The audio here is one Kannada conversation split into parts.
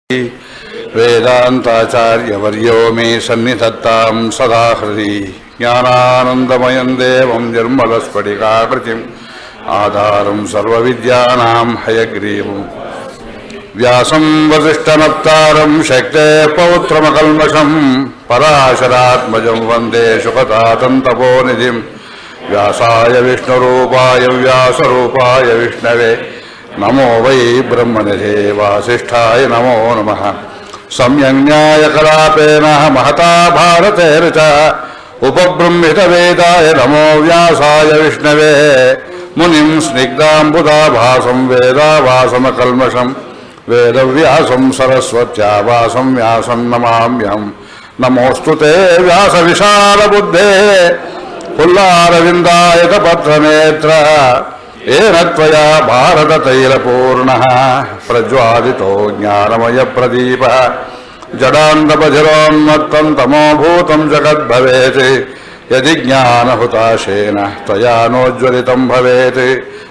वेदान्ताचार्यवर्यो मे सन्निधत्तां सदा हृदि ज्ञानानन्दमयं देवं निर्मलस्फटिकाकृतिम् आधारं सर्वविद्यानां हयग्रीवम् व्यासं वसिष्ठनप्तारं शक्ते पौत्रमकल्मषं पराशरात्मजं वन्दे सुखतातन्तपोनिधिं व्यासाय विष्णुरूपाय व्यासरूपाय विष्णवे नमो वै ब्रह्मनिधे वासिष्ठाय नमो नमः सम्यङ्न्यायकलापेन महता भारतेर्च उपबृंहितवेदाय नमो व्यासाय विष्णवे मुनिं स्निग्धाम्बुदाभासं वेदावासमकल्मषम् वेदव्यासं सरस्वत्या वासं व्यासं नमाम्यहं नमोऽस्तु ते व्यासविशालबुद्धे पुल्लारविन्दायतपत्रनेत्र येन त्वया भारततैलपूर्णः प्रज्वालितो ज्ञानमयप्रदीपः जडान्दपधिरोन्मत्तं तमोभूतं जगद्भवेत् यदि ज्ञानहुताशेन त्वया नोज्ज्वलितं भवेत्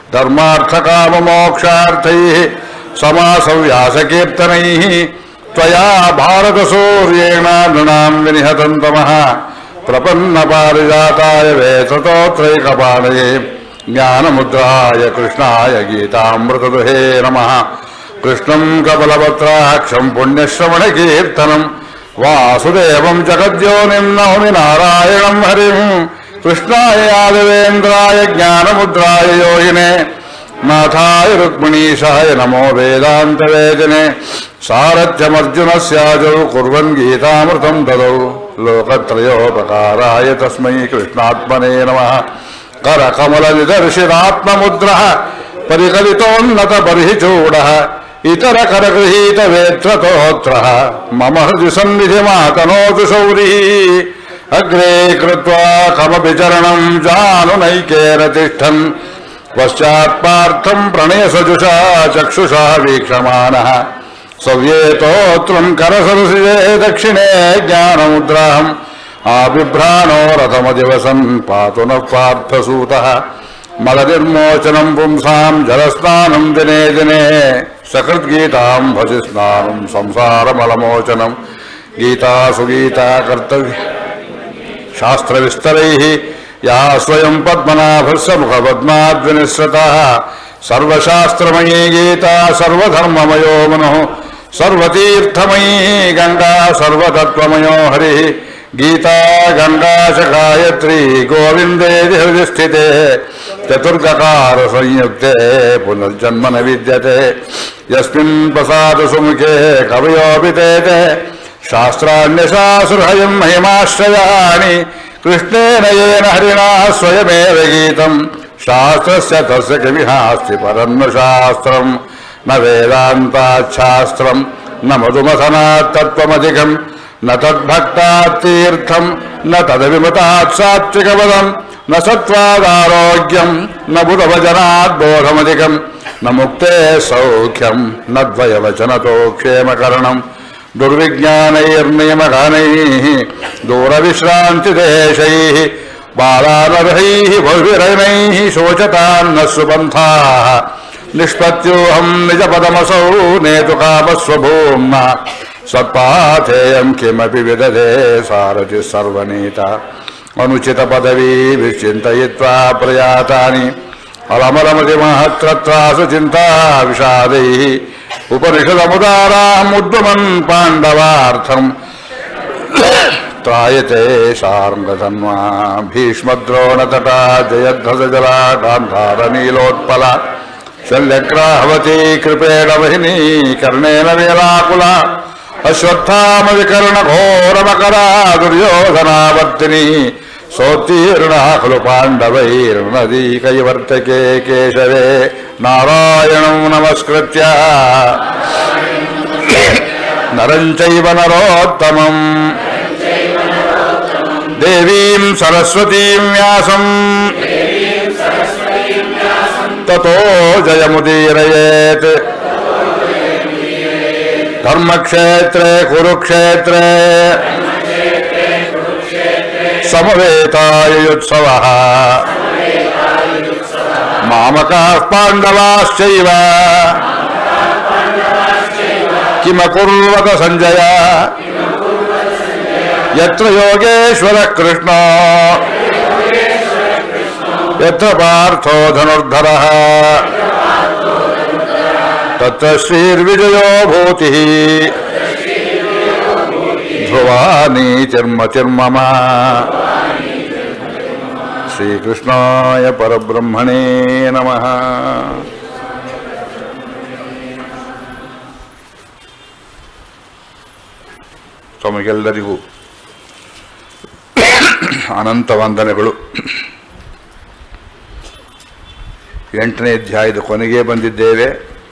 धर्मार्थकाममोक्षार्थैः समासव्यासकीर्तनैः त्वया भारतसूर्येण नृणां विनिहतं तमः प्रपन्नपारिजाताय वेततोत्रैकपाणये ज्ञानमुद्राय कृष्णाय गीतामृतदुहे नमः कृष्णं कपलपत्राक्षं पुण्यश्रवणकीर्तनं वासुदेवं जगद्योनिं नौमि नारायणं हरिं कृष्णाय यादवेन्द्राय ज्ञानमुद्राय योगिने नाथाय रुक्मिणीशाय नमो वेदान्तवेदिने सारथ्यमर्जुनस्याजौ कुर्वन् गीतामृतं ददौ लोकत्रयोपकाराय तस्मै कृष्णात्मने नमः करकमलनिदर्शिरात्ममुद्रः परिकलितोन्नतबर्हिचूडः इतरकरगृहीतवेत्रतोत्रः मम हृदि सन्निधिमातनोतु शौरिः अग्रे कृत्वा कमपि चरणं जानुनैकेन तिष्ठन् पश्चात्पार्थं प्रणयसजुषा चक्षुषा वीक्षमाणः सव्येतोत्रं करसरसिजे दक्षिणे ज्ञानमुद्राहम् आबिभ्राणो रथमदिवसन् पातु नः पार्थसूतः मलनिर्मोचनं पुंसां जलस्नानं दिने दिने सकृद्गीतां भजि स्नानं संसारमलमोचनं गीतासु गीता कर्तव्य शास्त्रविस्तरैः या स्वयं पद्मनाभस्य मुखपद्माद्विनिःसृतः सर्वशास्त्रमयी गीता सर्वधर्ममयो मनः सर्वतीर्थमयी गङ्गा सर्वतत्त्वमयो हरिः गीता गङ्गा च गायत्री गोविन्देति हृदि स्थिते चतुर्गकारसंयुक्ते पुनर्जन्म न विद्यते यस्मिन् प्रसादसुमुखे कवयोऽपि ते ते शास्त्राण्यशासुरहयं महिमाश्रयाणि कृष्णेन येन हरिणा स्वयमेव गीतम् शास्त्रस्य तस्य कविहास्ति परं न शास्त्रम् न वेदान्ताच्छास्त्रम् न मधुमथनात् तत्त्वमधिकम् न तद्भक्तात् तीर्थम् न तदविमतात् सात्विकपदम् न सत्त्वादारोग्यम् न बुधवचनात् बोधमधिकम् न मुक्ते सौख्यम् न द्वयवचनतो क्षेमकरणम् दुर्विज्ञानैर्नियमगानैः दूरविश्रान्तिदेशैः बालानर्हैः भविरैनैः शोचतान्न सुपन्थाः निष्पत्योऽहम् निजपदमसौ नेतुकामस्वभूम्ना सत्पाथेयम् किमपि विदधे सारथि सर्वनीता अनुचितपदवी विश्चिन्तयित्वा प्रयातानि अलमलमतिमहत्रत्रासु चिन्ता विषादैः उपनिषदमुदारामुद्वमन् पाण्डवार्थम् त्रायते शार्ङ्गधन्वा भीष्मद्रोणतटा जयध्वजला गान्धारनीलोत्पला शल्यग्राहवती कृपेण वहिनी कर्णेन वेलाकुला अश्वत्थामविकर्णघोरमकरा दुर्योधनावर्तिनी सोत्तीर्णः खलु पाण्डवैर्नदी कैवर्तके केशवे नारायणं नमस्कृत्य नरं चैव नरोत्तमम् देवीं सरस्वतीं व्यासम् ततो जयमुदीरयेत् धर्मक्षेत्रे कुरुक्षेत्रे समवेतायुत्सवः मामकाः पाण्डवाश्चैव ಕಿಮಕುರ್ವತ ಸಂಜಯ ಯತ್ರ ಯೋಗೇಶ್ವರ ಕೃಷ್ಣ ಯತ್ರ ಪಾರ್ಥೋ ಧನುರ್ಧರ ತತ್ರ ಶ್ರೀರ್ವಿಜಯೋ ಭೂತಿ ಧ್ರುವಾನಿ ಚರ್ಮ ಚಿರ್ಮಮ ಶ್ರೀಕೃಷ್ಣಾಯ ಪರಬ್ರಹ್ಮಣೇ ನಮಃ ತಮಗೆಲ್ಲರಿಗೂ ಅನಂತ ವಂದನೆಗಳು ಎಂಟನೇ ಅಧ್ಯಾಯದ ಕೊನೆಗೆ ಬಂದಿದ್ದೇವೆ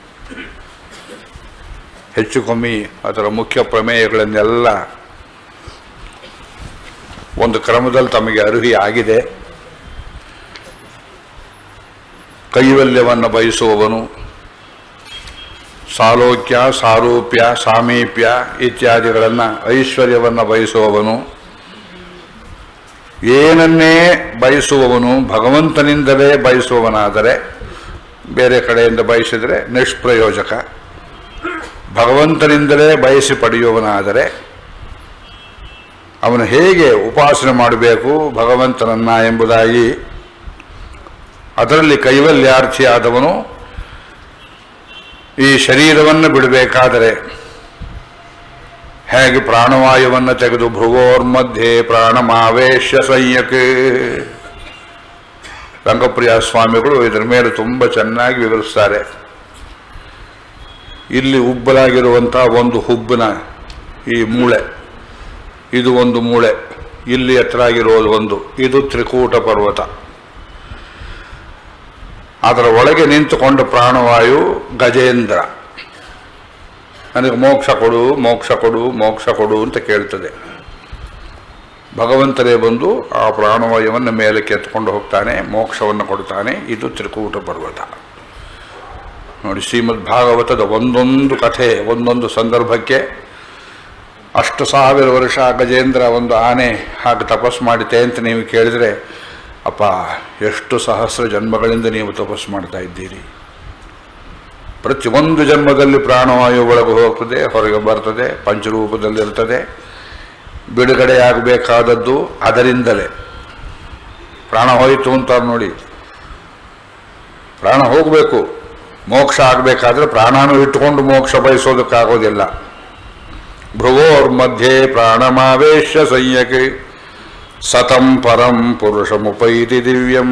ಹೆಚ್ಚು ಕಮ್ಮಿ ಅದರ ಮುಖ್ಯ ಪ್ರಮೇಯಗಳನ್ನೆಲ್ಲ ಒಂದು ಕ್ರಮದಲ್ಲಿ ತಮಗೆ ಅರಿವಿ ಆಗಿದೆ ಕೈವಲ್ಯವನ್ನು ಬಯಸುವವನು ಸಾಲೋಕ್ಯ ಸಾರೂಪ್ಯ ಸಾಮೀಪ್ಯ ಇತ್ಯಾದಿಗಳನ್ನು ಐಶ್ವರ್ಯವನ್ನು ಬಯಸುವವನು ಏನನ್ನೇ ಬಯಸುವವನು ಭಗವಂತನಿಂದಲೇ ಬಯಸುವವನಾದರೆ ಬೇರೆ ಕಡೆಯಿಂದ ಬಯಸಿದರೆ ನಿಷ್ಪ್ರಯೋಜಕ ಭಗವಂತನಿಂದಲೇ ಬಯಸಿ ಪಡೆಯುವವನಾದರೆ ಅವನು ಹೇಗೆ ಉಪಾಸನೆ ಮಾಡಬೇಕು ಭಗವಂತನನ್ನ ಎಂಬುದಾಗಿ ಅದರಲ್ಲಿ ಕೈವಲ್ಯಾರ್ಥಿಯಾದವನು ಈ ಶರೀರವನ್ನು ಬಿಡಬೇಕಾದರೆ ಹೇಗೆ ಪ್ರಾಣವಾಯುವನ್ನು ತೆಗೆದು ಭೃಗೋರ್ಮಧ್ಯೆ ಪ್ರಾಣಮಾವೇಶ ಸಂಯಕ್ ರಂಗಪ್ರಿಯ ಸ್ವಾಮಿಗಳು ಇದರ ಮೇಲೆ ತುಂಬ ಚೆನ್ನಾಗಿ ವಿವರಿಸ್ತಾರೆ ಇಲ್ಲಿ ಉಬ್ಬಲಾಗಿರುವಂತಹ ಒಂದು ಹುಬ್ಬಿನ ಈ ಮೂಳೆ ಇದು ಒಂದು ಮೂಳೆ ಇಲ್ಲಿ ಎತ್ತರಾಗಿರೋದು ಒಂದು ಇದು ತ್ರಿಕೂಟ ಪರ್ವತ ಅದರ ಒಳಗೆ ನಿಂತುಕೊಂಡ ಪ್ರಾಣವಾಯು ಗಜೇಂದ್ರ ನನಗೆ ಮೋಕ್ಷ ಕೊಡು ಮೋಕ್ಷ ಕೊಡು ಮೋಕ್ಷ ಕೊಡು ಅಂತ ಕೇಳ್ತದೆ ಭಗವಂತನೇ ಬಂದು ಆ ಪ್ರಾಣವಾಯುವನ್ನು ಮೇಲಕ್ಕೆ ಎತ್ಕೊಂಡು ಹೋಗ್ತಾನೆ ಮೋಕ್ಷವನ್ನು ಕೊಡ್ತಾನೆ ಇದು ತ್ರಿಕೂಟ ಪರ್ವತ ನೋಡಿ ಶ್ರೀಮದ್ ಭಾಗವತದ ಒಂದೊಂದು ಕಥೆ ಒಂದೊಂದು ಸಂದರ್ಭಕ್ಕೆ ಅಷ್ಟು ಸಾವಿರ ವರ್ಷ ಗಜೇಂದ್ರ ಒಂದು ಆನೆ ಹಾಗೆ ತಪಸ್ ಮಾಡಿತೆ ಅಂತ ನೀವು ಕೇಳಿದರೆ ಅಪ್ಪ ಎಷ್ಟು ಸಹಸ್ರ ಜನ್ಮಗಳಿಂದ ನೀವು ತಪಸ್ಸು ಮಾಡ್ತಾ ಇದ್ದೀರಿ ಪ್ರತಿಯೊಂದು ಜನ್ಮದಲ್ಲಿ ಪ್ರಾಣವಾಯು ಒಳಗೆ ಹೋಗ್ತದೆ ಹೊರಗೆ ಬರ್ತದೆ ಪಂಚರೂಪದಲ್ಲಿರ್ತದೆ ಬಿಡುಗಡೆಯಾಗಬೇಕಾದದ್ದು ಅದರಿಂದಲೇ ಪ್ರಾಣ ಹೋಯಿತು ಅಂತಾರೆ ನೋಡಿ ಪ್ರಾಣ ಹೋಗಬೇಕು ಮೋಕ್ಷ ಆಗಬೇಕಾದ್ರೆ ಪ್ರಾಣನೂ ಇಟ್ಟುಕೊಂಡು ಮೋಕ್ಷ ಬಯಸೋದಕ್ಕಾಗೋದಿಲ್ಲ ಭ್ರುವೋರ್ ಮಧ್ಯೆ ಪ್ರಾಣಮಾವೇಶ ಸಂಯಕೆ ಸತಂ ಪರಂ ಪುರುಷಮುಪೈತಿ ದಿವ್ಯಂ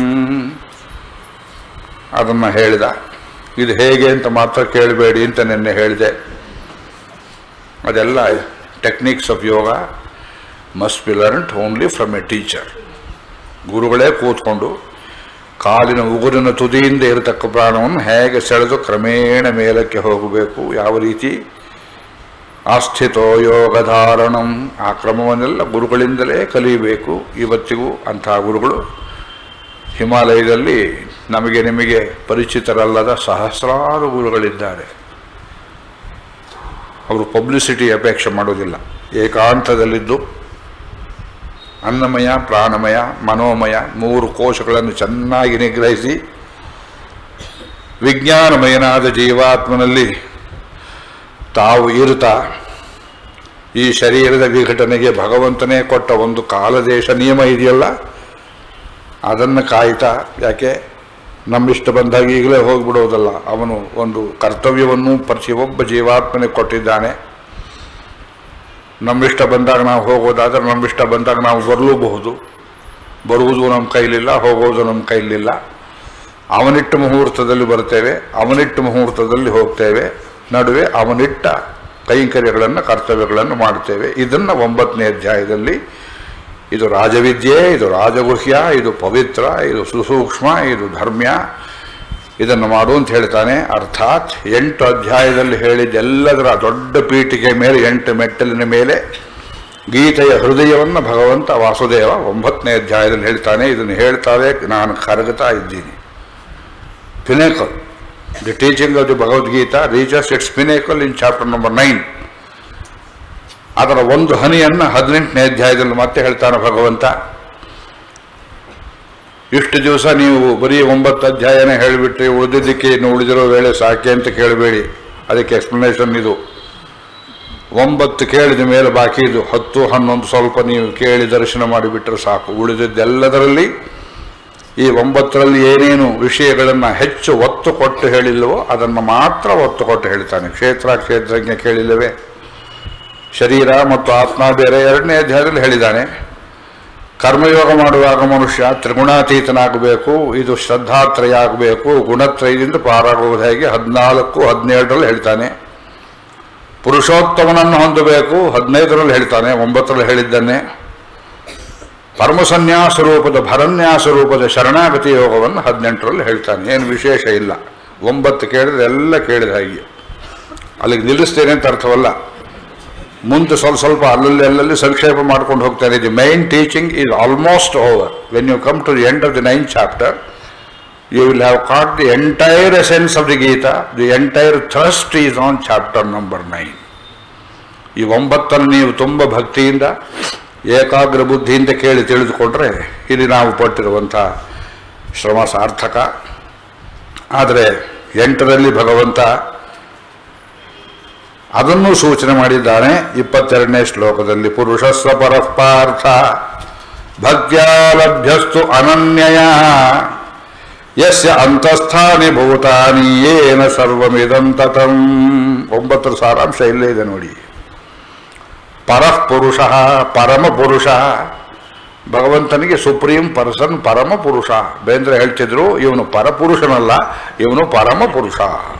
ಅದನ್ನು ಹೇಳಿದ ಇದು ಹೇಗೆ ಅಂತ ಮಾತ್ರ ಕೇಳಬೇಡಿ ಅಂತ ನಿನ್ನೆ ಹೇಳಿದೆ ಅದೆಲ್ಲ techniques of yoga must be learned only from a teacher ಗುರುಗಳೇ ಕೂತ್ಕೊಂಡು ಕಾಲಿನ ಉಗುರಿನ ತುದಿಯಿಂದ ಇರತಕ್ಕ ಪ್ರಾಣವನ್ನು ಹೇಗೆ ಸೆಳೆದು ಕ್ರಮೇಣ ಮೇಲಕ್ಕೆ ಹೋಗಬೇಕು ಯಾವ ರೀತಿ ಆಸ್ಥಿತೋ ಯೋಗಧಾರಣಂ ಆ ಕ್ರಮವನ್ನೆಲ್ಲ ಗುರುಗಳಿಂದಲೇ ಕಲಿಯಬೇಕು ಇವತ್ತಿಗೂ ಅಂತಹ ಗುರುಗಳು ಹಿಮಾಲಯದಲ್ಲಿ ನಮಗೆ ನಿಮಗೆ ಪರಿಚಿತರಲ್ಲದ ಸಹಸ್ರಾರು ಗುರುಗಳಿದ್ದಾರೆ ಅವರು ಪಬ್ಲಿಸಿಟಿ ಅಪೇಕ್ಷೆ ಮಾಡೋದಿಲ್ಲ ಏಕಾಂತದಲ್ಲಿದ್ದು ಅನ್ನಮಯ ಪ್ರಾಣಮಯ ಮನೋಮಯ ಮೂರು ಕೋಶಗಳನ್ನು ಚೆನ್ನಾಗಿ ನಿಗ್ರಹಿಸಿ ವಿಜ್ಞಾನಮಯನಾದ ಜೀವಾತ್ಮನಲ್ಲಿ ತಾವು ಇರುತ್ತಾ ಈ ಶರೀರದ ವಿಘಟನೆಗೆ ಭಗವಂತನೇ ಕೊಟ್ಟ ಒಂದು ಕಾಲದೇಶ ನಿಯಮ ಇದೆಯಲ್ಲ ಅದನ್ನು ಕಾಯ್ತಾ ಯಾಕೆ ನಮ್ಮಿಷ್ಟ ಬಂದಾಗ ಈಗಲೇ ಹೋಗ್ಬಿಡೋದಲ್ಲ ಅವನು ಒಂದು ಕರ್ತವ್ಯವನ್ನು ಪ್ರತಿಯೊಬ್ಬ ಜೀವಾತ್ಮನಿಗೆ ಕೊಟ್ಟಿದ್ದಾನೆ ನಮ್ಮಿಷ್ಟ ಬಂದಾಗ ನಾವು ಹೋಗೋದಾದ್ರೆ ನಮ್ಮಿಷ್ಟ ಬಂದಾಗ ನಾವು ಬರಲೂಬಹುದು ಬರುವುದು ನಮ್ಮ ಕೈಲಿಲ್ಲ ಹೋಗೋದು ನಮ್ಮ ಕೈಲಿಲ್ಲ ಅವನಿಟ್ಟ ಮುಹೂರ್ತದಲ್ಲಿ ಬರ್ತೇವೆ ಅವನಿಟ್ಟ ಮುಹೂರ್ತದಲ್ಲಿ ಹೋಗ್ತೇವೆ ನಡುವೆ ಅವನಿಟ್ಟ ಕೈಂಕರ್ಯಗಳನ್ನು ಕರ್ತವ್ಯಗಳನ್ನು ಮಾಡ್ತೇವೆ ಇದನ್ನು ಒಂಬತ್ತನೇ ಅಧ್ಯಾಯದಲ್ಲಿ ಇದು ರಾಜವಿದ್ಯೆ ಇದು ರಾಜಗುಹ್ಯ ಇದು ಪವಿತ್ರ ಇದು ಸುಸೂಕ್ಷ್ಮ ಇದು ಧರ್ಮ್ಯ ಇದನ್ನು ಮಾಡು ಅಂತ ಹೇಳ್ತಾನೆ ಅರ್ಥಾತ್ ಎಂಟು ಅಧ್ಯಾಯದಲ್ಲಿ ಹೇಳಿದ್ದೆಲ್ಲದರ ದೊಡ್ಡ ಪೀಠಿಗೆ ಮೇಲೆ ಎಂಟು ಮೆಟ್ಟಲಿನ ಮೇಲೆ ಗೀತೆಯ ಹೃದಯವನ್ನು ಭಗವಂತ ವಾಸುದೇವ ಒಂಬತ್ತನೇ ಅಧ್ಯಾಯದಲ್ಲಿ ಹೇಳ್ತಾನೆ ಇದನ್ನು ಹೇಳ್ತಾರೆ ನಾನು ಕರಗುತ್ತಾ ಇದ್ದೀನಿ pinnacle the teaching of the Bhagavad Gita reaches it's pinnacle in chapter number nine ಅದರ ಒಂದು ಹನಿಯನ್ನು ಹದಿನೆಂಟನೇ ಅಧ್ಯಾಯದಲ್ಲಿ ಮತ್ತೆ ಹೇಳ್ತಾನೆ ಭಗವಂತ ಇಷ್ಟು ದಿವಸ ನೀವು ಬರೀ ಒಂಬತ್ತು ಅಧ್ಯಾಯನೇ ಹೇಳಿಬಿಟ್ರಿ ಉಳಿದಿದ್ದಕ್ಕೆ ಇನ್ನು ಉಳಿದಿರೋ ವೇಳೆ ಸಾಕೆ ಅಂತ ಕೇಳಬೇಡಿ ಅದಕ್ಕೆ ಎಕ್ಸ್ಪ್ಲನೇಷನ್ ಇದು ಒಂಬತ್ತು ಕೇಳಿದ ಮೇಲೆ ಬಾಕಿ ಇದು ಹತ್ತು ಹನ್ನೊಂದು ಸ್ವಲ್ಪ ನೀವು ಕೇಳಿ ದರ್ಶನ ಮಾಡಿಬಿಟ್ರೆ ಸಾಕು ಉಳಿದಿದ್ದೆಲ್ಲದರಲ್ಲಿ ಈ ಒಂಬತ್ತರಲ್ಲಿ ಏನೇನು ವಿಷಯಗಳನ್ನು ಹೆಚ್ಚು ಒತ್ತು ಕೊಟ್ಟು ಹೇಳಿಲ್ಲವೋ ಅದನ್ನು ಮಾತ್ರ ಒತ್ತು ಕೊಟ್ಟು ಹೇಳ್ತಾನೆ ಕ್ಷೇತ್ರ ಕ್ಷೇತ್ರಜ್ಞ ಕೇಳಿಲ್ಲವೇ ಶರೀರ ಮತ್ತು ಆತ್ಮ ಬೇರೆ ಎರಡನೇ ಅಧ್ಯಾಯದಲ್ಲಿ ಹೇಳಿದ್ದಾನೆ ಕರ್ಮಯೋಗ ಮಾಡುವಾಗ ಮನುಷ್ಯ ತ್ರಿಗುಣಾತೀತನಾಗಬೇಕು ಇದು ಶ್ರದ್ಧಾತ್ರಯ ಆಗಬೇಕು ಗುಣತ್ರಯದಿಂದ ಪಾರಾಗುವುದು ಹೇಗೆ ಹದಿನಾಲ್ಕು ಹದಿನೇಳರಲ್ಲಿ ಹೇಳ್ತಾನೆ ಪುರುಷೋತ್ತಮನನ್ನು ಹೊಂದಬೇಕು ಹದಿನೈದರಲ್ಲಿ ಹೇಳ್ತಾನೆ ಒಂಬತ್ತರಲ್ಲಿ ಹೇಳಿದ್ದಾನೆ ಪರಮಸನ್ಯಾಸ ರೂಪದ ಭರನ್ಯಾಸ ರೂಪದ ಶರಣಾಗತಿ ಯೋಗವನ್ನು ಹದಿನೆಂಟರಲ್ಲಿ ಹೇಳ್ತಾನೆ ಏನು ವಿಶೇಷ ಇಲ್ಲ ಒಂಬತ್ತು ಕೇಳಿದ್ರೆ ಎಲ್ಲ ಕೇಳಿದ ಹಾಗೆ ಅಲ್ಲಿಗೆ ನಿಲ್ಲಿಸ್ತೇನೆ ಅಂತ ಅರ್ಥವಲ್ಲ ಮುಂದೆ ಸ್ವಲ್ಪ ಸ್ವಲ್ಪ ಅಲ್ಲಲ್ಲಿ ಅಲ್ಲಲ್ಲಿ ಸಂಕ್ಷೇಪ ಮಾಡ್ಕೊಂಡು ಹೋಗ್ತಾನೆ the main teaching is almost over when you come to the end of the nine chapter you will have caught the entire essence of the Gita the entire thrust is on chapter number nine ಈ ಒಂಬತ್ತನ್ನು ನೀವು ತುಂಬ ಭಕ್ತಿಯಿಂದ ಏಕಾಗ್ರ ಬುದ್ಧಿಯಿಂದ ಕೇಳಿ ತಿಳಿದುಕೊಂಡ್ರೆ ಇಲ್ಲಿ ನಾವು ಪಟ್ಟಿರುವಂಥ ಶ್ರಮ ಸಾರ್ಥಕ ಆದರೆ ಎಂಟರಲ್ಲಿ ಭಗವಂತ ಅದನ್ನು ಸೂಚನೆ ಮಾಡಿದ್ದಾನೆ ಇಪ್ಪತ್ತೆರಡನೇ ಶ್ಲೋಕದಲ್ಲಿ ಪುರುಷಸ್ವ ಪರಪಾರ್ಥ ಭಕ್ತ್ಯಾ ಲಭ್ಯಸ್ತು ಅನನ್ಯಯ ಯಸ್ಯ ಅಂತಸ್ಥಾನಿ ಭೂತಾನಿ ಏನ ಸರ್ವಮಿದಂ ತತಂ ಒಂಬತ್ತರ ಸಾರಾಂಶ ಇಲ್ಲೇ ಇದೆ ನೋಡಿ ಪರಃ ಪುರುಷ ಪರಮ ಪುರುಷ ಭಗವಂತನಿಗೆ ಸುಪ್ರೀಂ ಪರ್ಸನ್ ಪರಮ ಪುರುಷ ಬೇಂದ್ರೆ ಹೇಳ್ತಿದ್ರು ಇವನು ಪರಪುರುಷನಲ್ಲ ಇವನು ಪರಮ ಪುರುಷ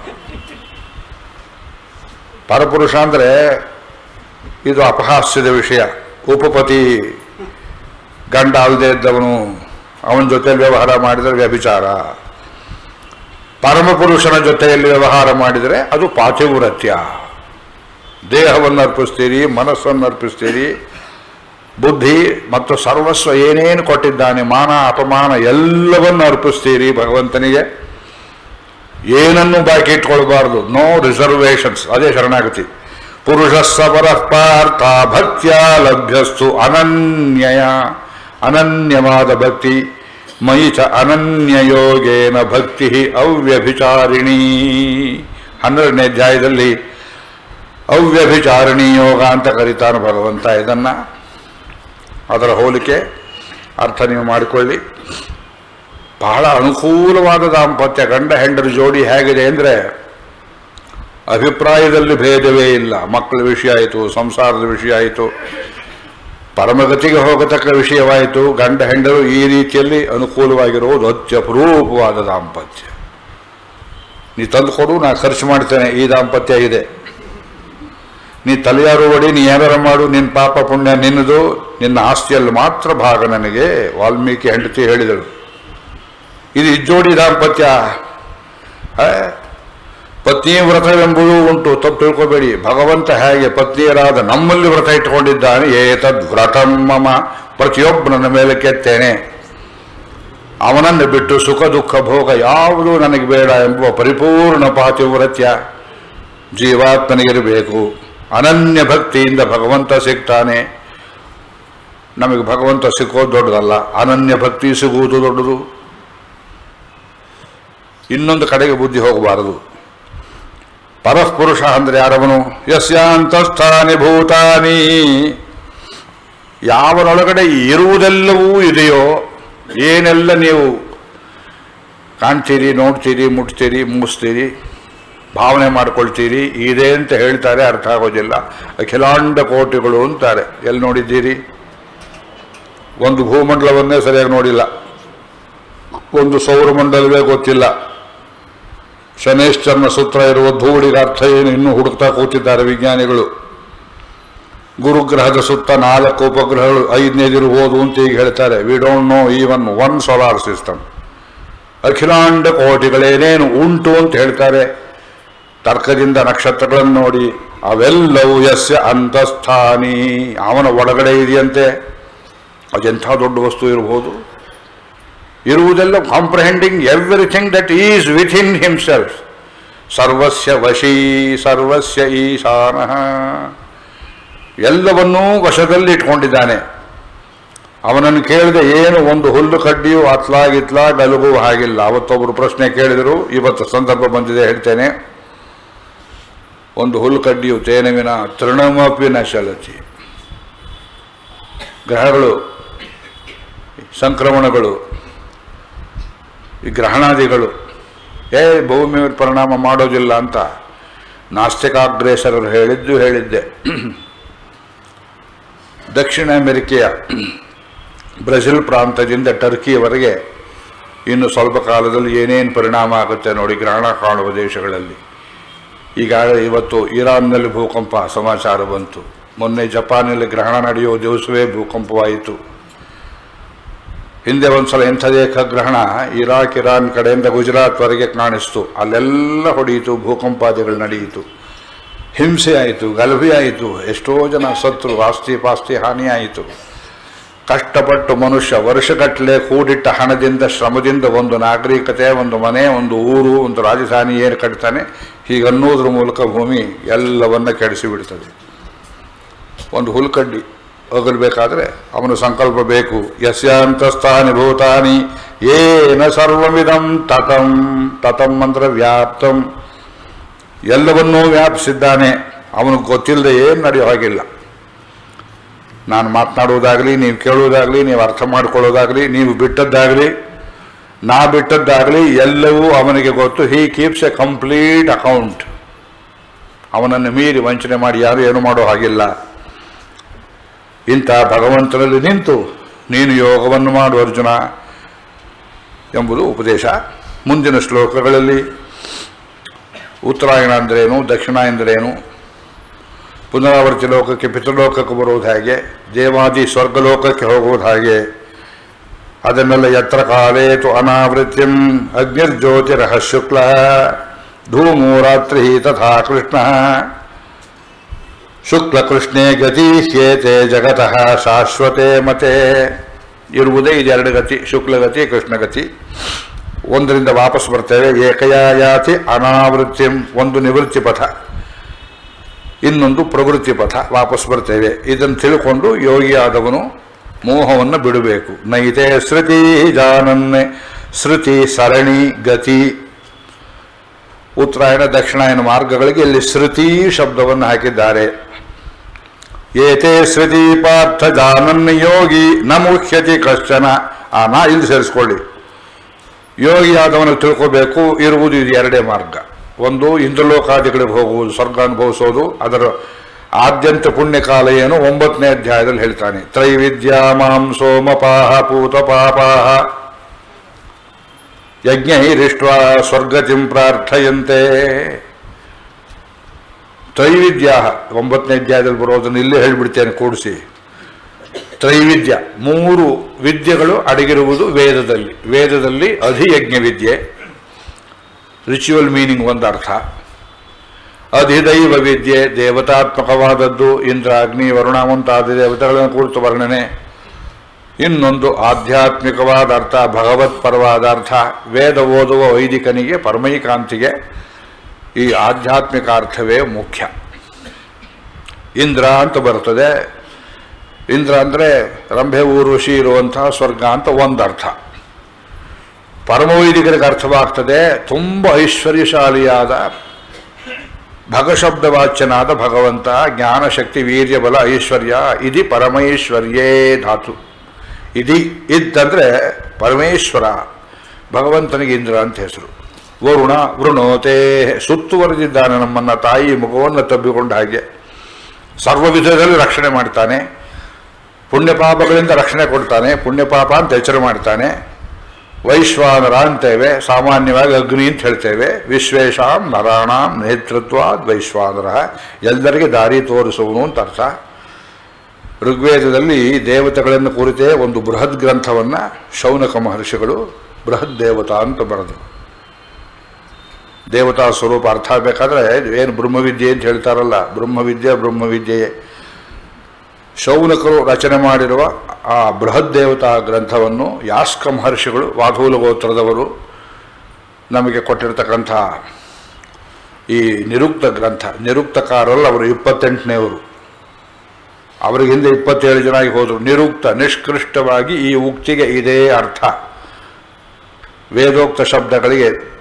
ಪರಪುರುಷ ಅಂದರೆ ಇದು ಅಪಹಾಸ್ಯದ ವಿಷಯ ಉಪಪತಿ ಗಂಡ ಅಲ್ಲದೆ ಇದ್ದವನು ಅವನ ಜೊತೆಯಲ್ಲಿ ವ್ಯವಹಾರ ಮಾಡಿದರೆ ವ್ಯಭಿಚಾರ ಪರಮಪುರುಷನ ಜೊತೆಯಲ್ಲಿ ವ್ಯವಹಾರ ಮಾಡಿದರೆ ಅದು ಪಾತಿವ್ರತ್ಯ ದೇಹವನ್ನು ಅರ್ಪಿಸ್ತೀರಿ ಮನಸ್ಸನ್ನು ಅರ್ಪಿಸ್ತೀರಿ ಬುದ್ಧಿ ಮತ್ತು ಸರ್ವಸ್ವ ಏನೇನು ಕೊಟ್ಟಿದ್ದಾನೆ ಮಾನ ಅಪಮಾನ ಎಲ್ಲವನ್ನು ಅರ್ಪಿಸ್ತೀರಿ ಭಗವಂತನಿಗೆ ಏನನ್ನು ಬಾಕಿ ಇಟ್ಕೊಳ್ಬಾರ್ದು ನೋ ರಿಸರ್ವೇಷನ್ಸ್ ಅದೇ ಶರಣಾಗತಿ ಪುರುಷ ಸಬರ ಪಾರ್ಥ ಭಕ್ತ್ಯ ಲಭ್ಯಸ್ತು ಅನನ್ಯಯ ಅನನ್ಯವಾದ ಭಕ್ತಿ ಮಯಿ ಚ ಅನನ್ಯಯೋಗೇನ ಭಕ್ತಿ ಅವ್ಯಭಿಚಾರಿಣಿ ಹನ್ನೆರಡನೇ ಅಧ್ಯಾಯದಲ್ಲಿ ಅವ್ಯಭಿಚಾರಿಣಿ ಯೋಗ ಅಂತ ಕರೀತಾನೆ ಭಗವಂತ ಇದನ್ನ ಅದರ ಹೋಲಿಕೆ ಅರ್ಥ ನೀವು ಮಾಡಿಕೊಳ್ಳಿ ಬಹಳ ಅನುಕೂಲವಾದ ದಾಂಪತ್ಯ ಗಂಡ ಹೆಂಡರ ಜೋಡಿ ಹೇಗಿದೆ ಅಂದರೆ ಅಭಿಪ್ರಾಯದಲ್ಲಿ ಭೇದವೇ ಇಲ್ಲ ಮಕ್ಕಳ ವಿಷಯ ಆಯಿತು ಸಂಸಾರದ ವಿಷಯ ಆಯಿತು ಪರಮಗತಿಗೆ ಹೋಗತಕ್ಕ ವಿಷಯವಾಯಿತು ಗಂಡ ಹೆಂಡರು ಈ ರೀತಿಯಲ್ಲಿ ಅನುಕೂಲವಾಗಿರುವುದು ಅತ್ಯಪರೂಪವಾದ ದಾಂಪತ್ಯ ನೀ ತಂದು ಕೊಡು ನಾ ಖರ್ಚು ಮಾಡ್ತೇನೆ ಈ ದಾಂಪತ್ಯ ಇದೆ ನೀ ತಲೆಯಾರು ಒಡಿ ನೀ ಏನಾರ ಮಾಡು ನಿನ್ನ ಪಾಪ ಪುಣ್ಯ ನಿನ್ನದು ನಿನ್ನ ಆಸ್ತಿಯಲ್ಲಿ ಮಾತ್ರ ಭಾಗ ನನಗೆ ವಾಲ್ಮೀಕಿ ಹೆಂಡತಿ ಹೇಳಿದಳು ಇದು ಇಜ್ಜೋಡಿ ದಾಂಪತ್ಯ ಆ, ಪತ್ನಿ ವ್ರತವೆಂಬುದು ಉಂಟು ತಪ್ಪು ತಿಳ್ಕೊಬೇಡಿ ಭಗವಂತ ಹೇಗೆ ಪತ್ನಿಯರಾದ ನಮ್ಮಲ್ಲಿ ವ್ರತ ಇಟ್ಟುಕೊಂಡಿದ್ದಾನೆ ಏತದ್ ವ್ರತಂ ಮಮ ಪ್ರತಿಯೊಬ್ಬನ ಮೇಲೆ ಕೆತ್ತೇನೆ ಅವನನ್ನು ಬಿಟ್ಟು ಸುಖ ದುಃಖ ಭೋಗ ಯಾವುದೂ ನನಗೆ ಬೇಡ ಎಂಬುವ ಪರಿಪೂರ್ಣ ಪಾತಿವ್ರತ್ಯ ಜೀವಾತ್ಮನಿಗಿರಬೇಕು ಅನನ್ಯ ಭಕ್ತಿಯಿಂದ ಭಗವಂತ ಸಿಗ್ತಾನೆ ನಮಗೆ ಭಗವಂತ ಸಿಕ್ಕೋದು ದೊಡ್ಡದಲ್ಲ ಅನನ್ಯ ಭಕ್ತಿ ಸಿಗುವುದು ದೊಡ್ಡದು ಇನ್ನೊಂದು ಕಡೆಗೆ ಬುದ್ಧಿ ಹೋಗಬಾರದು ಪರಸ್ಪುರುಷ ಅಂದರೆ ಯಾರವನು ಯಸ್ಯಾಂತಸ್ಥಾನಿ ಭೂತಾನಿ ಯಾವನೊಳಗಡೆ ಇರುವುದೆಲ್ಲವೂ ಇದೆಯೋ ಏನೆಲ್ಲ ನೀವು ಕಾಣ್ತೀರಿ ನೋಡ್ತೀರಿ ಮುಟ್ತೀರಿ ಮುಗಿಸ್ತೀರಿ ಭಾವನೆ ಮಾಡ್ಕೊಳ್ತೀರಿ ಇದೆ ಅಂತ ಹೇಳ್ತಾರೆ ಅರ್ಥ ಆಗೋದಿಲ್ಲ ಅಖಿಲಾಂಡ ಕೋಟಿಗಳು ಅಂತಾರೆ ಎಲ್ಲಿ ನೋಡಿದ್ದೀರಿ ಒಂದು ಭೂಮಂಡಲವನ್ನೇ ಸರಿಯಾಗಿ ನೋಡಿಲ್ಲ ಒಂದು ಸೌರಮಂಡಲವೇ ಗೊತ್ತಿಲ್ಲ ಶನೇಶ್ವರನ ಸೂತ್ರ ಇರುವ ಧೂಳಿಗೆ ಅರ್ಥ ಏನು ಇನ್ನೂ ಹುಡುಕ್ತಾ ಕೂತಿದ್ದಾರೆ ವಿಜ್ಞಾನಿಗಳು ಗುರುಗ್ರಹದ ಸುತ್ತ ನಾಲ್ಕು ಉಪಗ್ರಹಗಳು ಐದನೇದಿರ್ಬೋದು ಅಂತ ಈಗ ಹೇಳ್ತಾರೆ we don't know even one solar system ಅಖಿಲಾಂಡ ಕೋಟಿಗಳೇನೇನು ಉಂಟು ಅಂತ ಹೇಳ್ತಾರೆ ತರ್ಕದಿಂದ ನಕ್ಷತ್ರಗಳನ್ನು ನೋಡಿ ಅವೆಲ್ಲವೂ ಯಸ್ಯ ಅಂತಸ್ಥಾನಿ ಅವನ ಒಳಗಡೆ ಇದೆಯಂತೆ ಅದೆಂಥ ದೊಡ್ಡ ವಸ್ತು ಇರಬಹುದು ಇರುವುದೆಲ್ಲ comprehending everything that is with in himself ಸರ್ವಸ್ಯ ವಶೀ ಸರ್ವಸ್ಯ ಈಶಾನಃ ಎಲ್ಲವನ್ನೂ ವಶದಲ್ಲಿ ಇಟ್ಕೊಂಡಿದ್ದಾನೆ ಅವನನ್ನು ಕೇಳಿದೆ ಏನು ಒಂದು ಹುಲ್ಲು ಕಡ್ಡಿಯು ಅತ್ಲಾಗಿತ್ಲ ಗಲುಗು ಹಾಗಿಲ್ಲ ಅವತ್ತೊಬ್ಬರು ಪ್ರಶ್ನೆ ಕೇಳಿದರು ಇವತ್ತು ಸಂದರ್ಭ ಬಂದಿದೆ ಹೇಳ್ತೇನೆ ಒಂದು ಹುಲ್ಕಡ್ಡಿಯು ತೇನವಿನ ತೃಣಮಪಿ ನ ಚಲತಿ ಗ್ರಹಗಳು ಸಂಕ್ರಮಣಗಳು ಈ ಗ್ರಹಣಾದಿಗಳು ಏ ಭೂಮಿ ಮೇಲೆ ಪರಿಣಾಮ ಮಾಡೋದಿಲ್ಲ ಅಂತ ನಾಸ್ತಿಕಾಗ್ರೇಸರರು ಹೇಳಿದ್ದು ಹೇಳಿದ್ದೆ ದಕ್ಷಿಣ ಅಮೆರಿಕೆಯ ಬ್ರೆಜಿಲ್ ಪ್ರಾಂತದಿಂದ ಟರ್ಕಿಯವರೆಗೆ ಇನ್ನು ಸ್ವಲ್ಪ ಕಾಲದಲ್ಲಿ ಏನೇನು ಪರಿಣಾಮ ಆಗುತ್ತೆ ನೋಡಿ ಗ್ರಹಣ ಕಾಣುವ ದೇಶಗಳಲ್ಲಿ ಈಗಾಗಲೇ ಇವತ್ತು ಇರಾನ್ನಲ್ಲಿ ಭೂಕಂಪ ಸಮಾಚಾರ ಬಂತು ಮೊನ್ನೆ ಜಪಾನಲ್ಲಿ ಗ್ರಹಣ ನಡೆಯುವ ದಿವಸವೇ ಭೂಕಂಪವಾಯಿತು ಹಿಂದೆ ಒಂದ್ಸಲ ಎಂಥದೇ ಗ್ರಹಣ ಇರಾಕ್ ಇರಾನ್ ಕಡೆಯಿಂದ ಗುಜರಾತ್ವರೆಗೆ ಕಾಣಿಸ್ತು ಅಲ್ಲೆಲ್ಲ ಹೊಡೆಯಿತು ಭೂಕಂಪಾದಿಗಳು ನಡೆಯಿತು ಹಿಂಸೆ ಆಯಿತು ಗಲಭೆ ಆಯಿತು ಎಷ್ಟೋ ಜನ ಸತ್ರು ಆಸ್ತಿ ಪಾಸ್ತಿ ಹಾನಿಯಾಯಿತು ಕಷ್ಟಪಟ್ಟು ಮನುಷ್ಯ ವರ್ಷಗಟ್ಟಲೆ ಕೂಡಿಟ್ಟ ಹಣದಿಂದ ಶ್ರಮದಿಂದ ಒಂದು ನಾಗರಿಕತೆ ಒಂದು ಮನೆ ಒಂದು ಊರು ಒಂದು ರಾಜಧಾನಿ ಏನು ಕಟ್ತಾನೆ ಹೀಗನ್ನೋದ್ರ ಮೂಲಕ ಭೂಮಿ ಎಲ್ಲವನ್ನ ಕೆಡಿಸಿ ಬಿಡ್ತದೆ ಒಂದು ಹುಲ್ಕಡ್ಡಿ ಹೋಗಲ್ಬೇಕಾದ್ರೆ ಅವನು ಸಂಕಲ್ಪ ಬೇಕು ಯಸ್ಯಾಂತಸ್ಥಾನಿ ಭೂತಾನಿ ಏನ ಸರ್ವವಿಧಂ ತತಂ ತತಂ ಅಂದ್ರೆ ವ್ಯಾಪ್ತಂ ಎಲ್ಲವನ್ನೂ ವ್ಯಾಪಿಸಿದ್ದಾನೆ ಅವನಿಗೆ ಗೊತ್ತಿಲ್ಲದೆ ಏನು ನಡೆಯೋ ಹಾಗಿಲ್ಲ ನಾನು ಮಾತನಾಡುವುದಾಗಲಿ ನೀವು ಕೇಳುವುದಾಗಲಿ ನೀವು ಅರ್ಥ ಮಾಡ್ಕೊಳ್ಳೋದಾಗಲಿ ನೀವು ಬಿಟ್ಟದ್ದಾಗಲಿ ನಾ ಬಿಟ್ಟದ್ದಾಗಲಿ ಎಲ್ಲವೂ ಅವನಿಗೆ ಗೊತ್ತು he keeps a complete account ಅವನನ್ನು ಮೀರಿ ವಂಚನೆ ಮಾಡಿ ಯಾರು ಏನು ಮಾಡೋ ಹಾಗಿಲ್ಲ ಇಂಥ ಭಗವಂತನಲ್ಲಿ ನಿಂತು ನೀನು ಯೋಗವನ್ನು ಮಾಡು ಅರ್ಜುನ ಎಂಬುದು ಉಪದೇಶ ಮುಂದಿನ ಶ್ಲೋಕಗಳಲ್ಲಿ ಉತ್ತರಾಯಣ ಅಂದ್ರೇನು ದಕ್ಷಿಣ ಎಂದರೇನು ಪುನರಾವರ್ತಿ ಲೋಕಕ್ಕೆ ಪಿತೃಲೋಕಕ್ಕೆ ಬರುವುದು ಹೇಗೆ ದೇವಾದಿ ಸ್ವರ್ಗಲೋಕಕ್ಕೆ ಹೋಗುವುದು ಹಾಗೆ ಅದನ್ನೆಲ್ಲ ಯತ್ರ ಕಾಲೇತು ಅನಾವೃತ್ಯಂ ಅಗ್ನಿರ್ಜ್ಯೋತಿರಹ ಶುಕ್ಲ ಧೂಮೋ ರಾತ್ರಿ ತಥಾ ಕೃಷ್ಣ ಶುಕ್ಲ ಕೃಷ್ಣೇ ಗತಿ ಹ್ಯೇತೆ ಜಗತಃ ಶಾಶ್ವತೆ ಮತೆ ಇರುವುದೇ ಇದೆರಡು ಗತಿ ಶುಕ್ಲಗತಿ ಕೃಷ್ಣಗತಿ ಒಂದರಿಂದ ವಾಪಸ್ ಬರ್ತೇವೆ ಏಕಯಾಯಾತಿ ಅನಾವೃತ್ಯಂ ಒಂದು ನಿವೃತ್ತಿ ಪಥ ಇನ್ನೊಂದು ಪ್ರವೃತ್ತಿ ಪಥ ವಾಪಸ್ ಬರ್ತೇವೆ ಇದನ್ನು ತಿಳ್ಕೊಂಡು ಯೋಗಿಯಾದವನು ಮೋಹವನ್ನು ಬಿಡಬೇಕು ನೈತೆ ಶ್ರುತಿ ಜಾನನ್ನೆ ಶ್ರುತಿ ಸರಣಿ ಗತಿ ಉತ್ತರಾಯಣ ದಕ್ಷಿಣಾಯನ ಮಾರ್ಗಗಳಿಗೆ ಇಲ್ಲಿ ಶ್ರುತಿ ಶಬ್ದವನ್ನು ಹಾಕಿದ್ದಾರೆ ಏತೆ ಶ್ರುತಿ ಪಾರ್ಥ ಜಾನನ್ ಯೋಗಿ ನ ಮುಖ್ಯತಿ ಕಶ್ಚನ ಆ ನಾ ಇಲ್ಲಿ ಸೇರಿಸ್ಕೊಳ್ಳಿ ಯೋಗಿಯಾದವನು ತಿಳ್ಕೋಬೇಕು ಇರುವುದು ಇದು ಎರಡೇ ಮಾರ್ಗ ಒಂದು ಇಂದ್ರಲೋಕಾದಿಗಳಿಗೆ ಹೋಗುವುದು ಸ್ವರ್ಗ ಅನುಭವಿಸೋದು ಅದರ ಆದ್ಯಂತ ಪುಣ್ಯಕಾಲ ಏನು ಒಂಬತ್ತನೇ ಅಧ್ಯಾಯದಲ್ಲಿ ಹೇಳ್ತಾನೆ ತ್ರೈವಿದ್ಯಾ ಮಾಂ ಸೋಮಪಾಹ ಪೂತಪಾಪಾಹ ಯಜ್ಞೈರಿಷ್ಟ ಸ್ವರ್ಗತಿಂ ಪ್ರಾರ್ಥಯಂತೆ ತ್ರೈವಿದ್ಯ ಒಂಬತ್ತನೇ ಅಧ್ಯಾಯದಲ್ಲಿ ಬರೋದನ್ನು ಇಲ್ಲೇ ಹೇಳಿಬಿಡ್ತೇನೆ ಕೂಡಿಸಿ ತ್ರೈವಿದ್ಯ ಮೂರು ವಿದ್ಯೆಗಳು ಅಡಗಿರುವುದು ವೇದದಲ್ಲಿ ವೇದದಲ್ಲಿ ಅಧಿಯಜ್ಞ ವಿದ್ಯೆ ರಿಚುವಲ್ ಮೀನಿಂಗ್ ಒಂದು ಅರ್ಥ ಅಧಿದೈವ ವಿದ್ಯೆ ದೇವತಾತ್ಮಕವಾದದ್ದು ಇಂದ್ರ ಅಗ್ನಿ ವರುಣ ಮುಂತಾದ ದೇವತೆಗಳನ್ನು ಕುರಿತು ವರ್ಣನೆ ಇನ್ನೊಂದು ಆಧ್ಯಾತ್ಮಿಕವಾದ ಅರ್ಥ ಭಗವತ್ ಪರವಾದ ಅರ್ಥ ವೇದ ಓದುವ ವೈದಿಕನಿಗೆ ಪರಮೈಕಾಂತಿಗೆ ಈ ಆಧ್ಯಾತ್ಮಿಕ ಅರ್ಥವೇ ಮುಖ್ಯ ಇಂದ್ರ ಅಂತ ಬರ್ತದೆ ಇಂದ್ರ ಅಂದರೆ ರಂಭೆ ಊರ್ವಶಿ ಇರುವಂತಹ ಸ್ವರ್ಗ ಅಂತ ಒಂದು ಅರ್ಥ ಪರಮವೈದಿಕರಿಗೆ ಅರ್ಥವಾಗ್ತದೆ ತುಂಬ ಐಶ್ವರ್ಯಶಾಲಿಯಾದ ಭಗಶಬ್ದವಾಚ್ಯನಾದ ಭಗವಂತ ಜ್ಞಾನಶಕ್ತಿ ವೀರ್ಯ ಬಲ ಐಶ್ವರ್ಯ ಇದಿ ಪರಮೈಶ್ವರ್ಯೇ ಧಾತು ಇದಿ ಇದ್ದಂದ್ರೆ ಪರಮೇಶ್ವರ ಭಗವಂತನಿಗೆ ಇಂದ್ರ ಅಂತ ಹೆಸರು ವರುಣ ವೃಣೋತೆ ಸುತ್ತುವರೆದಿದ್ದಾನೆ ನಮ್ಮನ್ನ ತಾಯಿ ಮಗುವನ್ನು ತಬ್ಬಿಕೊಂಡ ಹಾಗೆ ಸರ್ವ ವಿಧದಲ್ಲಿ ರಕ್ಷಣೆ ಮಾಡ್ತಾನೆ ಪುಣ್ಯಪಾಪಗಳಿಂದ ರಕ್ಷಣೆ ಕೊಡ್ತಾನೆ ಪುಣ್ಯಪಾಪ ಅಂತ ಎಚ್ಚರ ಮಾಡ್ತಾನೆ ವೈಶ್ವಾನರ ಅಂತೇವೆ ಸಾಮಾನ್ಯವಾಗಿ ಅಗ್ನಿ ಅಂತ ಹೇಳ್ತೇವೆ ವಿಶ್ವೇಶಾಂ ನರಾಣಾಂ ನೇತೃತ್ವಾದ್ ವೈಶ್ವಾನರ ಎಲ್ಲರಿಗೆ ದಾರಿ ತೋರಿಸುವನು ಅಂತ ಅರ್ಥ ಋಗ್ವೇದದಲ್ಲಿ ದೇವತೆಗಳನ್ನು ಕುರಿತೇ ಒಂದು ಬೃಹತ್ ಗ್ರಂಥವನ್ನು ಶೌನಕ ಮಹರ್ಷಿಗಳು ಬೃಹತ್ ದೇವತಾ ಅಂತ ಬರೆದರು ದೇವತಾ ಸ್ವರೂಪ ಅರ್ಥ ಆಗಬೇಕಾದ್ರೆ ಏನು ಬ್ರಹ್ಮವಿದ್ಯೆ ಅಂತ ಹೇಳ್ತಾರಲ್ಲ ಬ್ರಹ್ಮವಿದ್ಯೆ ಬ್ರಹ್ಮವಿದ್ಯೆಯೇ ಶೌನಕರು ರಚನೆ ಮಾಡಿರುವ ಆ ಬೃಹತ್ ದೇವತಾ ಗ್ರಂಥವನ್ನು ಯಾಸ್ಕ ಮಹರ್ಷಿಗಳು ವಾಧೂಲ ಗೋತ್ರದವರು ನಮಗೆ ಕೊಟ್ಟಿರ್ತಕ್ಕಂಥ ಈ ನಿರುಕ್ತ ಗ್ರಂಥ ನಿರುಕ್ತಕಾರಲ್ಲ ಅವರು ಇಪ್ಪತ್ತೆಂಟನೇವರು ಅವರಿಗೆ ಹಿಂದೆ ಇಪ್ಪತ್ತೇಳು ಜನ ಆಗಿ ಹೋದರು ನಿರುಕ್ತ ನಿಷ್ಕೃಷ್ಟವಾಗಿ ಈ ಉಕ್ತಿಗೆ ಇದೇ ಅರ್ಥ ವೇದೋಕ್ತ ಶಬ್ದಗಳಿಗೆ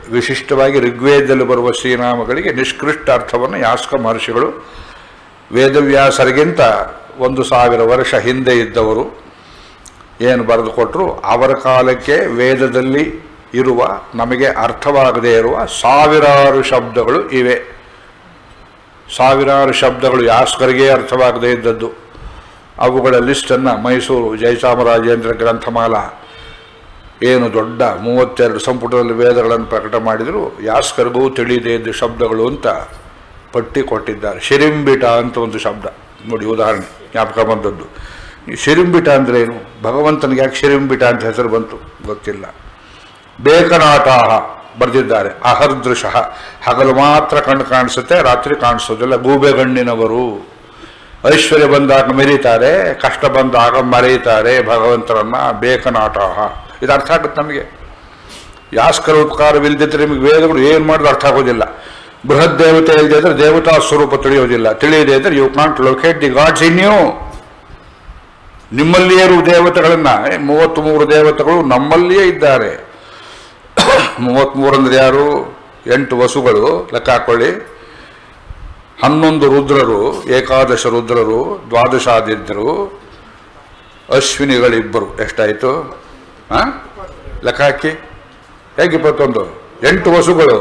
ವಿಶಿಷ್ಟವಾಗಿ ಋಗ್ವೇದದಲ್ಲಿ ಬರುವ ಶ್ರೀನಾಮಗಳಿಗೆ ನಿಷ್ಕೃಷ್ಟ ಅರ್ಥವನ್ನು ಯಾಸ್ಕ ಮಹರ್ಷಿಗಳು ವೇದವ್ಯಾಸರಿಗಿಂತ ಒಂದು ಸಾವಿರ ವರ್ಷ ಹಿಂದೆ ಇದ್ದವರು ಏನು ಬರೆದು ಕೊಟ್ಟರು ಅವರ ಕಾಲಕ್ಕೆ ವೇದದಲ್ಲಿ ಇರುವ ನಮಗೆ ಅರ್ಥವಾಗದೇ ಇರುವ ಸಾವಿರಾರು ಶಬ್ದಗಳು ಇವೆ ಸಾವಿರಾರು ಶಬ್ದಗಳು ಯಾಸ್ಕರಿಗೆ ಅರ್ಥವಾಗದೇ ಇದ್ದದ್ದು ಅವುಗಳ ಲಿಸ್ಟನ್ನು ಮೈಸೂರು ಜಯಚಾಮರಾಜೇಂದ್ರ ಗ್ರಂಥಮಾಲ ಏನು ದೊಡ್ಡ ಮೂವತ್ತೆರಡು ಸಂಪುಟದಲ್ಲಿ ವೇದಗಳನ್ನು ಪ್ರಕಟ ಮಾಡಿದರು ಯಾಸ್ಕರಿಗೂ ತಿಳಿದೇ ಇದ್ದ ಶಬ್ದಗಳು ಅಂತ ಪಟ್ಟಿ ಕೊಟ್ಟಿದ್ದಾರೆ ಶಿರಿಂಬಿಟ ಅಂತ ಒಂದು ಶಬ್ದ ನೋಡಿ ಉದಾಹರಣೆ ಜ್ಞಾಪಕ ಬಂದದ್ದು ಈ ಶಿರಿಂಬಿಟ ಅಂದರೆ ಏನು ಭಗವಂತನಿಗೆ ಯಾಕೆ ಶಿರಿಂಬಿಟ ಅಂತ ಹೆಸರು ಬಂತು ಗೊತ್ತಿಲ್ಲ ಬೇಕನಾಟಾಹ ಬರೆದಿದ್ದಾರೆ ಅಹರ್ದೃಶ ಹಗಲು ಮಾತ್ರ ಕಣ್ಣು ಕಾಣಿಸುತ್ತೆ ರಾತ್ರಿ ಕಾಣಿಸೋದಿಲ್ಲ ಗೂಬೆಗಣ್ಣಿನವರು ಐಶ್ವರ್ಯ ಬಂದಾಗ ಮೆರೀತಾರೆ ಕಷ್ಟ ಬಂದಾಗ ಮರೆಯುತ್ತಾರೆ ಭಗವಂತರನ್ನ ಬೇಕನಾಟಾಹ ಇದು ಅರ್ಥ ಆಗುತ್ತೆ ನಮಗೆ ಯಾಸ್ಕರ ಉಪಕಾರವಿಲ್ಲದಿದ್ದರೆ ನಿಮಗೆ ವೇದಗಳು ಏನು ಮಾಡಿದ್ರು ಅರ್ಥ ಆಗೋದಿಲ್ಲ ಬೃಹತ್ ದೇವತೆ ಇಲ್ಲದೆ ಇದ್ರೆ ದೇವತಾ ಸ್ವರೂಪ ತಿಳಿಯೋದಿಲ್ಲ ತಿಳಿಯದೇ ಇದ್ರೆ you can't locate the gods in you ನಿಮ್ಮಲ್ಲಿಯೇ ಇರುವ ದೇವತೆಗಳನ್ನ ಮೂವತ್ತ್ ಮೂರು ದೇವತೆಗಳು ನಮ್ಮಲ್ಲಿಯೇ ಇದ್ದಾರೆ ಮೂವತ್ತ್ಮೂರು ಅಂದ್ರೆ ಯಾರು ಎಂಟು ವಸುಗಳು ಲೆಕ್ಕ ಹಾಕೊಳ್ಳಿ ಹನ್ನೊಂದು ರುದ್ರರು ಏಕಾದಶ ರುದ್ರರು ದ್ವಾದಶಾದಿದ್ದರು ಅಶ್ವಿನಿಗಳಿಬ್ಬರು ಎಷ್ಟಾಯಿತು ಹಾಂ ಲೆಕ್ಕ ಹಾಕಿ ಹೇಗೆ ಇಪ್ಪತ್ತೊಂದು ಎಂಟು ವಸುಗಳು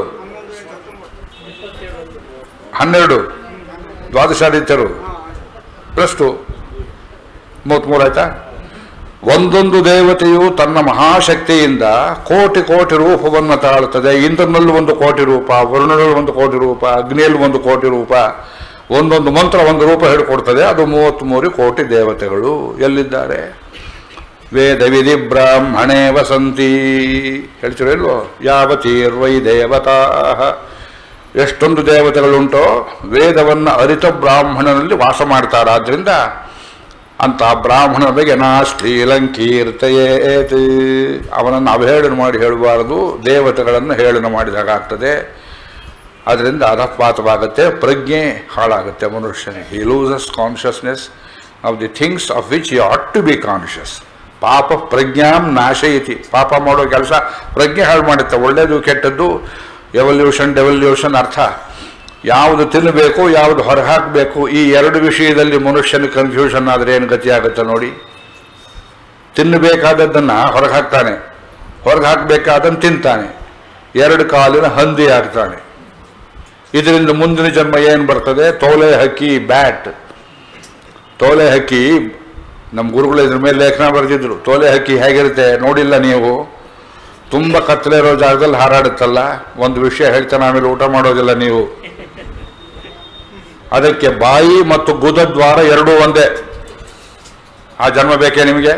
ಹನ್ನೆರಡು ದ್ವಾದಶಾದಿತ್ಯರು ಪ್ಲಸ್ ಟು ಮೂವತ್ತ್ಮೂರು ಆಯ್ತಾ ಒಂದೊಂದು ದೇವತೆಯು ತನ್ನ ಮಹಾಶಕ್ತಿಯಿಂದ ಕೋಟಿ ಕೋಟಿ ರೂಪವನ್ನು ತಾಳುತ್ತದೆ ಇಂದ್ರನಲ್ಲಿ ಒಂದು ಕೋಟಿ ರೂಪ ವರುಣನಲ್ಲಿ ಒಂದು ಕೋಟಿ ರೂಪ ಅಗ್ನಿಯಲ್ಲಿ ಒಂದು ಕೋಟಿ ರೂಪ ಒಂದೊಂದು ಮಂತ್ರ ಒಂದು ರೂಪ ಹೇಳಿಕೊಡ್ತದೆ ಅದು ಮೂವತ್ತ್ಮೂರು ಕೋಟಿ ದೇವತೆಗಳು ಎಲ್ಲಿದ್ದಾರೆ ವೇದ ವಿಧಿ ಬ್ರಾಹ್ಮಣೇ ವಸಂತಿ ಹೇಳ್ತೀರೋ ಇಲ್ವೋ ಯಾವತೀರ್ವೈ ದೇವತಾ ಎಷ್ಟೊಂದು ದೇವತೆಗಳುಂಟೋ ವೇದವನ್ನು ಅರಿತ ಬ್ರಾಹ್ಮಣನಲ್ಲಿ ವಾಸ ಮಾಡ್ತಾರೆ ಆದ್ರಿಂದ ಅಂತ ಬ್ರಾಹ್ಮಣ ಬಗ್ಗೆ ನಾ ಶ್ರೀಲಂಕೀರ್ತಯೇತ್ ಅವನನ್ನು ಅವಹೇಳನ ಮಾಡಿ ಹೇಳಬಾರದು ದೇವತೆಗಳನ್ನು ಹೇಳನ ಮಾಡಿದಾಗ ಆಗ್ತದೆ ಅದರಿಂದ ಅಧಪಾತವಾಗುತ್ತೆ ಪ್ರಜ್ಞೆ ಹಾಳಾಗುತ್ತೆ ಮನುಷ್ಯನಿಗೆ he loses consciousness of the things of which you ought to be conscious ಪಾಪ ಪ್ರಜ್ಞಾಂ ನಾಶಯತಿ ಪಾಪ ಮಾಡೋ ಕೆಲಸ ಪ್ರಜ್ಞೆ ಹಾಳು ಮಾಡುತ್ತೆ ಒಳ್ಳೆಯದು ಕೆಟ್ಟದ್ದು ಎವಲ್ಯೂಷನ್ ಡೆವಲ್ಯೂಷನ್ ಅರ್ಥ ಯಾವುದು ತಿನ್ನಬೇಕು ಯಾವುದು ಹೊರಹಾಕಬೇಕು ಈ ಎರಡು ವಿಷಯದಲ್ಲಿ ಮನುಷ್ಯನ ಕನ್ಫ್ಯೂಷನ್ ಆದರೆ ಏನು ಗತಿ ಆಗುತ್ತೆ ನೋಡಿ ತಿನ್ನಬೇಕಾದದ್ದನ್ನು ಹೊರಗೆ ಹಾಕ್ತಾನೆ ಹೊರಗೆ ಹಾಕಬೇಕಾದನ್ನು ತಿಂತಾನೆ ಎರಡು ಕಾಲಿನ ಹಂದಿ ಆಗ್ತಾನೆ ಇದರಿಂದ ಮುಂದಿನ ಜನ್ಮ ಏನು ಬರ್ತದೆ ತೋಲೆ ಹಕ್ಕಿ ಬ್ಯಾಟ್ ತೋಲೆ ಹಕ್ಕಿ ನಮ್ಮ ಗುರುಗಳು ಇದ್ರ ಮೇಲೆ ಲೇಖನ ಬರೆದಿದ್ರು ತೋಲೆ ಹಕ್ಕಿ ಹೇಗಿರುತ್ತೆ ನೋಡಿಲ್ಲ ನೀವು ತುಂಬ ಕತ್ತಲೆ ಇರೋ ಜಾಗದಲ್ಲಿ ಹಾರಾಡುತ್ತಲ್ಲ ಒಂದು ವಿಷಯ ಹೇಳ್ತಾನೆ ಆಮೇಲೆ ಊಟ ಮಾಡೋದಿಲ್ಲ ನೀವು ಅದಕ್ಕೆ ಬಾಯಿ ಮತ್ತು ಗುದದ್ವಾರ ಎರಡೂ ಒಂದೇ ಆ ಜನ್ಮ ಬೇಕೇ ನಿಮಗೆ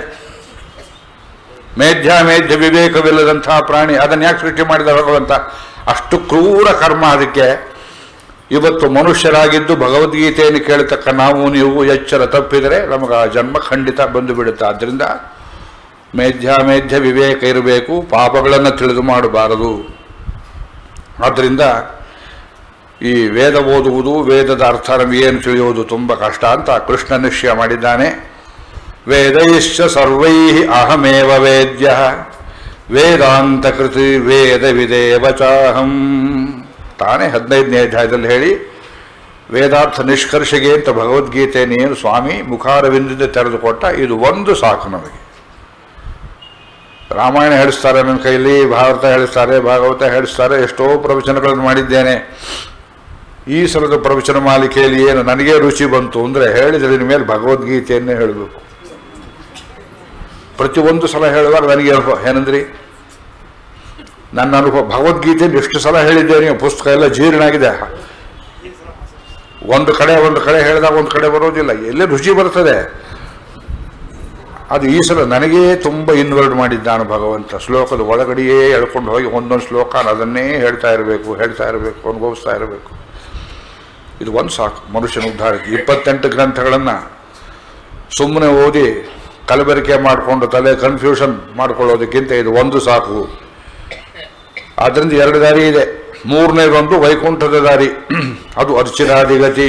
ಮೇಧ್ಯ ಮೇಧ್ಯ ವಿವೇಕವಿಲ್ಲದಂತಹ ಪ್ರಾಣಿ ಅದನ್ನು ಯಾಕೆ ಸೃಷ್ಟಿ ಮಾಡಿದ ಭಗವಂತ ಅಷ್ಟು ಕ್ರೂರ ಕರ್ಮ ಅದಕ್ಕೆ ಇವತ್ತು ಮನುಷ್ಯರಾಗಿದ್ದು ಭಗವದ್ಗೀತೆಯನ್ನು ಕೇಳತಕ್ಕ ನಾವು ನೀವು ಎಚ್ಚರ ತಪ್ಪಿದರೆ ನಮಗೆ ಆ ಜನ್ಮ ಖಂಡಿತ ಬಂದು ಬಿಡುತ್ತೆ ಆದ್ದರಿಂದ ಮೇಧ್ಯ ಮೇಧ್ಯ ವಿವೇಕ ಇರಬೇಕು ಪಾಪಗಳನ್ನು ತಿಳಿದು ಮಾಡಬಾರದು ಆದ್ದರಿಂದ ಈ ವೇದ ಓದುವುದು ವೇದದ ಅರ್ಥ ನಮಗೇನು ತಿಳಿಯುವುದು ತುಂಬ ಕಷ್ಟ ಅಂತ ಕೃಷ್ಣ ನಿಶ್ಚಯ ಮಾಡಿದ್ದಾನೆ ವೇದೈಶ್ಚ ಸರ್ವೈ ಅಹಮೇವ ವೇದ್ಯ ವೇದಾಂತ ಕೃತಿ ವೇದ ವಿದೇವಚಾಹಂ ತಾನೇ ಹದಿನೈದನೇ ಅಧ್ಯಾಯದಲ್ಲಿ ಹೇಳಿ ವೇದಾರ್ಥ ನಿಷ್ಕರ್ಷೆಗೆ ಅಂತ ಭಗವದ್ಗೀತೆಯನ್ನೇನು ಸ್ವಾಮಿ ಮುಖಾರವಿಂದಿಂದ ತೆರೆದುಕೊಟ್ಟ ಇದು ಒಂದು ಸಾಕು ನಮಗೆ ರಾಮಾಯಣ ಹೇಳಿಸ್ತಾರೆ ನನ್ನ ಕೈಲಿ ಭಾರತ ಹೇಳಿಸ್ತಾರೆ ಭಾಗವತ ಹೇಳಿಸ್ತಾರೆ ಎಷ್ಟೋ ಪ್ರವಚನಗಳನ್ನು ಮಾಡಿದ್ದೇನೆ ಈ ಸಲದ ಪ್ರವಚನ ಮಾಲಿಕೆಯಲ್ಲಿ ಏನು ನನಗೆ ರುಚಿ ಬಂತು ಅಂದರೆ ಹೇಳಿದ್ರೆ ಮೇಲೆ ಭಗವದ್ಗೀತೆಯನ್ನೇ ಹೇಳಬೇಕು ಪ್ರತಿಯೊಂದು ಸಲ ಹೇಳುವಾಗ ನನಗೆ ಅನುಭವ ಏನಂದ್ರಿ ನನ್ನ ಅನುಭವ ಭಗವದ್ಗೀತೆಯನ್ನು ಎಷ್ಟು ಸಲ ಹೇಳಿದ್ದೇನೆ ಪುಸ್ತಕ ಎಲ್ಲ ಜೀರ್ಣ ಆಗಿದೆ ಒಂದು ಕಡೆ ಒಂದು ಕಡೆ ಹೇಳಿದಾಗ ಒಂದು ಕಡೆ ಬರೋದಿಲ್ಲ ಎಲ್ಲಿ ರುಚಿ ಬರ್ತದೆ ಅದು ಈ ಸಲ ನನಗೇ ತುಂಬ ಇನ್ವರ್ಟ್ ಮಾಡಿದ್ದಾನೆ ಭಗವಂತ ಶ್ಲೋಕದ ಒಳಗಡೆಯೇ ಎಳ್ಕೊಂಡು ಹೋಗಿ ಒಂದೊಂದು ಶ್ಲೋಕ ಅದನ್ನೇ ಹೇಳ್ತಾ ಇರಬೇಕು ಹೇಳ್ತಾ ಇರಬೇಕು ಅನುಭವಿಸ್ತಾ ಇರಬೇಕು ಇದು ಒಂದು ಸಾಕು ಮನುಷ್ಯನ ಉದ್ಧಾರಕ್ಕೆ ಇಪ್ಪತ್ತೆಂಟು ಗ್ರಂಥಗಳನ್ನು ಸುಮ್ಮನೆ ಓದಿ ಕಲಬೆರಕೆ ಮಾಡಿಕೊಂಡು ತಲೆ ಕನ್ಫ್ಯೂಷನ್ ಮಾಡ್ಕೊಳ್ಳೋದಕ್ಕಿಂತ ಇದು ಒಂದು ಸಾಕು ಆದ್ದರಿಂದ ಎರಡು ದಾರಿ ಇದೆ ಮೂರನೇದೊಂದು ವೈಕುಂಠದ ದಾರಿ ಅದು ಅರ್ಚಿರಾದಿಗತಿ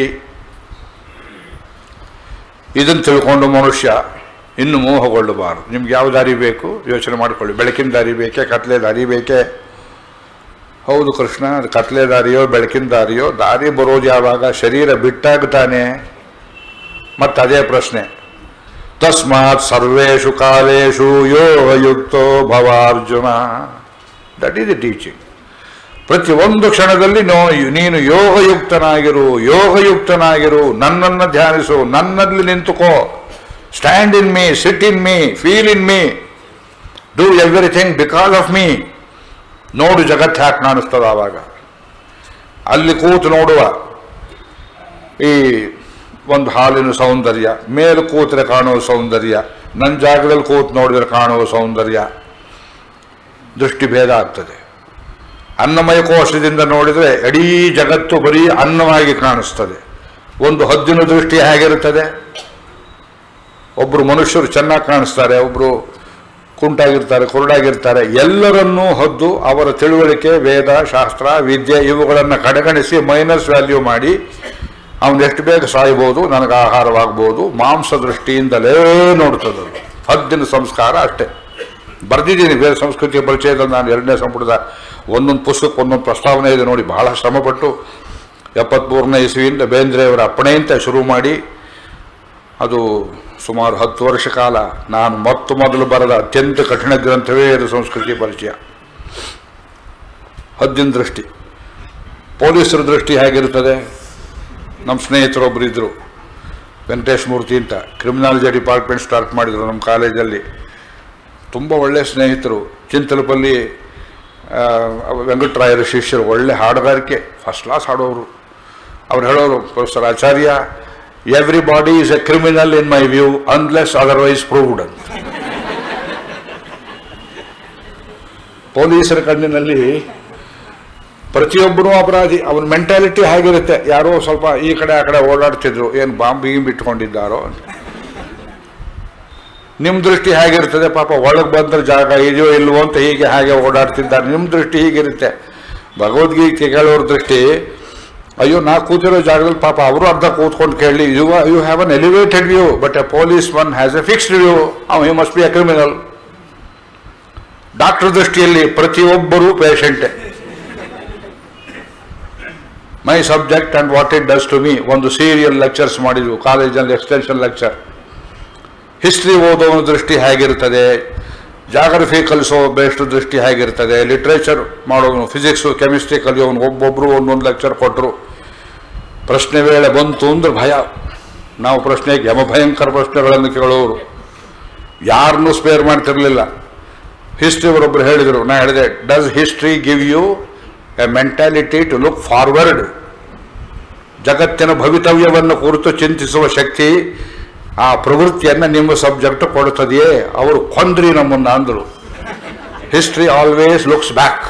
ಇದನ್ನು ತಿಳ್ಕೊಂಡು ಮನುಷ್ಯ ಇನ್ನು ಮೋಹಗೊಳ್ಳಬಾರದು ನಿಮ್ಗೆ ಯಾವ ದಾರಿ ಬೇಕು ಯೋಚನೆ ಮಾಡಿಕೊಳ್ಳಿ ಬೆಳಕಿನ ದಾರಿ ಬೇಕೇ ಕತ್ಲೆ ದಾರಿ ಬೇಕೇ ಹೌದು ಕೃಷ್ಣ ಅದು ಕತ್ಲೆ ದಾರಿಯೋ ಬೆಳಕಿನ ದಾರಿಯೋ ದಾರಿ ಬರೋದು ಯಾವಾಗ ಶರೀರ ಬಿಟ್ಟಾಗ ತಾನೆ ಮತ್ತೆ ಅದೇ ಪ್ರಶ್ನೆ ತಸ್ಮಾತ್ ಸರ್ವೇಷು ಕಾಲೇಶು ಯೋಗಯುಕ್ತೋ ಭವ Arjuna that is the teaching ಪ್ರತಿ ಒಂದು ಕ್ಷಣದಲ್ಲಿ ನೋ ನೀನು ಯೋಗಯುಕ್ತನಾಗಿರು ಯೋಗಯುಕ್ತನಾಗಿರು ನನ್ನನ್ನು ಧ್ಯಾನಿಸು ನನ್ನಲ್ಲಿ ನಿಂತುಕೋ stand in me sit in me feel in me do everything because of me ನೋಡು ಜಗತ್ತು ಹ್ಯಾಕ್ ಕಾಣಿಸ್ತದ ಆವಾಗ ಅಲ್ಲಿ ಕೂತು ನೋಡುವ ಈ ಒಂದು ಹಾಲಿನ ಸೌಂದರ್ಯ ಮೇಲೆ ಕೂತರೆ ಕಾಣುವ ಸೌಂದರ್ಯ ನನ್ನ ಜಾಗದಲ್ಲಿ ಕೂತು ನೋಡಿದರೆ ಕಾಣುವ ಸೌಂದರ್ಯ ದೃಷ್ಟಿ ಭೇದ ಆಗ್ತದೆ ಅನ್ನಮಯ ಕೋಶದಿಂದ ನೋಡಿದರೆ ಇಡೀ ಜಗತ್ತು ಬರೀ ಅನ್ನವಾಗಿ ಕಾಣಿಸ್ತದೆ ಒಂದು ಹದ್ದಿನ ದೃಷ್ಟಿ ಹೇಗಿರುತ್ತದೆ ಒಬ್ಬರು ಮನುಷ್ಯರು ಚೆನ್ನಾಗಿ ಕಾಣಿಸ್ತಾರೆ ಒಬ್ಬರು ಕುಂಟಾಗಿರ್ತಾರೆ ಕುರುಡಾಗಿರ್ತಾರೆ ಎಲ್ಲರನ್ನೂ ಹದ್ದು ಅವರ ತಿಳುವಳಿಕೆ ವೇದ ಶಾಸ್ತ್ರ ವಿದ್ಯೆ ಇವುಗಳನ್ನು ಕಡೆಗಣಿಸಿ ಮೈನಸ್ ವ್ಯಾಲ್ಯೂ ಮಾಡಿ ಅವನು ಎಷ್ಟು ಬೇಗ ಸಾಯ್ಬೋದು ನನಗೆ ಆಹಾರವಾಗ್ಬೋದು ಮಾಂಸ ದೃಷ್ಟಿಯಿಂದಲೇ ನೋಡ್ತದೆ ಹದ್ದಿನ ಸಂಸ್ಕಾರ ಅಷ್ಟೇ ಬರೆದಿದ್ದೀನಿ ಬೇರೆ ಸಂಸ್ಕೃತಿಯ ಪರಿಚಯದಲ್ಲಿ ನಾನು ಎರಡನೇ ಸಂಪುಟದ ಒಂದೊಂದು ಪುಸ್ತಕಕ್ಕೆ ಒಂದೊಂದು ಪ್ರಸ್ತಾವನೆ ಇದೆ ನೋಡಿ ಬಹಳ ಶ್ರಮಪಟ್ಟು ಎಪ್ಪತ್ತ್ಮೂರನೇ ಇಸ್ವಿಯಿಂದ ಬೇಂದ್ರೆಯವರ ಅಪ್ಪಣೆಯಂತೆ ಶುರು ಮಾಡಿ ಅದು ಸುಮಾರು ಹತ್ತು ವರ್ಷ ಕಾಲ ನಾನು ಮೊತ್ತ ಮೊದಲು ಬರೆದ ಅತ್ಯಂತ ಕಠಿಣ ಗ್ರಂಥವೇ ಇದು ಸಂಸ್ಕೃತಿ ಪರಿಚಯ ಹದ್ದಿನ ದೃಷ್ಟಿ ಪೊಲೀಸರ ದೃಷ್ಟಿ ಹೇಗಿರುತ್ತದೆ ನಮ್ಮ ಸ್ನೇಹಿತರೊಬ್ಬರು ಇದ್ದರು ವೆಂಕಟೇಶ್ ಮೂರ್ತಿ ಅಂತ ಕ್ರಿಮಿನಾಲಜಿ ಡಿಪಾರ್ಟ್ಮೆಂಟ್ ಸ್ಟಾರ್ಟ್ ಮಾಡಿದರು ನಮ್ಮ ಕಾಲೇಜಲ್ಲಿ ತುಂಬ ಒಳ್ಳೆಯ ಸ್ನೇಹಿತರು ಚಿಂತಲಪಲ್ಲಿ ಆ, ವೆಂಕಟರಾಯರ ಶಿಷ್ಯರು ಒಳ್ಳೆ ಹಾಡುಗಾರಿಕೆ ಫಸ್ಟ್ ಕ್ಲಾಸ್ ಹಾಡೋರು ಅವ್ರು ಹೇಳೋರು professor Acharya everybody is a criminal in my view unless otherwise proved ಅಂತ ಪೊಲೀಸರ ಕಣ್ಣಿನಲ್ಲಿ ಪ್ರತಿಯೊಬ್ಬರೂ ಅಪರಾಧಿ ಅವನ ಮೆಂಟಾಲಿಟಿ ಹೇಗಿರುತ್ತೆ ಯಾರೋ ಸ್ವಲ್ಪ ಈ ಕಡೆ ಆ ಕಡೆ ಓಡಾಡ್ತಿದ್ರು ಏನು ಬಾಂಬ್ ಗೀಂಬ್ ಇಟ್ಕೊಂಡಿದ್ದಾರೋ ಅಂತ ನಿಮ್ಮ ದೃಷ್ಟಿ ಹೇಗಿರ್ತದೆ ಪಾಪ ಒಳಗೆ ಬಂದ್ರೆ ಜಾಗ ಇದೆಯೋ ಇಲ್ವೋ ಅಂತ ಹೀಗೆ ಹಾಗೆ ಓಡಾಡ್ತಿದ್ದಾರೆ ನಿಮ್ಮ ದೃಷ್ಟಿ ಹೀಗಿರುತ್ತೆ ಭಗವದ್ಗೀತೆ ಕೇಳೋರ ದೃಷ್ಟಿ ಅಯ್ಯೋ ನಾ ಕೂತಿರೋ ಜಾಗದಲ್ಲಿ ಪಾಪ ಅವರು ಅರ್ಧ ಕೂತ್ಕೊಂಡು ಕೇಳಲಿ you you have an elevated view but a police one has a fixed view uh he must be a criminal doctor ದೃಷ್ಟಿಯಲ್ಲಿ ಪ್ರತಿಯೊಬ್ಬರೂ ಪೇಷಂಟೇ my subject and what it does to me ಒಂದು ಸೀರಿಯಲ್ ಲೆಕ್ಚರ್ಸ್ ಮಾಡಿದ್ವು ಕಾಲೇಜಲ್ಲಿ ಎಕ್ಸ್ಟೆನ್ಷನ್ ಲೆಕ್ಚರ್ ಹಿಸ್ಟ್ರಿ ಓದೋನ ದೃಷ್ಟಿ ಹೇಗಿರ್ತದೆ ಜಾಗ್ರಫಿ ಕಲಿಸೋ ಬೇಸ್ಟ್ ದೃಷ್ಟಿ ಹೇಗಿರ್ತದೆ ಲಿಟ್ರೇಚರ್ ಮಾಡೋನು ಫಿಸಿಕ್ಸು ಕೆಮಿಸ್ಟ್ರಿ ಕಲಿಯೋನು ಒಬ್ಬೊಬ್ಬರು ಒಂದೊಂದು ಲೆಕ್ಚರ್ ಕೊಟ್ಟರು ಪ್ರಶ್ನೆ ವೇಳೆ ಬಂತು ಅಂದ್ರೆ ಭಯ ನಾವು ಪ್ರಶ್ನೆಗೆ ಯಮ ಭಯಂಕರ ಪ್ರಶ್ನೆಗಳನ್ನು ಕೇಳೋರು ಯಾರನ್ನೂ ಸ್ಪೇರ್ ಮಾಡ್ತಿರ್ಲಿಲ್ಲ ಹಿಸ್ಟ್ರಿ ಅವರೊಬ್ಬರು ಹೇಳಿದರು ನಾ ಹೇಳಿದೆ does history give you a mentality to look forward ಜಗತ್ತಿನ ಭವಿತವ್ಯವನ್ನು ಕುರಿತು ಚಿಂತಿಸುವ ಶಕ್ತಿ ಆ ಪ್ರವೃತ್ತಿಯನ್ನು ನಿಮ್ಮ ಸಬ್ಜೆಕ್ಟ್ ಕೊಡುತ್ತದೆಯೇ ಅವರು ಕೊಂದ್ರಿ ನಮ್ಮನ್ನ ಅಂದರು history always looks back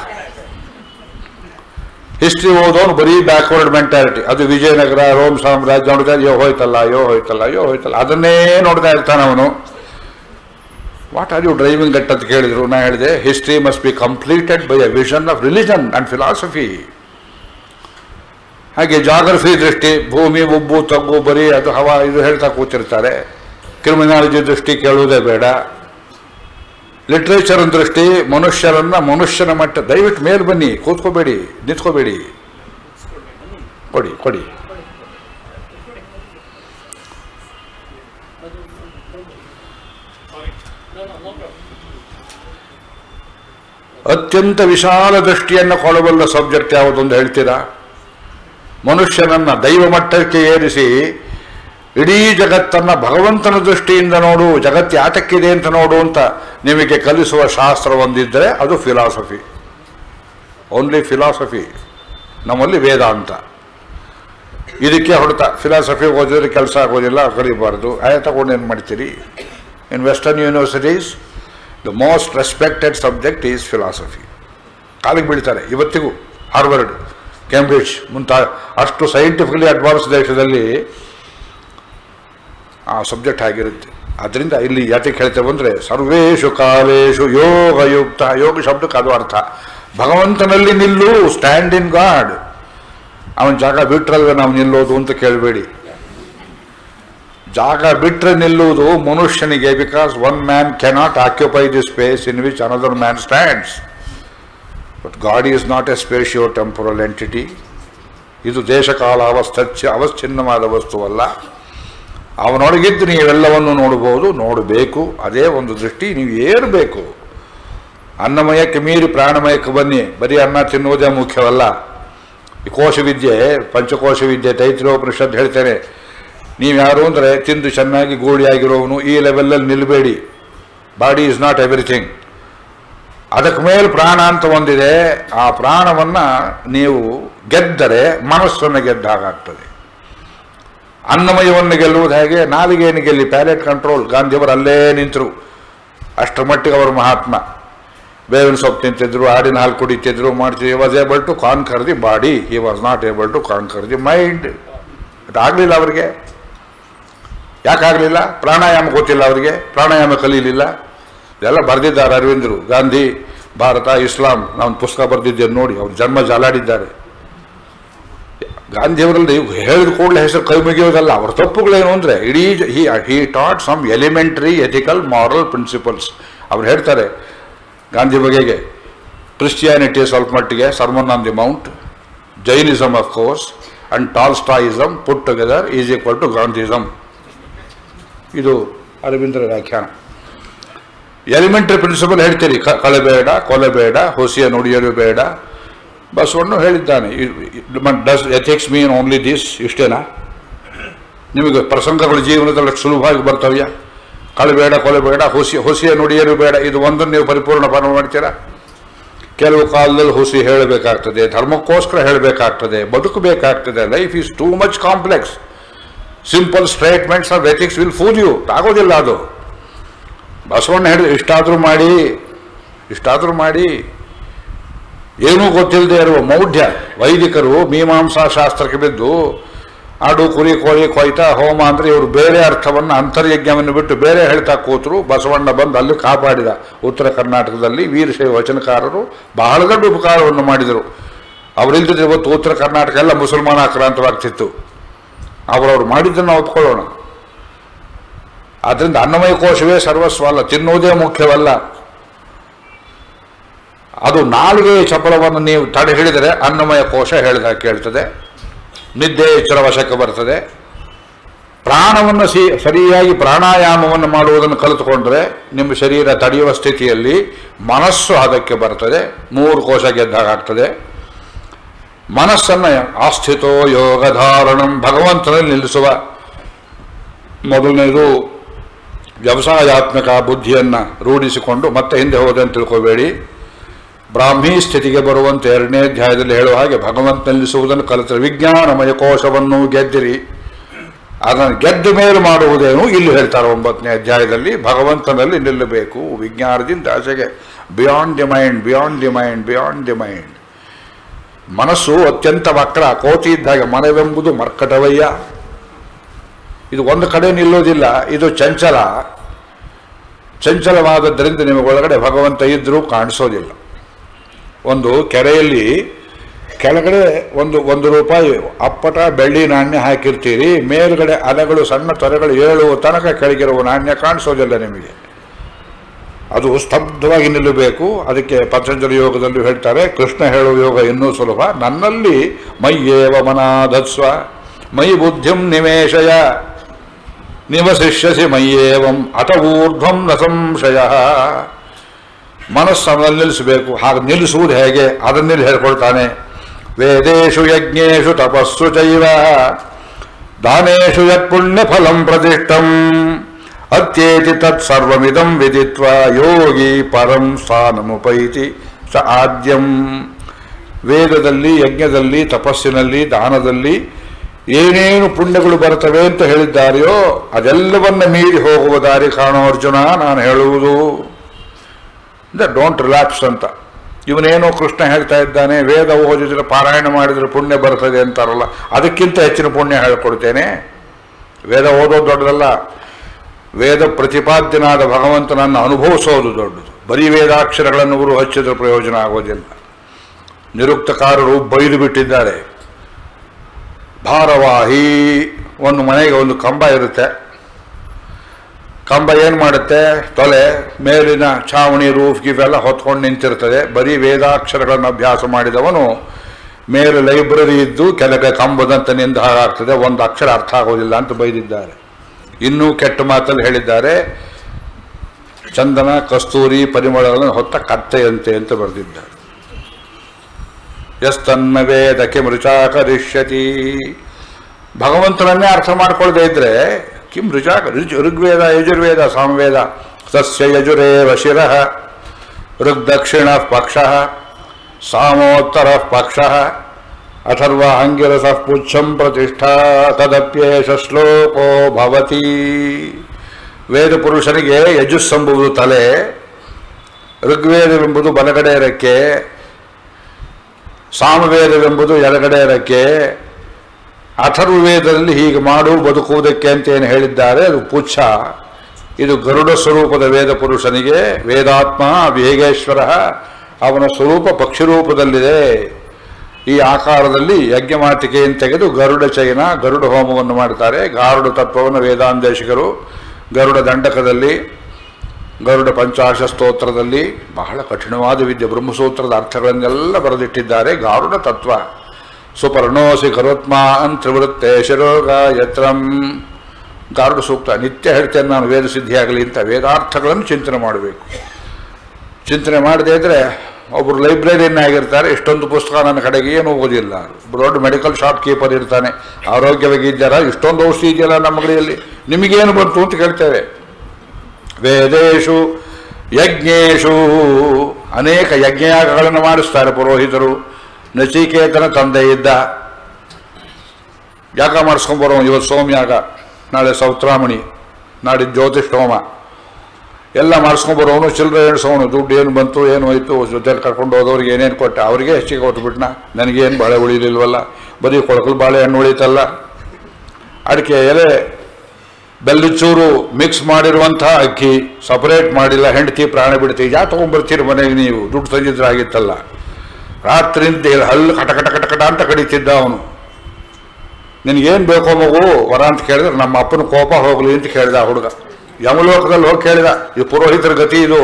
history ಓದೋನು ಬರೀ ಬ್ಯಾಕ್ವರ್ಡ್ ಮೆಂಟಾಲಿಟಿ ಅದು ವಿಜಯನಗರ ರೋಮ್ ಸಾಮ್ರಾಜ್ಯ ನೋಡ್ತಾ ಅಯ್ಯೋ ಹೋಯ್ತಲ್ಲ ಅಯ್ಯೋ ಹೋಯ್ತಲ್ಲ ಅಯ್ಯೋ ಹೋಯ್ತಲ್ಲ ಅದನ್ನೇ ನೋಡ್ತಾ ಇರ್ತಾನೆ ಅವನು what are you driving at ಅಂತ ಕೇಳಿದ್ರು ನಾ ಹೇಳಿದೆ history must be completed by a vision of religion and philosophy ಹಾಗೆ ಜಾಗ್ರಫಿ ದೃಷ್ಟಿ ಭೂಮಿ ಉಬ್ಬು ತಗ್ಗು ಬರೀ ಅದು ಹವಾ ಇದು ಹೇಳ್ತಾ ಕೂತಿರ್ತಾರೆ ಕ್ರಿಮಿನಾಲಜಿ ದೃಷ್ಟಿ ಕೇಳುವುದೇ ಬೇಡ ಲಿಟ್ರೇಚರ್ ದೃಷ್ಟಿ ಮನುಷ್ಯರನ್ನ ಮನುಷ್ಯನ ಮಟ್ಟ ದಯವಿಟ್ಟು ಮೇಲೆ ಬನ್ನಿ ಕೂತ್ಕೋಬೇಡಿ ನಿಂತ್ಕೋಬೇಡಿ ಕೊಡಿ ಕೊಡಿ ಅತ್ಯಂತ ವಿಶಾಲ ದೃಷ್ಟಿಯನ್ನು ಕೊಡಬಲ್ಲ ಸಬ್ಜೆಕ್ಟ್ ಯಾವುದೊಂದು ಹೇಳ್ತೀರಾ ಮನುಷ್ಯನನ್ನ ದೈವ ಮಟ್ಟಕ್ಕೆ ಏರಿಸಿ ಇಡೀ ಜಗತ್ತನ್ನ ಭಗವಂತನ ದೃಷ್ಟಿಯಿಂದ ನೋಡು ಜಗತ್ತು ಯಾತಕ್ಕಿದೆ ಅಂತ ನೋಡು ಅಂತ ನಿಮಗೆ ಕಲಿಸುವ ಶಾಸ್ತ್ರ ಒಂದಿದ್ದರೆ ಅದು ಫಿಲಾಸಫಿ ಓನ್ಲಿ ಫಿಲಾಸಫಿ ನಮ್ಮಲ್ಲಿ ವೇದಾಂತ ಇದಕ್ಕೆ ಹೊಡೆತ ಫಿಲಾಸಫಿ ಓದಿದ್ರೆ ಕೆಲಸ ಆಗೋದಿಲ್ಲ ಕಲಿಬಾರ್ದು ಆಯ ತಗೊಂಡು ಏನು ಮಾಡ್ತೀರಿ in western universities the most respected subject is philosophy ಕಾಲಿಗೆ ಬೀಳ್ತಾರೆ ಇವತ್ತಿಗೂ ಹಾರ್ವರ್ಡ್ ಕೇಂಬ್ರಿಡ್ಜ್ ಮುಂತಾ ಅಷ್ಟು ಸೈಂಟಿಫಿಕಲಿ ಅಡ್ವಾನ್ಸ್ ದೇಶದಲ್ಲಿ ಆ ಸಬ್ಜೆಕ್ಟ್ ಆಗಿರುತ್ತೆ ಅದರಿಂದ ಇಲ್ಲಿ ಯಾತಕ್ಕೆ ಹೇಳ್ತೇವೆ ಅಂದರೆ ಸರ್ವೇಷು ಕಾಲೇಶು ಯೋಗಯುಕ್ತ ಯೋಗ ಶಬ್ದಕ್ಕೆ ಅದು ಅರ್ಥ ಭಗವಂತನಲ್ಲಿ ನಿಲ್ಲು ಸ್ಟ್ಯಾಂಡ್ ಇನ್ ಗಾಡ್ ಅವನ ಜಾಗ ಬಿಟ್ರಲ್ವೇ ನಾವು ನಿಲ್ಲೋದು ಅಂತ ಕೇಳಬೇಡಿ ಜಾಗ ಬಿಟ್ಟರೆ ನಿಲ್ಲುವುದು ಮನುಷ್ಯನಿಗೆ because one man cannot occupy the space in which another man stands but God is not a spatio temporal entity ಇದು ದೇಶಕಾಲ ಅವಸ್ಥಚ್ಚ ಅವಚ್ಛಿನ್ನವಾದ ವಸ್ತುವಲ್ಲ ಅವನೊಳಗಿದ್ದು ನೀವೆಲ್ಲವನ್ನು ನೋಡಬಹುದು ನೋಡಬೇಕು ಅದೇ ಒಂದು ದೃಷ್ಟಿ ನೀವು ಏರಬೇಕು ಅನ್ನಮಯಕ್ಕೆ ಮೀರಿ ಪ್ರಾಣಮಯಕ್ಕೆ ಬನ್ನಿ ಬರೀ ಅನ್ನ ತಿನ್ನುವುದೇ ಮುಖ್ಯವಲ್ಲ ಈ ಕೋಶವಿದ್ಯೆ ಪಂಚಕೋಶ ವಿದ್ಯೆ ತೈತ್ರೋಪನಿಷತ್ ಹೇಳ್ತೇನೆ ನೀವು ಯಾರು ಅಂದರೆ ತಿಂದು ಚೆನ್ನಾಗಿ ಗೂಳಿಯಾಗಿರೋವನು ಈ ಲೆವೆಲ್ಲಲ್ಲಿ ನಿಲ್ಲಬೇಡಿ ಬಾಡಿ ಈಸ್ ನಾಟ್ ಎವ್ರಿಥಿಂಗ್ ಅದಕ್ಕೆ ಮೇಲೆ ಪ್ರಾಣ ಅಂತ ಒಂದಿದೆ ಆ ಪ್ರಾಣವನ್ನು ನೀವು ಗೆದ್ದರೆ ಮನಸ್ಸನ್ನು ಗೆದ್ದ ಹಾಗಾಗ್ತದೆ ಅನ್ನಮಯವನ್ನು ಗೆಲ್ಲುವುದು ಹೇಗೆ ನಾಲಿಗೆಯನ್ನು ಗೆಲ್ಲಿ ಪ್ಯಾಲೆಟ್ ಕಂಟ್ರೋಲ್ ಗಾಂಧಿಯವರು ಅಲ್ಲೇ ನಿಂತರು ಅಷ್ಟರ ಮಟ್ಟಿಗೆ ಅವರು ಮಹಾತ್ಮ ಬೇವಿನ ಸೊಪ್ಪು ತಿಂತಿದ್ರು ಆಡಿನ ಹಾಲು ಕುಡಿತಿದ್ರು ಮಾಡ್ತಿದ್ರು was able to conquer the body he was not able to conquer the mind ಅದಾಗಲಿಲ್ಲ ಅವರಿಗೆ ಯಾಕಾಗಲಿಲ್ಲ ಪ್ರಾಣಾಯಾಮ ಗೊತ್ತಿಲ್ಲ ಅವರಿಗೆ ಪ್ರಾಣಾಯಾಮ ಕಲೀಲಿಲ್ಲ ಇದೆಲ್ಲ ಬರೆದಿದ್ದಾರೆ ಅರವಿಂದರು ಗಾಂಧಿ ಭಾರತ ಇಸ್ಲಾಂ ನಾವು ಪುಸ್ತಕ ಬರೆದಿದ್ದೇನೆ ನೋಡಿ ಅವ್ರು ಜನ್ಮ ಜಾಲಾಡಿದ್ದಾರೆ ಗಾಂಧಿಯವರಲ್ಲಿ ಹೇಳಿದ ಕೂಡಲೇ ಹೆಸರು ಕೈ ಮುಗಿಯೋದಲ್ಲ ಅವ್ರ ತಪ್ಪುಗಳೇನು ಅಂದರೆ ಇಡೀ he he taught some elementary ethical moral principles ಅವ್ರು ಹೇಳ್ತಾರೆ ಗಾಂಧಿ ಬಗೆಗೆ ಕ್ರಿಶ್ಚಿಯಾನಿಟಿ ಸ್ವಲ್ಪ ಮಟ್ಟಿಗೆ sermon on the Mount Jainism of course and Tolstoyism put together is equal to Gandhism ಇದು ಅರವಿಂದರ ವ್ಯಾಖ್ಯಾನ ಎಲಿಮೆಂಟರಿ ಪ್ರಿನ್ಸಿಪಲ್ ಹೇಳ್ತೀರಿ ಕ- ಕಳೆಬೇಡ ಕೊಲೆಬೇಡ ಹೊಸಿಯ ನುಡಿಯಲು ಬೇಡ ಬಸವಣ್ಣ ಹೇಳಿದ್ದಾನೆ does ethics mean only this ಇಷ್ಟೇನಾ ನಿಮಗೆ ಪ್ರಸಂಗಗಳು ಜೀವನದಲ್ಲಿ ಅಷ್ಟು ಸುಲಭವಾಗಿ ಬರ್ತವ್ಯ ಕಳೆಬೇಡ ಕೊಲೆಬೇಡ ಹೊಸಿ ಹೊಸಿಯ ನುಡಿಯಲು ಬೇಡ ಇದು ಒಂದನ್ನು ನೀವು ಪರಿಪೂರ್ಣ ಪಾಲನೆ ಮಾಡ್ತೀರಾ ಕೆಲವು ಕಾಲದಲ್ಲಿ ಹುಸಿ ಹೇಳಬೇಕಾಗ್ತದೆ ಧರ್ಮಕ್ಕೋಸ್ಕರ ಹೇಳಬೇಕಾಗ್ತದೆ ಬದುಕಬೇಕಾಗ್ತದೆ life is too much complex simple statements of ethics will fool you ಆಗೋದಿಲ್ಲ ಅದು ಬಸವಣ್ಣ ಹೇಳಿದ ಇಷ್ಟಾದರೂ ಮಾಡಿ ಇಷ್ಟಾದರೂ ಮಾಡಿ ಏನೂ ಗೊತ್ತಿಲ್ಲದೆ ಇರುವ ಮೌಢ್ಯ ವೈದಿಕರು ಮೀಮಾಂಸಾ ಶಾಸ್ತ್ರಕ್ಕೆ ಬಿದ್ದು ಆಡು ಕುರಿ ಕೋಳಿ ಕೊಯ್ತ ಹೋಮ ಅಂದರೆ ಇವರು ಬೇರೆ ಅರ್ಥವನ್ನು ಅಂತರ್ಯಜ್ಞವನ್ನು ಬಿಟ್ಟು ಬೇರೆ ಹೇಳ್ತಾ ಕೂತರು ಬಸವಣ್ಣ ಬಂದು ಅಲ್ಲಿ ಕಾಪಾಡಿದ ಉತ್ತರ ಕರ್ನಾಟಕದಲ್ಲಿ ವೀರಶೈವ ವಚನಕಾರರು ಬಹಳ ದೊಡ್ಡ ಉಪಕಾರವನ್ನು ಮಾಡಿದರು ಅವರಿಲ್ಲದಿದ್ರೆ ಇವತ್ತು ಉತ್ತರ ಕರ್ನಾಟಕ ಎಲ್ಲ ಮುಸಲ್ಮಾನ ಆಕ್ರಾಂತವಾಗ್ತಿತ್ತು ಅವರವ್ರು ಮಾಡಿದ್ದನ್ನು ನಾವು ಒಪ್ಕೊಳ್ಳೋಣ ಆದ್ದರಿಂದ ಅನ್ನಮಯ ಕೋಶವೇ ಸರ್ವಸ್ವ ಅಲ್ಲ ತಿನ್ನುವುದೇ ಮುಖ್ಯವಲ್ಲ ಅದು ನಾಲಿಗೆಯ ಚಪಲವನ್ನು ನೀವು ತಡೆ ಹಿಡಿದರೆ ಅನ್ನಮಯ ಕೋಶ ಹೇಳಿದ ಕೇಳ್ತದೆ ನಿದ್ದೆ ಎಚ್ಚರ ವಶಕ್ಕೆ ಬರ್ತದೆ ಪ್ರಾಣವನ್ನು ಸಿ ಸರಿಯಾಗಿ ಪ್ರಾಣಾಯಾಮವನ್ನು ಮಾಡುವುದನ್ನು ಕಲಿತುಕೊಂಡ್ರೆ ನಿಮ್ಮ ಶರೀರ ತಡೆಯುವ ಸ್ಥಿತಿಯಲ್ಲಿ ಮನಸ್ಸು ಅದಕ್ಕೆ ಬರ್ತದೆ ಮೂರು ಕೋಶ ಗೆದ್ದಾಗ್ತದೆ ಮನಸ್ಸನ್ನು ಆಸ್ಥಿತೋ ಯೋಗಧಾರಣಂ ಭಗವಂತನಲ್ಲಿ ನಿಲ್ಲಿಸುವ ಮೊದಲನೇದು ವ್ಯವಸಾಯಾತ್ಮಕ ಬುದ್ಧಿಯನ್ನು ರೂಢಿಸಿಕೊಂಡು ಮತ್ತೆ ಹಿಂದೆ ಹೋದಂತ ತಿಳ್ಕೋಬೇಡಿ ಬ್ರಾಹ್ಮಿ ಸ್ಥಿತಿಗೆ ಬರುವಂತೆ ಎರಡನೇ ಅಧ್ಯಾಯದಲ್ಲಿ ಹೇಳುವ ಹಾಗೆ ಭಗವಂತ ನಿಲ್ಲಿಸುವುದನ್ನು ಕಲಿತರೆ ವಿಜ್ಞಾನಮಯ ಕೋಶವನ್ನು ಗೆದ್ದಿರಿ ಅದನ್ನು ಗೆದ್ದ ಮೇಲೆ ಮಾಡುವುದೇನು ಇಲ್ಲಿ ಹೇಳ್ತಾರೆ ಒಂಬತ್ತನೇ ಅಧ್ಯಾಯದಲ್ಲಿ ಭಗವಂತನಲ್ಲಿ ನಿಲ್ಲಬೇಕು ವಿಜ್ಞಾನದಿಂದ ಆಚೆಗೆ beyond the mind beyond the mind beyond the mind ಮನಸ್ಸು ಅತ್ಯಂತ ವಕ್ರ ಕೋತಿ ಇದ್ದಾಗ ಮನವೆಂಬುದು ಮರ್ಕಟವಯ್ಯ ಇದು ಒಂದು ಕಡೆ ನಿಲ್ಲೋದಿಲ್ಲ ಇದು ಚಂಚಲ ಚಂಚಲವಾದದ್ದರಿಂದ ನಿಮಗೆ ಒಳಗಡೆ ಭಗವಂತ ಇದ್ರೂ ಕಾಣಿಸೋದಿಲ್ಲ ಒಂದು ಕೆರೆಯಲ್ಲಿ ಕೆಳಗಡೆ ಒಂದು ಒಂದು ರೂಪಾಯಿ ಅಪ್ಪಟ ಬೆಳ್ಳಿ ನಾಣ್ಯ ಹಾಕಿರ್ತೀರಿ ಮೇಲ್ಗಡೆ ಅಲೆಗಳು ಸಣ್ಣ ತೊರೆಗಳು ಏಳುವ ತನಕ ಕೆಳಗಿರುವ ನಾಣ್ಯ ಕಾಣಿಸೋದಿಲ್ಲ ನಿಮಗೆ ಅದು ಸ್ತಬ್ಧವಾಗಿ ನಿಲ್ಲಬೇಕು ಅದಕ್ಕೆ ಪತಂಜಲಿ ಯೋಗದಲ್ಲಿ ಹೇಳ್ತಾರೆ ಕೃಷ್ಣ ಹೇಳುವ ಯೋಗ ಇನ್ನೂ ಸುಲಭ ನನ್ನಲ್ಲಿ ಮೈಯೇವ ಮನಾಧತ್ಸ್ವ ಮೈ ಬುದ್ಧಿಂ ನಿವೇಶಯ ನಿವಸಿಷ್ಯಸಿ ಮಯ್ಯೇವಂ ಅತ ಊರ್ಧ್ವಂ ನ ಸಂಶಯ ಮನಸ್ಸನ್ನು ನಿಲ್ಲಿಸಬೇಕು ಹಾಗೆ ನಿಲ್ಲಿಸುವುದು ಹೇಗೆ ಅದನ್ನಿಲ್ಲಿ ಹೇಳ್ಕೊಳ್ತಾನೆ ವೇದೇಶು ಯಜ್ಞೇಶು ತಪಸ್ಸು ಚೈವ ದಾನೇಶು ಯತ್ ಪುಣ್ಯ ಫಲಂ ಪ್ರತಿಷ್ಠಂ ಅತ್ಯೇತಿ ತತ್ ಸರ್ವಮಿದಂ ವಿದಿತ್ವ ಯೋಗಿ ಪರಂ ಸ್ಥಾನಮುಪೈತಿ ಸ ಆದ್ಯಂ ವೇದದಲ್ಲಿ ಯಜ್ಞದಲ್ಲಿ ತಪಸ್ಸಿನಲ್ಲಿ ದಾನದಲ್ಲಿ ಏನೇನು ಪುಣ್ಯಗಳು ಬರ್ತವೆ ಅಂತ ಹೇಳಿದ್ದಾರೆಯೋ ಅದೆಲ್ಲವನ್ನ ಮೀರಿ ಹೋಗುವ ದಾರಿ ಕಾಣೋ ಅರ್ಜುನ ನಾನು ಹೇಳುವುದು ಡೋಂಟ್ ರಿಲ್ಯಾಕ್ಸ್ ಅಂತ ಇವನೇನೋ ಕೃಷ್ಣ ಹೇಳ್ತಾ ಇದ್ದಾನೆ ವೇದ ಓದಿದ್ರೆ ಪಾರಾಯಣ ಮಾಡಿದ್ರೆ ಪುಣ್ಯ ಬರ್ತದೆ ಅಂತಾರಲ್ಲ ಅದಕ್ಕಿಂತ ಹೆಚ್ಚಿನ ಪುಣ್ಯ ಹೇಳ್ಕೊಡ್ತೇನೆ ವೇದ ಓದೋದು ದೊಡ್ಡದಲ್ಲ ವೇದ ಪ್ರತಿಪಾದ್ಯನಾದ ಭಗವಂತನನ್ನು ಅನುಭವಿಸೋದು ದೊಡ್ಡದು ಬರೀ ವೇದಾಕ್ಷರಗಳನ್ನು ಗುರು ಹಚ್ಚಿದ್ರೆ ಪ್ರಯೋಜನ ಆಗೋದಿಲ್ಲ ನಿರುಕ್ತಕಾರರು ಬೈದು ಬಿಟ್ಟಿದ್ದಾರೆ ಭಾರವಾಹಿ ಒಂದು ಮನೆಗೆ ಒಂದು ಕಂಬ ಇರುತ್ತೆ ಕಂಬ ಏನು ಮಾಡುತ್ತೆ ತೊಲೆ ಮೇಲಿನ ಛಾವಣಿ ರೂಫ್ ಇವೆಲ್ಲ ಹೊತ್ಕೊಂಡು ನಿಂತಿರ್ತದೆ ಬರೀ ವೇದಾಕ್ಷರಗಳನ್ನು ಅಭ್ಯಾಸ ಮಾಡಿದವನು ಮೇಲೆ ಲೈಬ್ರರಿ ಇದ್ದು ಕೆಳಗೆ ಕಂಬದಂತೆ ನಿಂದ ಹಾಗಾಗ್ತದೆ ಒಂದು ಅಕ್ಷರ ಅರ್ಥ ಆಗೋದಿಲ್ಲ ಅಂತ ಬೈದಿದ್ದಾರೆ ಇನ್ನೂ ಕೆಟ್ಟ ಮಾತಲ್ಲಿ ಹೇಳಿದ್ದಾರೆ ಚಂದನ ಕಸ್ತೂರಿ ಪರಿಮಳಗಳನ್ನು ಹೊತ್ತ ಕತ್ತೆಯಂತೆ ಅಂತ ಬರೆದಿದ್ದಾರೆ ಎಸ್ತನ್ನ ವೇದಕ್ಕೆ ಮೃಚಾ ಕರಿಷ್ಯತಿ ಭಗವಂತನನ್ನೇ ಅರ್ಥ ಮಾಡ್ಕೊಳ್ಳದೆ ಇದ್ರೆ ಕಿಂ ರುಚಾ ಋಜ್ ಋಗ್ವೇದ ಯಜುರ್ವೇದ ಸಾಮವೇದ ಸಸ್ಯ ಯಜುರೇವ ಶಿರಃ ಋಗ್ದಕ್ಷಿಣ ಪಕ್ಷ ಸಾಮೋತ್ತರ ಪಕ್ಷ ಅಥರ್ವ ಅಂಗಿರಸ ಪುಚ್ಛಂ ಪ್ರತಿಷ್ಠಾ ತದಪ್ಯೇಷ ಶ್ಲೋಕೋ ಭವತಿ ವೇದ ಪುರುಷನಿಗೆ ಯಜುಸ್ಸಂಬುವುದು ತಲೆ ಋಗ್ವೇದವೆಂಬುದು ಬಲಗಡೆ ರೆಕ್ಕೆ ಸಾಮವೇದವೆಂಬುದು ಎಡಗಡೆ ರೆಕ್ಕೆ ಅಥರ್ವವೇದದಲ್ಲಿ ಹೀಗೆ ಮಾಡು ಬದುಕುವುದಕ್ಕೆ ಅಂತ ಏನು ಹೇಳಿದ್ದಾರೆ ಅದು ಪುಚ್ಛ ಇದು ಗರುಡ ಸ್ವರೂಪದ ವೇದ ಪುರುಷನಿಗೆ ವೇದಾತ್ಮ ವೇಗೇಶ್ವರ ಅವನ ಸ್ವರೂಪ ಪಕ್ಷಿ ರೂಪದಲ್ಲಿದೆ ಈ ಆಕಾರದಲ್ಲಿ ಯಜ್ಞಮಾತಿಕೆಯನ್ನು ತೆಗೆದು ಗರುಡ ಚಯನ ಗರುಡ ಹೋಮವನ್ನು ಮಾಡ್ತಾರೆ ಗಾರುಡ ತತ್ವವನ್ನು ವೇದಾಂದೇಶಿಕರು ಗರುಡ ದಂಡಕದಲ್ಲಿ ಗರುಡ ಪಂಚಾಶ ಸ್ತೋತ್ರದಲ್ಲಿ ಬಹಳ ಕಠಿಣವಾದ ವಿದ್ಯೆ ಬ್ರಹ್ಮಸೂತ್ರದ ಅರ್ಥಗಳನ್ನೆಲ್ಲ ಬರೆದಿಟ್ಟಿದ್ದಾರೆ ಗಾರುಡ ತತ್ವ ಸುಪರ್ಣೋಸಿ ಕರೋತ್ಮ ತ್ರಿವೃತ್ತೆ ಶಿರೋಗ ಯತ್ರಂ ಗಾರುಡ ಸೂಕ್ತ ನಿತ್ಯ ಹೇಳ್ತೇನೆ ನಾನು ವೇದ ಸಿದ್ಧಿಯಾಗಲಿ ಅಂತ ವೇದಾರ್ಥಗಳನ್ನು ಚಿಂತನೆ ಮಾಡಬೇಕು ಚಿಂತನೆ ಮಾಡದೇ ಇದ್ರೆ ಒಬ್ಬರು ಲೈಬ್ರರಿಯನ್ ಆಗಿರ್ತಾರೆ ಇಷ್ಟೊಂದು ಪುಸ್ತಕ ನನ್ನ ಕಡೆಗೆ ಏನು ಓದಿಲ್ಲ ಒಬ್ಬ ದೊಡ್ಡ ಮೆಡಿಕಲ್ ಶಾಪ್ ಕೀಪರ್ ಇರ್ತಾನೆ ಆರೋಗ್ಯವಾಗಿದ್ದಾರಾ ಇಷ್ಟೊಂದು ಔಷಧಿ ಇದೆಯಲ್ಲ ನಮ್ಮ ಅಂಗಡಿಯಲ್ಲಿ ನಿಮಗೇನು ಬಂತು ಅಂತ ಕೇಳ್ತೇವೆ ವೇದೇಶು ಯಜ್ಞೇಶು ಅನೇಕ ಯಜ್ಞಯಾಗಗಳನ್ನು ಮಾಡಿಸ್ತಾರೆ ಪುರೋಹಿತರು ನಚಿಕೇತನ ತಂದೆ ಇದ್ದ ಯಾಗ ಮಾಡಿಸ್ಕೊಂಬರೋ ಇವತ್ತು ಸೋಮಯಾಗ ನಾಳೆ ಸೌತ್ರಾಮಣಿ ನಾಡಿದ್ದು ಜ್ಯೋತಿಷ್ ಹೋಮ ಎಲ್ಲ ಮಾಡಿಸ್ಕೊಂಬರೋನು ಚಿಲ್ಲರೆ ಎಣಿಸೋನು ದುಡ್ಡು ಏನು ಬಂತು ಏನು ಹೋಯ್ತು ಜೊತೆಲಿ ಕರ್ಕೊಂಡು ಹೋದವ್ರಿಗೆ ಏನೇನು ಕೊಟ್ಟೆ ಅವರಿಗೆ ಹೆಚ್ಚಿಗೆ ಕೊಟ್ಬಿಟ್ನ ನನಗೇನು ಬಾಳೆ ಉಳಿಲಿಲ್ವಲ್ಲ ಬರೀ ಕೊಳಕಲು ಬಾಳೆಹಣ್ಣು ಉಳಿತಲ್ಲ ಅಡಿಕೆ ಎಲೆ ಬೆಲ್ಲಚೂರು ಮಿಕ್ಸ್ ಮಾಡಿರುವಂಥ ಅಕ್ಕಿ ಸಪರೇಟ್ ಮಾಡಿಲ್ಲ ಹೆಂಡತಿ ಪ್ರಾಣ ಬಿಡ್ತೀವಿ ಯಾ ತೊಗೊಂಡ್ಬರ್ತೀರಿ ಮನೆಗೆ ನೀವು ದುಡ್ಡು ತಂದಿದ್ರೆ ಆಗಿತ್ತಲ್ಲ ರಾತ್ರಿಯಿಂದ ಇಲ್ಲಿ ಹಲ್ಲು ಕಟ ಕಟ ಕಟ ಕಟ ಅಂತ ಕಡಿತಿದ್ದ ಅವನು ನಿನಗೇನು ಬೇಕೋ ಮಗು ವರ ಅಂತ ಕೇಳಿದ್ರೆ ನಮ್ಮ ಅಪ್ಪನ ಕೋಪ ಹೋಗಲಿ ಅಂತ ಕೇಳಿದ ಆ ಹುಡುಗ ಯಮಲೋಕದಲ್ಲಿ ಹೋಗಿ ಕೇಳಿದ ಈ ಪುರೋಹಿತರ ಗತಿ ಇದು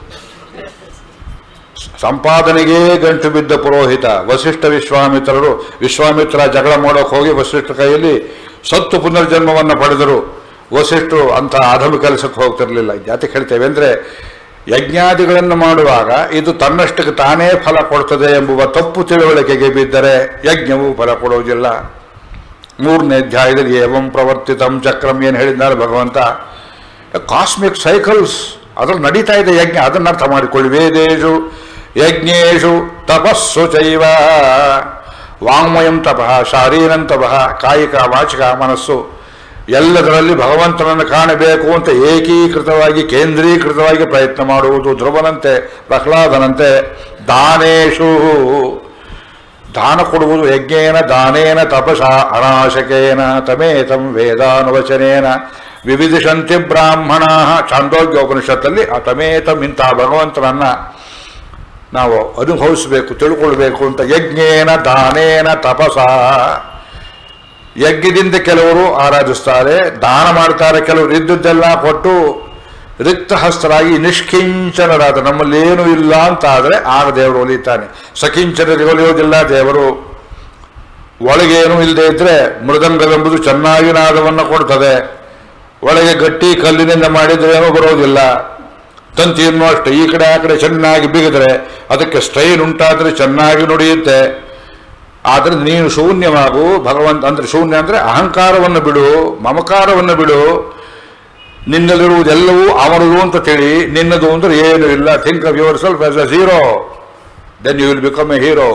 ಸಂಪಾದನೆಗೇ ಗಂಟು ಬಿದ್ದ ಪುರೋಹಿತ ವಸಿಷ್ಠ ವಿಶ್ವಾಮಿತ್ರರು ವಿಶ್ವಾಮಿತ್ರ ಜಗಳ ಮಾಡೋಕೆ ಹೋಗಿ ವಸಿಷ್ಠ ಕೈಯಲ್ಲಿ ಸತ್ತು ಪುನರ್ಜನ್ಮವನ್ನು ಪಡೆದರು ವಸಿಷ್ಠರು ಅಂತ ಅಧಮ ಕೆಲಸಕ್ಕೆ ಹೋಗ್ತಿರ್ಲಿಲ್ಲ ಜಾತಿ ಹೇಳ್ತೇವೆ ಅಂದರೆ ಯಜ್ಞಾದಿಗಳನ್ನು ಮಾಡುವಾಗ ಇದು ತನ್ನಷ್ಟಕ್ಕೆ ತಾನೇ ಫಲ ಕೊಡ್ತದೆ ಎಂಬುವ ತಪ್ಪು ತಿಳುವಳಿಕೆಗೆ ಬಿದ್ದರೆ ಯಜ್ಞವು ಫಲ ಕೊಡುವುದಿಲ್ಲ ಮೂರನೇ ಅಧ್ಯಾಯದಲ್ಲಿ ಏವಂ ಪ್ರವರ್ತಿತಂ ಚಕ್ರಂ ಏನು ಹೇಳಿದ್ದಾರೆ ಭಗವಂತ ಕಾಸ್ಮಿಕ್ ಸೈಕಲ್ಸ್ ಅದ್ರಲ್ಲಿ ನಡೀತಾ ಇದೆ ಯಜ್ಞ ಅದನ್ನ ಅರ್ಥ ಮಾಡಿಕೊಳ್ಳಿ ವೇದೇಶು ಯಜ್ಞೇಶು ತಪಸ್ಸು ಚೈವ ವಾಂಗ್ಮಯಂ ತಪಃ ಶಾರೀರಂ ತಪಃ ಕಾಯಿಕ ವಾಚಿಕ ಮನಸ್ಸು ಎಲ್ಲದರಲ್ಲಿ ಭಗವಂತನನ್ನು ಕಾಣಬೇಕು ಅಂತ ಏಕೀಕೃತವಾಗಿ ಕೇಂದ್ರೀಕೃತವಾಗಿ ಪ್ರಯತ್ನ ಮಾಡುವುದು ಧ್ರುವನಂತೆ ಪ್ರಹ್ಲಾದನಂತೆ ದಾನೇಶು ದಾನ ಕೊಡುವುದು ಯಜ್ಞೇನ ದಾನೇನ ತಪಸ ಅನಾಶಕೇನ ತಮೇತಂ ವೇದಾನುವಚನೇನ ವಿವಿಧಿಷಂತಿ ಬ್ರಾಹ್ಮಣ ಚಾಂದೋಗ್ಯ ಉಪನಿಷತ್ತಲ್ಲಿ ಆ ತಮೇತಂ ಇಂಥ ಭಗವಂತನನ್ನ ನಾವು ಅನುಭವಿಸಬೇಕು ತಿಳ್ಕೊಳ್ಬೇಕು ಅಂತ ಯಜ್ಞೇನ ದಾನೇನ ತಪಸ ಯಜ್ಞದಿಂದ ಕೆಲವರು ಆರಾಧಿಸ್ತಾರೆ ದಾನ ಮಾಡ್ತಾರೆ ಕೆಲವರು ಇದ್ದದ್ದೆಲ್ಲ ಕೊಟ್ಟು ರಿಕ್ತಹಸ್ತರಾಗಿ ನಿಷ್ಕಿಂಚನರಾದ ನಮ್ಮಲ್ಲಿ ಏನೂ ಇಲ್ಲ ಅಂತ ಆದರೆ ಆಗ ದೇವರು ಒಲಿತಾನೆ ಸಕಿಂಚನರಿಗೆ ಒಲಿಯೋದಿಲ್ಲ ದೇವರು ಒಳಗೇನು ಇಲ್ಲದೆ ಇದ್ರೆ ಮೃದಂಗವೆಂಬುದು ಚೆನ್ನಾಗಿ ನಾದವನ್ನು ಕೊಡ್ತದೆ ಒಳಗೆ ಗಟ್ಟಿ ಕಲ್ಲಿನಿಂದ ಮಾಡಿದ್ರೆ ಏನೂ ಬರೋದಿಲ್ಲ ತಂತಿಯನ್ನು ಅಷ್ಟೇ ಈ ಕಡೆ ಆ ಕಡೆ ಚೆನ್ನಾಗಿ ಬಿಗಿದ್ರೆ ಅದಕ್ಕೆ ಸ್ಟ್ರೈನ್ ಉಂಟಾದರೆ ಚೆನ್ನಾಗಿ ನುಡಿಯುತ್ತೆ ಆದರೆ ನೀನು ಶೂನ್ಯವಾಗು ಭಗವಂತ ಅಂದ್ರೆ ಶೂನ್ಯ ಅಂದ್ರೆ ಅಹಂಕಾರವನ್ನು ಬಿಡು ಮಮಕಾರವನ್ನು ಬಿಡು ನಿನ್ನಲ್ಲಿರುವುದೆಲ್ಲವೂ ಅವನದು ಅಂತ ತಿಳಿ ನಿನ್ನದು ಅಂದ್ರೆ ಏನು ಇಲ್ಲ think of yourself as a zero then you will become a hero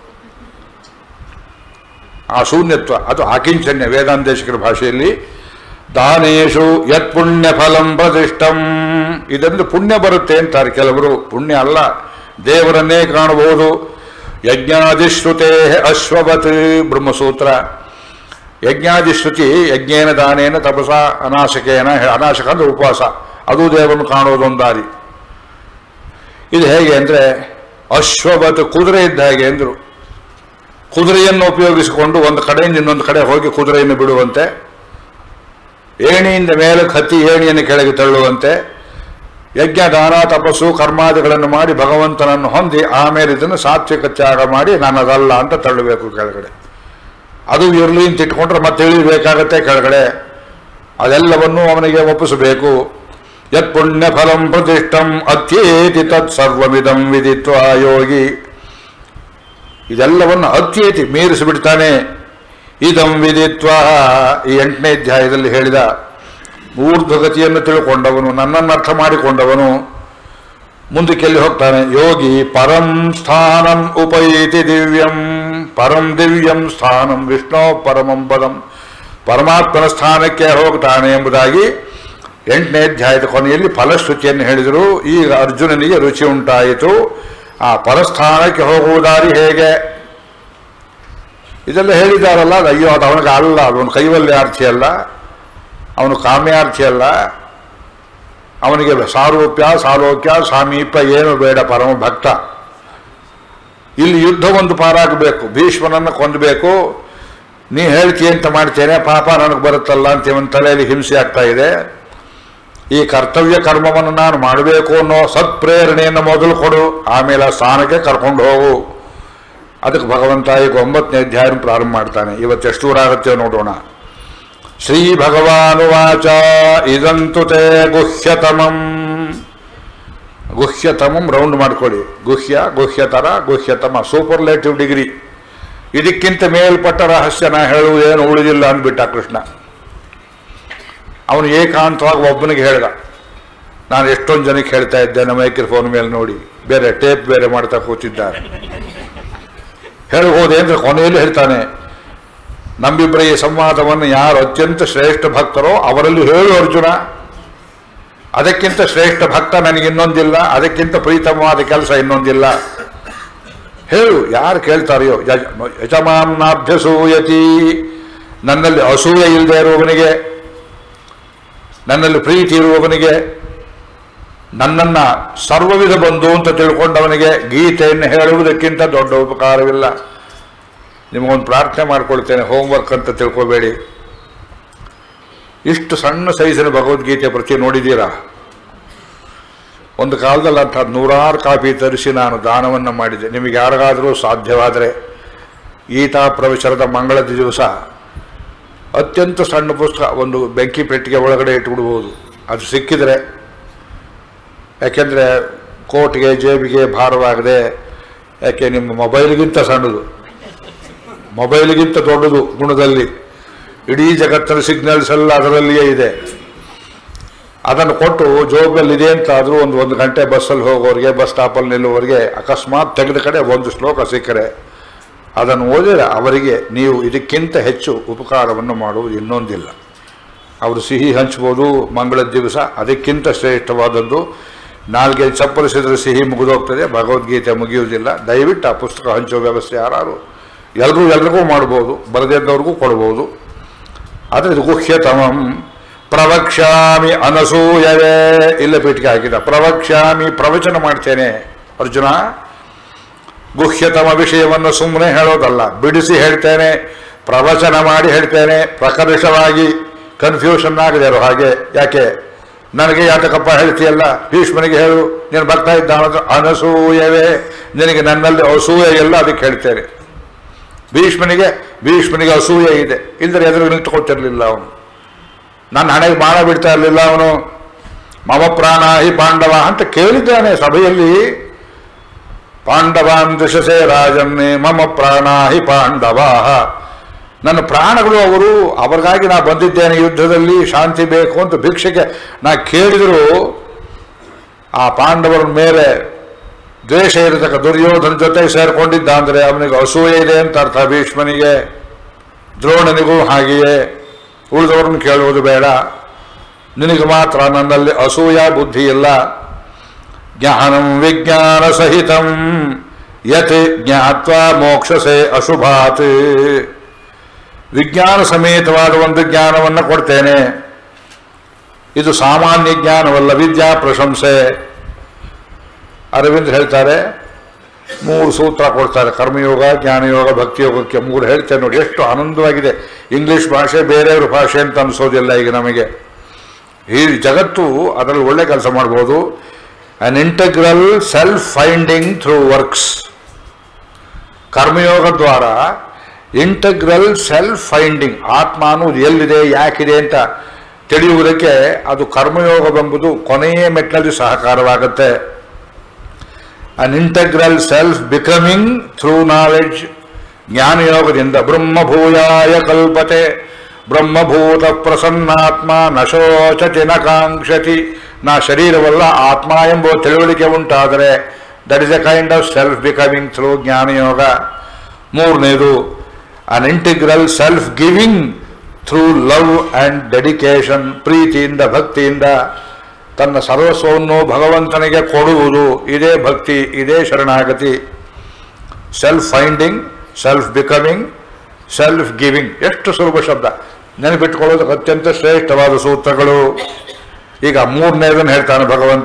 ಆ ಶೂನ್ಯತ್ವ ಅದು ಆಕಿಂಚನ್ಯ ವೇದಾಂತೇಶಕರ ಭಾಷೆಯಲ್ಲಿ ದಾನೇಶು ಯತ್ ಪುಣ್ಯ ಫಲಂ ಪ್ರತಿಷ್ಠಂ ಇದರಿಂದ ಪುಣ್ಯ ಬರುತ್ತೆ ಅಂತಾರೆ ಕೆಲವರು ಪುಣ್ಯ ಅಲ್ಲ ದೇವರನ್ನೇ ಕಾಣಬಹುದು ಯಜ್ಞಾದಿಶ್ರುತೇ ಅಶ್ವವತ್ ಬ್ರಹ್ಮಸೂತ್ರ ಯಜ್ಞಾದಿಶ್ರುತಿ ಯಜ್ಞೇನ ದಾನೇನ ತಪಸ ಅನಾಶಕೇನ ಅನಾಶಕ ಅಂದ್ರೆ ಉಪವಾಸ ಅದು ದೇವರನ್ನು ಕಾಣೋದು ಒಂದು ದಾರಿ ಇದು ಹೇಗೆ ಅಂದರೆ ಅಶ್ವವತ್ ಕುದುರೆ ಇದ್ದ ಹಾಗೆ ಅಂದರು ಕುದುರೆಯನ್ನು ಉಪಯೋಗಿಸಿಕೊಂಡು ಒಂದು ಕಡೆಯಿಂದ ಇನ್ನೊಂದು ಕಡೆ ಹೋಗಿ ಕುದುರೆಯನ್ನು ಬಿಡುವಂತೆ ಏಣಿಯಿಂದ ಮೇಲಕ್ಕೆ ಹತ್ತಿ ಏಣಿಯನ್ನು ಕೆಳಗೆ ತಳ್ಳುವಂತೆ ಯಜ್ಞ ದಾನ ತಪಸ್ಸು ಕರ್ಮಾದಿಗಳನ್ನು ಮಾಡಿ ಭಗವಂತನನ್ನು ಹೊಂದಿ ಆಮೇಲೆ ಇದನ್ನು ಸಾತ್ವಿಕ ತ್ಯಾಗ ಮಾಡಿ ನನ್ನದಲ್ಲ ಅಂತ ತಳ್ಳಬೇಕು ಕೆಳಗಡೆ ಅದು ಇರಲಿ ಅಂತ ಇಟ್ಕೊಂಡ್ರೆ ಮತ್ತೆ ಇಳಿಬೇಕಾಗತ್ತೆ ಕೆಳಗಡೆ ಅದೆಲ್ಲವನ್ನೂ ಅವನಿಗೆ ಒಪ್ಪಿಸಬೇಕು ಯತ್ ಪುಣ್ಯ ಫಲಂ ಪ್ರತಿಷ್ಠಂ ಅತ್ಯೇತಿ ತತ್ ಸರ್ವಮಿದಂ ವಿದಿತ್ವ ಯೋಗಿ ಇದೆಲ್ಲವನ್ನು ಅತ್ಯೇತಿ ಮೀರಿಸಿಬಿಡ್ತಾನೆ ಇದಂ ವಿದಿತ್ವ ಈ ಎಂಟನೇ ಅಧ್ಯಾಯದಲ್ಲಿ ಹೇಳಿದ ಊರ್ಧ್ವಗತಿಯನ್ನು ತಿಳ್ಕೊಂಡವನು ನನ್ನನ್ನು ಅರ್ಥ ಮಾಡಿಕೊಂಡವನು ಮುಂದಕ್ಕೆ ಎಲ್ಲಿ ಹೋಗ್ತಾನೆ ಯೋಗಿ ಪರಂ ಸ್ಥಾನಂ ಉಪೈತಿ ದಿವ್ಯಂ ಪರಂ ದಿವ್ಯಂ ಸ್ಥಾನಂ ವಿಷ್ಣು ಪರಮಂ ಪದಂ ಪರಮಾತ್ಮನ ಸ್ಥಾನಕ್ಕೆ ಹೋಗ್ತಾನೆ ಎಂಬುದಾಗಿ ಎಂಟನೇ ಅಧ್ಯಾಯದ ಕೊನೆಯಲ್ಲಿ ಫಲಶ್ರುತಿಯನ್ನು ಹೇಳಿದರು ಈಗ ಅರ್ಜುನನಿಗೆ ರುಚಿ ಉಂಟಾಯಿತು ಆ ಪರಸ್ಥಾನಕ್ಕೆ ಹೋಗುವ ದಾರಿ ಹೇಗೆ ಇದೆಲ್ಲ ಹೇಳಿದಾರಲ್ಲ ಅದು ಅಯ್ಯೋ ಅದು ಅವನಿಗೆ ಅಲ್ಲ ಅವನು ಕೈವಲ್ಯಾರ್ಥಿ ಅಲ್ಲ ಅವನು ಕಾಮ್ಯಾರ್ಥಿ ಅಲ್ಲ ಅವನಿಗೆ ಸಾರೂಪ್ಯ ಸಾಲೋಕ್ಯ ಸಾಮೀಪ್ಯ ಏನು ಬೇಡ ಪರಮ ಭಕ್ತ ಇಲ್ಲಿ ಯುದ್ಧ ಒಂದು ಪಾರಾಗಬೇಕು ಭೀಷ್ಮನನ್ನು ಕೊಂದಬೇಕು ನೀ ಹೇಳ್ತೀಯ ಅಂತ ಮಾಡ್ತೇನೆ ಪಾಪ ನನಗೆ ಬರುತ್ತಲ್ಲ ಅಂತ ಇವನ ತಲೆಯಲ್ಲಿ ಹಿಂಸೆ ಆಗ್ತಾ ಇದೆ ಈ ಕರ್ತವ್ಯ ಕರ್ಮವನ್ನು ನಾನು ಮಾಡಬೇಕು ಅನ್ನೋ ಸತ್ಪ್ರೇರಣೆಯನ್ನು ಮೊದಲು ಕೊಡು ಆಮೇಲೆ ಆ ಸ್ಥಾನಕ್ಕೆ ಕರ್ಕೊಂಡು ಹೋಗು ಅದಕ್ಕೆ ಭಗವಂತ ಈಗ ಒಂಬತ್ತನೇ ಅಧ್ಯಾಯ ಪ್ರಾರಂಭ ಮಾಡ್ತಾನೆ ಇವತ್ತು ಎಷ್ಟು ದೂರ ಆಗುತ್ತೆ ನೋಡೋಣ ಶ್ರೀ ಭಗವಾನುವಾಚ ಇದಂತು ತೇ ಗುಹ್ಯತಮಂ ಗುಹ್ಯತಮಂ ರೌಂಡ್ ಮಾಡ್ಕೊಳ್ಳಿ ಗುಹ್ಯ ಗುಹ್ಯತರ ಗುಹ್ಯತಮ ಸೂಪರ್ಲೇಟಿವ್ ಡಿಗ್ರಿ ಇದಕ್ಕಿಂತ ಮೇಲ್ಪಟ್ಟ ರಹಸ್ಯ ನಾ ಹೇಳುವುದೇನು ಉಳಿದಿಲ್ಲ ಅಂದ್ಬಿಟ್ಟ ಕೃಷ್ಣ ಅವನು ಏಕಾಂತವಾಗಿ ಒಬ್ಬನಿಗೆ ಹೇಳ್ದ ನಾನು ಎಷ್ಟೊಂದು ಜನಕ್ಕೆ ಹೇಳ್ತಾ ಇದ್ದೇನೆ ಮೈಕ್ರೋಫೋನ್ ಮೇಲೆ ನೋಡಿ ಬೇರೆ ಟೇಪ್ ಬೇರೆ ಮಾಡ್ತಾ ಕೂತಿದ್ದಾರೆ ಹೇಳ್ಬೋದೇ ಅಂದ್ರೆ ಕೊನೆಯಲ್ಲಿ ಹೇಳ್ತಾನೆ ನಮ್ಮಿಬ್ಬರ ಈ ಸಂವಾದವನ್ನು ಯಾರು ಅತ್ಯಂತ ಶ್ರೇಷ್ಠ ಭಕ್ತರೋ ಅವರಲ್ಲಿ ಹೇಳು ಅರ್ಜುನ ಅದಕ್ಕಿಂತ ಶ್ರೇಷ್ಠ ಭಕ್ತ ನನಗೆ ಇನ್ನೊಂದಿಲ್ಲ ಅದಕ್ಕಿಂತ ಪ್ರೀತಮವಾದ ಕೆಲಸ ಇನ್ನೊಂದಿಲ್ಲ ಹೇಳು ಯಾರು ಕೇಳ್ತಾರೆಯೋ ಯಜ ಯಜಮಾನಾಭ್ಯಸೂಯತಿ ನನ್ನಲ್ಲಿ ಅಸೂಯೆ ಇಲ್ಲದೆ ಇರುವವನಿಗೆ ನನ್ನಲ್ಲಿ ಪ್ರೀತಿ ಇರುವವನಿಗೆ ನನ್ನನ್ನ ಸರ್ವವಿಧ ಬಂಧು ಅಂತ ತಿಳ್ಕೊಂಡವನಿಗೆ ಗೀತೆಯನ್ನು ಹೇಳುವುದಕ್ಕಿಂತ ದೊಡ್ಡ ಉಪಕಾರವಿಲ್ಲ ನಿಮಗೊಂದು ಪ್ರಾರ್ಥನೆ ಮಾಡ್ಕೊಳ್ತೇನೆ ಹೋಮ್ವರ್ಕ್ ಅಂತ ತಿಳ್ಕೊಬೇಡಿ ಇಷ್ಟು ಸಣ್ಣ ಸೈಜಿನ ಭಗವದ್ಗೀತೆ ಪ್ರತಿ ನೋಡಿದ್ದೀರಾ ಒಂದು ಕಾಲದಲ್ಲಿ ಅಂಥ ನೂರಾರು ಕಾಪಿ ತರಿಸಿ ನಾನು ದಾನವನ್ನು ಮಾಡಿದೆ ನಿಮಗೆ ಯಾರಿಗಾದರೂ ಸಾಧ್ಯವಾದರೆ ಗೀತಾ ಪ್ರವಚನದ ಮಂಗಳದ ದಿವಸ ಅತ್ಯಂತ ಸಣ್ಣ ಪುಸ್ತಕ ಒಂದು ಬೆಂಕಿ ಪೆಟ್ಟಿಗೆ ಒಳಗಡೆ ಇಟ್ಬಿಡ್ಬೋದು ಅದು ಸಿಕ್ಕಿದರೆ ಯಾಕೆಂದರೆ ಕೋಟ್ಗೆ ಜೇಬಿಗೆ ಭಾರವಾಗದೆ ಯಾಕೆ ನಿಮ್ಮ ಮೊಬೈಲ್ಗಿಂತ ಸಣ್ಣದು ಮೊಬೈಲ್ಗಿಂತ ದೊಡ್ಡದು ಗುಣದಲ್ಲಿ ಇಡೀ ಜಗತ್ತಿನ ಸಿಗ್ನಲ್ಸ್ ಎಲ್ಲ ಅದರಲ್ಲಿಯೇ ಇದೆ ಅದನ್ನು ಕೊಟ್ಟು ಜೋಬಲ್ಲಿ ಇದೆ ಅಂತ ಆದರೂ ಒಂದು ಒಂದು ಗಂಟೆ ಬಸ್ಸಲ್ಲಿ ಹೋಗೋರಿಗೆ ಬಸ್ ಸ್ಟಾಪಲ್ಲಿ ನಿಲ್ಲುವವರಿಗೆ ಅಕಸ್ಮಾತ್ ತೆಗೆದ ಕಡೆ ಒಂದು ಶ್ಲೋಕ ಸಿಕ್ಕರೆ ಅದನ್ನು ಓದಿದರೆ ಅವರಿಗೆ ನೀವು ಇದಕ್ಕಿಂತ ಹೆಚ್ಚು ಉಪಕಾರವನ್ನು ಮಾಡುವುದು ಇನ್ನೊಂದಿಲ್ಲ ಅವರು ಸಿಹಿ ಹಂಚ್ಬೋದು ಮಂಗಳದ ದಿವಸ ಅದಕ್ಕಿಂತ ಶ್ರೇಷ್ಠವಾದದ್ದು ನಾಲ್ಗೆ ಚಪ್ಪಲಿಸಿದ್ರೆ ಸಿಹಿ ಮುಗಿದೋಗ್ತದೆ ಭಗವದ್ಗೀತೆ ಮುಗಿಯುವುದಿಲ್ಲ ದಯವಿಟ್ಟು ಆ ಪುಸ್ತಕ ಹಂಚುವ ವ್ಯವಸ್ಥೆ ಯಾರು ಎಲ್ಲರೂ ಎಲ್ರಿಗೂ ಮಾಡ್ಬೋದು ಬರದಿದ್ದವ್ರಿಗೂ ಕೊಡ್ಬೋದು ಆದರೆ ಇದು ಗುಹ್ಯತಮಂ ಪ್ರವಕ್ಷ್ಯಾಮಿ ಅನಸೂಯವೇ ಇಲ್ಲ ಪೀಠಿಗೆ ಹಾಕಿದ ಪ್ರವಕ್ಷ್ಯಾಮಿ ಪ್ರವಚನ ಮಾಡ್ತೇನೆ ಅರ್ಜುನ ಗುಹ್ಯತಮ ವಿಷಯವನ್ನು ಸುಮ್ಮನೆ ಹೇಳೋದಲ್ಲ ಬಿಡಿಸಿ ಹೇಳ್ತೇನೆ ಪ್ರವಚನ ಮಾಡಿ ಹೇಳ್ತೇನೆ ಪ್ರಕರ್ಷವಾಗಿ ಕನ್ಫ್ಯೂಷನ್ ಆಗದೆ ಇರೋ ಹಾಗೆ ಯಾಕೆ ನನಗೆ ಯಾತಕಪ್ಪ ಹೇಳ್ತೀಯಲ್ಲ ಭೀಷ್ಮನಿಗೆ ಹೇಳು ನೀನು ಬರ್ತಾ ಇದ್ದ ಅನಸೂಯವೇ ನಿನಗೆ ನನ್ನಲ್ಲಿ ಅಸೂಯೆ ಇಲ್ಲ ಅದಕ್ಕೆ ಹೇಳ್ತೇನೆ ಭೀಷ್ಮನಿಗೆ ಭೀಷ್ಮನಿಗೆ ಅಸೂಯೆ ಇದೆ ಇಲ್ಲದ್ರೆ ಎದುರು ನಿಂತ್ಕೊತಿರ್ಲಿಲ್ಲ ಅವನು ನನ್ನ ಹಣೆಗೆ ಬಾಣ ಬಿಡ್ತಾ ಇರಲಿಲ್ಲ ಅವನು ಮಮ ಪ್ರಾಣ ಹಿ ಪಾಂಡವ ಅಂತ ಕೇಳಿದ್ದಾನೆ ಸಭೆಯಲ್ಲಿ ಪಾಂಡವಾನ್ ದೃಶಸೆ ರಾಜನ್ನೇ ಮಮ ಪ್ರಾಣ ಹಿ ಪಾಂಡವ ನನ್ನ ಪ್ರಾಣಗಳು ಅವರು ಅವ್ರಿಗಾಗಿ ನಾ ಬಂದಿದ್ದೇನೆ ಯುದ್ಧದಲ್ಲಿ ಶಾಂತಿ ಬೇಕು ಅಂತ ಭಿಕ್ಷೆಗೆ ನಾ ಕೇಳಿದ್ರು ಆ ಪಾಂಡವರ ಮೇಲೆ ದ್ವೇಷ ಇರತಕ್ಕ ದುರ್ಯೋಧನ ಜೊತೆ ಸೇರ್ಕೊಂಡಿದ್ದ ಅಂದರೆ ಅವನಿಗೆ ಅಸೂಯೆ ಇದೆ ಅಂತ ಅರ್ಥ ಭೀಷ್ಮನಿಗೆ ದ್ರೋಣನಿಗೂ ಹಾಗೆಯೇ ಉಳಿದವ್ರನ್ನ ಕೇಳುವುದು ಬೇಡ ನಿನಗೆ ಮಾತ್ರ ನನ್ನಲ್ಲಿ ಅಸೂಯ ಬುದ್ಧಿ ಇಲ್ಲ ಜ್ಞಾನಂ ವಿಜ್ಞಾನ ಸಹಿತಂ ಯತ್ ಜ್ಞಾತ್ವ ಮೋಕ್ಷಸೆ ಅಶುಭಾತ್ ವಿಜ್ಞಾನ ಸಮೇತವಾದ ಒಂದು ಜ್ಞಾನವನ್ನು ಕೊಡ್ತೇನೆ ಇದು ಸಾಮಾನ್ಯ ಜ್ಞಾನವಲ್ಲ ವಿದ್ಯಾ ಪ್ರಶಂಸೆ ಅರವಿಂದ್ ಹೇಳ್ತಾರೆ ಮೂರು ಸೂತ್ರ ಕೊಡ್ತಾರೆ ಕರ್ಮಯೋಗ ಜ್ಞಾನಯೋಗ ಭಕ್ತಿಯೋಗಕ್ಕೆ ಮೂರು ಹೇಳ್ತೇನೆ ನೋಡಿ ಎಷ್ಟು ಆನಂದವಾಗಿದೆ ಇಂಗ್ಲಿಷ್ ಭಾಷೆ ಬೇರೆಯವ್ರ ಭಾಷೆ ಅಂತ ಅನಿಸೋದಿಲ್ಲ ಈಗ ನಮಗೆ ಈ ಜಗತ್ತು ಅದರಲ್ಲಿ ಒಳ್ಳೆ ಕೆಲಸ ಮಾಡ್ಬೋದು an integral self finding through works ಕರ್ಮಯೋಗ ದ್ವಾರ ಇಂಟಗ್ರಲ್ ಸೆಲ್ಫ್ ಫೈಂಡಿಂಗ್ ಆತ್ಮ ಅನ್ನೋದು ಎಲ್ಲಿದೆ ಯಾಕಿದೆ ಅಂತ ತಿಳಿಯುವುದಕ್ಕೆ ಅದು ಕರ್ಮಯೋಗವೆಂಬುದು ಕೊನೆಯ ಮೆಟ್ಲಲ್ಲಿ ಸಹಕಾರವಾಗುತ್ತೆ an integral self becoming through knowledge ಜ್ಞಾನಯೋಗದಿಂದ ಬ್ರಹ್ಮಭೂಯಾಯ ಕಲ್ಪತೆ ಬ್ರಹ್ಮಭೂತ ಪ್ರಸನ್ನಾತ್ಮ ನಶೋಚತಿ ನ ಕಾಂಕ್ಷತಿ ನಾ ಶರೀರವಲ್ಲ ಆತ್ಮ ಎಂಬ ತಿಳುವಳಿಕೆ ಉಂಟಾದರೆ that is a kind of self becoming through ಜ್ಞಾನಯೋಗ ಮೂರನೇದು an integral self giving through love and dedication ಪ್ರೀತಿಯಿಂದ ಭಕ್ತಿಯಿಂದ ತನ್ನ ಸರ್ವಸ್ವವನ್ನು ಭಗವಂತನಿಗೆ ಕೊಡುವುದು ಇದೇ ಭಕ್ತಿ ಇದೇ ಶರಣಾಗತಿ self finding self becoming self giving ಎಷ್ಟು ಸುಲಭ ಶಬ್ದ ನೆನಪಿಟ್ಕೊಳ್ಳೋದಕ್ಕೆ ಅತ್ಯಂತ ಶ್ರೇಷ್ಠವಾದ ಸೂತ್ರಗಳು ಈಗ ಮೂರನೇದನ್ನು ಹೇಳ್ತಾನೆ ಭಗವಂತ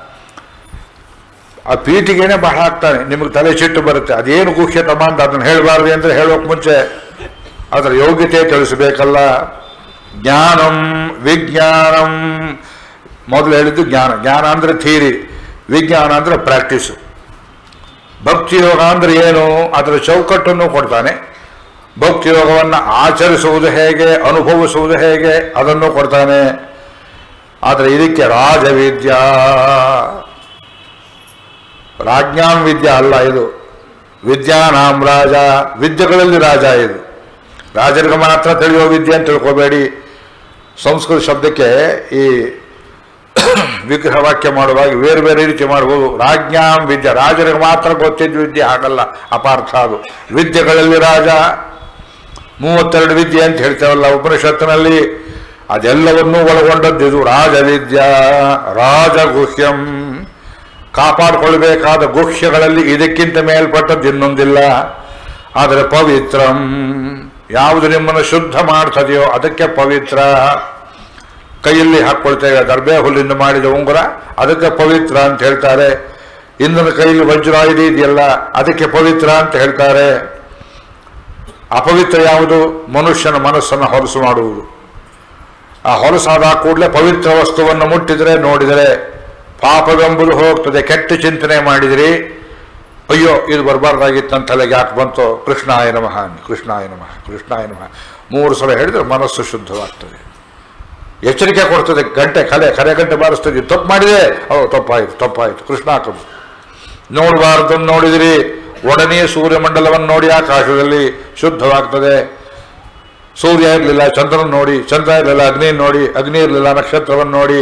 ಆ ಪೀಠಿಗೆನೆ ಬಹಳ ಆಗ್ತಾನೆ ನಿಮಗೆ ತಲೆ ಸಿಟ್ಟು ಬರುತ್ತೆ ಅದೇನು ಗುಹ್ಯತಮ ಅಂತ ಅದನ್ನು ಹೇಳಬಾರ್ದು ಅಂದರೆ ಹೇಳೋಕೆ ಮುಂಚೆ ಅದರ ಯೋಗ್ಯತೆ ತಿಳಿಸಬೇಕಲ್ಲ ಜ್ಞಾನಂ ವಿಜ್ಞಾನಂ ಮೊದಲು ಹೇಳಿದ್ದು ಜ್ಞಾನ ಜ್ಞಾನ ಅಂದರೆ ಥಿಯರಿ ವಿಜ್ಞಾನ ಅಂದರೆ ಪ್ರಾಕ್ಟೀಸು ಭಕ್ತಿ ಯೋಗ ಅಂದರೆ ಏನು ಅದರ ಚೌಕಟ್ಟನ್ನು ಕೊಡ್ತಾನೆ ಭಕ್ತಿ ಯೋಗವನ್ನು ಆಚರಿಸುವುದು ಹೇಗೆ ಅನುಭವಿಸುವುದು ಹೇಗೆ ಅದನ್ನು ಕೊಡ್ತಾನೆ ಆದರೆ ಇದಕ್ಕೆ ರಾಜವಿದ್ಯಾ ರಾಜ್ಞಾಂ ವಿದ್ಯಾ ಅಲ್ಲ ಇದು ವಿದ್ಯಾನಾಂ ರಾಜ ವಿದ್ಯೆಗಳಲ್ಲಿ ರಾಜ ಇದು ರಾಜರಿಗೆ ಮಾತ್ರ ತಿಳಿಯೋ ವಿದ್ಯೆ ಅಂತ ತಿಳ್ಕೋಬೇಡಿ ಸಂಸ್ಕೃತ ಶಬ್ದಕ್ಕೆ ಈ ವಿಗ್ರಹ ವಾಕ್ಯ ಮಾಡುವಾಗ ಬೇರೆ ಬೇರೆ ರೀತಿ ಮಾಡ್ಬೋದು ರಾಜ್ಞಾಂ ವಿದ್ಯೆ ರಾಜರಿಗೆ ಮಾತ್ರ ಗೊತ್ತಿದ್ದ ವಿದ್ಯೆ ಹಾಗಲ್ಲ ಅಪಾರ್ಥ ಅದು ವಿದ್ಯೆಗಳಲ್ಲಿ ರಾಜ ಮೂವತ್ತೆರಡು ವಿದ್ಯೆ ಅಂತ ಹೇಳ್ತೇವಲ್ಲ ಉಪನಿಷತ್ತಿನಲ್ಲಿ ಅದೆಲ್ಲವನ್ನೂ ಒಳಗೊಂಡದ್ದು ಇದು ರಾಜವಿದ್ಯಾ ರಾಜಗುಹ್ಯಂ ಕಾಪಾಡಿಕೊಳ್ಬೇಕಾದ ಗುಹ್ಯಗಳಲ್ಲಿ ಇದಕ್ಕಿಂತ ಮೇಲ್ಪಟ್ಟದ್ದು ಇನ್ನೊಂದಿಲ್ಲ ಆದರೆ ಪವಿತ್ರಂ ಯಾವುದು ನಿಮ್ಮನ್ನು ಶುದ್ಧ ಮಾಡ್ತದೆಯೋ ಅದಕ್ಕೆ ಪವಿತ್ರ ಕೈಯಲ್ಲಿ ಹಾಕ್ಕೊಳ್ತೇವೆ ದರ್ಬೆ ಹುಲ್ಲಿಂದ ಮಾಡಿದ ಉಂಗುರ ಅದಕ್ಕೆ ಪವಿತ್ರ ಅಂತ ಹೇಳ್ತಾರೆ ಇಂದಿನ ಕೈಯಲ್ಲಿ ವಜ್ರಾಯುಧ ಇದೆಯಲ್ಲ ಅದಕ್ಕೆ ಪವಿತ್ರ ಅಂತ ಹೇಳ್ತಾರೆ ಅಪವಿತ್ರ ಯಾವುದು ಮನುಷ್ಯನ ಮನಸ್ಸನ್ನು ಹೊಲಸು ಮಾಡುವುದು ಆ ಹೊಲಸಾದ ಕೂಡಲೇ ಪವಿತ್ರ ವಸ್ತುವನ್ನು ಮುಟ್ಟಿದರೆ ನೋಡಿದರೆ ಪಾಪವೆಂಬುದು ಹೋಗ್ತದೆ ಕೆಟ್ಟ ಚಿಂತನೆ ಮಾಡಿದಿರಿ ಅಯ್ಯೋ ಇದು ಬರಬಾರ್ದಾಗಿತ್ತು ಅಂತ ತಲೆಗೆ ಯಾಕೆ ಬಂತು ಕೃಷ್ಣಾಯ ನಮಃ ಅನ್ನಿ. ಕೃಷ್ಣಾಯ ನಮಃ ಕೃಷ್ಣಾಯ ನಮಃ ಮೂರು ಸಲ ಹೇಳಿದ್ರೆ ಮನಸ್ಸು ಶುದ್ಧವಾಗ್ತದೆ ಎಚ್ಚರಿಕೆ ಕೊಡ್ತದೆ ಗಂಟೆ ಕಲೆ ಕರೆ ಗಂಟೆ ಬಾರಿಸ್ತದೆ ತಪ್ಪು ಮಾಡಿದೆ ಓ ತಪ್ಪಾಯಿತು ತಪ್ಪಾಯಿತು ಕೃಷ್ಣ ಹಾಕೋದು ನೋಡಬಾರ್ದು ನೋಡಿದಿರಿ ಒಡನೆಯೇ ಸೂರ್ಯಮಂಡಲವನ್ನು ನೋಡಿ ಆಕಾಶದಲ್ಲಿ ಶುದ್ಧವಾಗ್ತದೆ ಸೂರ್ಯ ಇರಲಿಲ್ಲ ಚಂದ್ರನ ನೋಡಿ ಚಂದ್ರ ಇರಲಿಲ್ಲ ಅಗ್ನಿ ನೋಡಿ ಅಗ್ನಿ ಇರಲಿಲ್ಲ ನಕ್ಷತ್ರವನ್ನು ನೋಡಿ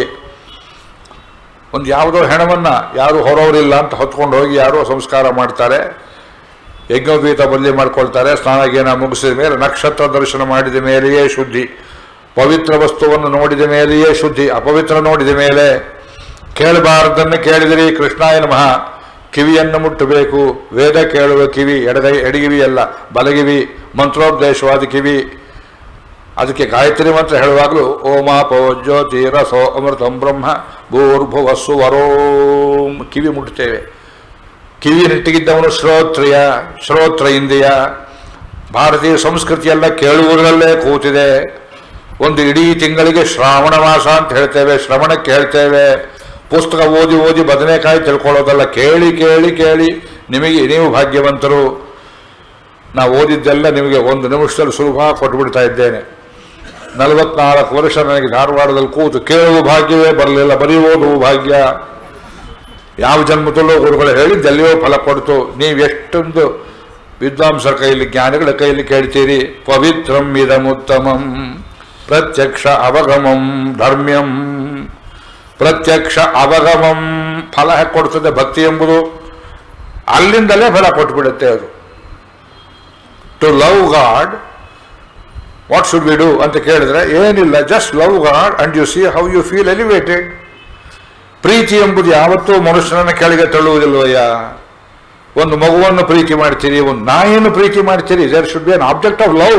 ಒಂದು ಯಾವುದೋ ಹೆಣವನ್ನ ಯಾರು ಹೊರವರಿಲ್ಲ ಅಂತ ಹೊತ್ಕೊಂಡು ಹೋಗಿ ಯಾರೋ ಸಂಸ್ಕಾರ ಮಾಡ್ತಾರೆ ಯಜ್ಞೋಪೀತ ಬದಲಿ ಮಾಡ್ಕೊಳ್ತಾರೆ ಸ್ನಾನಗೇನ ಮುಗಿಸಿದ ಮೇಲೆ ನಕ್ಷತ್ರ ದರ್ಶನ ಮಾಡಿದ ಮೇಲೆಯೇ ಶುದ್ಧಿ ಪವಿತ್ರ ವಸ್ತುವನ್ನು ನೋಡಿದ ಮೇಲೆಯೇ ಶುದ್ಧಿ ಅಪವಿತ್ರ ನೋಡಿದ ಮೇಲೆ ಕೇಳಬಾರದನ್ನು ಕೇಳಿದಿರಿ ಕೃಷ್ಣಾಯ ನಮಃ ಕಿವಿಯನ್ನು ಮುಟ್ಟಬೇಕು ವೇದ ಕೇಳುವ ಕಿವಿ ಎಡಗೈ ಎಡಗಿವಿ ಅಲ್ಲ ಬಲಗಿವಿ ಮಂತ್ರೋಪದೇಶವಾದ ಕಿವಿ ಅದಕ್ಕೆ ಗಾಯತ್ರಿ ಮಂತ್ರ ಹೇಳುವಾಗಲೂ ಓಮಾಪೋ ಜ್ಯೋತಿ ರಸೋ ಅಮೃತಂ ಬ್ರಹ್ಮ ಭೂರ್ಭುವಸ್ಸು ವರೋಂ ಕಿವಿ ಮುಟ್ಟುತ್ತೇವೆ ಕಿವಿ ನೆಟ್ಟಿಗಿದ್ದವನು ಶ್ರೋತ್ರಿಯ ಶ್ರೋತ್ರ ಇಂದ್ರಿಯ ಭಾರತೀಯ ಸಂಸ್ಕೃತಿಯೆಲ್ಲ ಕೇಳುವುದರಲ್ಲೇ ಕೂತಿದೆ ಒಂದು ಇಡೀ ತಿಂಗಳಿಗೆ ಶ್ರಾವಣ ಮಾಸ ಅಂತ ಹೇಳ್ತೇವೆ ಶ್ರವಣಕ್ಕೆ ಹೇಳ್ತೇವೆ ಪುಸ್ತಕ ಓದಿ ಓದಿ ಬದನೆಕಾಯಿ ತಿಳ್ಕೊಳ್ಳೋದಲ್ಲ ಕೇಳಿ ಕೇಳಿ ಕೇಳಿ ನಿಮಗೆ ನೀವು ಭಾಗ್ಯವಂತರು ನಾವು ಓದಿದ್ದೆಲ್ಲ ನಿಮಗೆ ಒಂದು ನಿಮಿಷದಲ್ಲಿ ಸುಲಭ ಕೊಟ್ಟುಬಿಡ್ತಾ ಇದ್ದೇನೆ ನಲವತ್ನಾಲ್ಕು ವರ್ಷ ನನಗೆ ಧಾರವಾಡದಲ್ಲಿ ಕೂತು ಕೇಳುವ ಭಾಗ್ಯವೇ ಬರಲಿಲ್ಲ ಬರೀ ಓದುವ ಭಾಗ್ಯ ಯಾವ ಜನ್ಮದಲ್ಲೂ ಗುರುಗಳು ಹೇಳಿದ್ದೆಲ್ಲಿಯೋ ಫಲ ಕೊಡ್ತು ನೀವು ಎಷ್ಟೊಂದು ವಿದ್ವಾಂಸರ ಕೈಯಲ್ಲಿ ಜ್ಞಾನಿಗಳ ಕೈಯಲ್ಲಿ ಕೇಳ್ತೀರಿ ಪವಿತ್ರಂ ಇದಮುತ್ತಮಂ ಪ್ರತ್ಯಕ್ಷ ಅವಗಮಂ ಧರ್ಮ್ಯಂ ಪ್ರತ್ಯಕ್ಷ ಅವಗಮಂ ಫಲ ಹೇಗೆ ಕೊಡ್ತದೆ ಭಕ್ತಿ ಎಂಬುದು ಅಲ್ಲಿಂದಲೇ ಫಲ ಕೊಟ್ಬಿಡುತ್ತೆ ಅದು to love God what should we do ಅಂತ ಕೇಳಿದ್ರೆ ಏನಿಲ್ಲ just love God and you see how you feel elevated ಪ್ರೀತಿ ಎಂಬುದು ಯಾವತ್ತೂ ಮನುಷ್ಯನನ್ನ ಕೆಳಗೆ ತಳ್ಳುವುದಿಲ್ವಯ್ಯ ಒಂದು ಮಗುವನ್ನು ಪ್ರೀತಿ ಮಾಡ್ತೀರಿ ಒಂದು ನಾಯಿಯನ್ನು ಪ್ರೀತಿ ಮಾಡ್ತೀರಿ there should be an object of love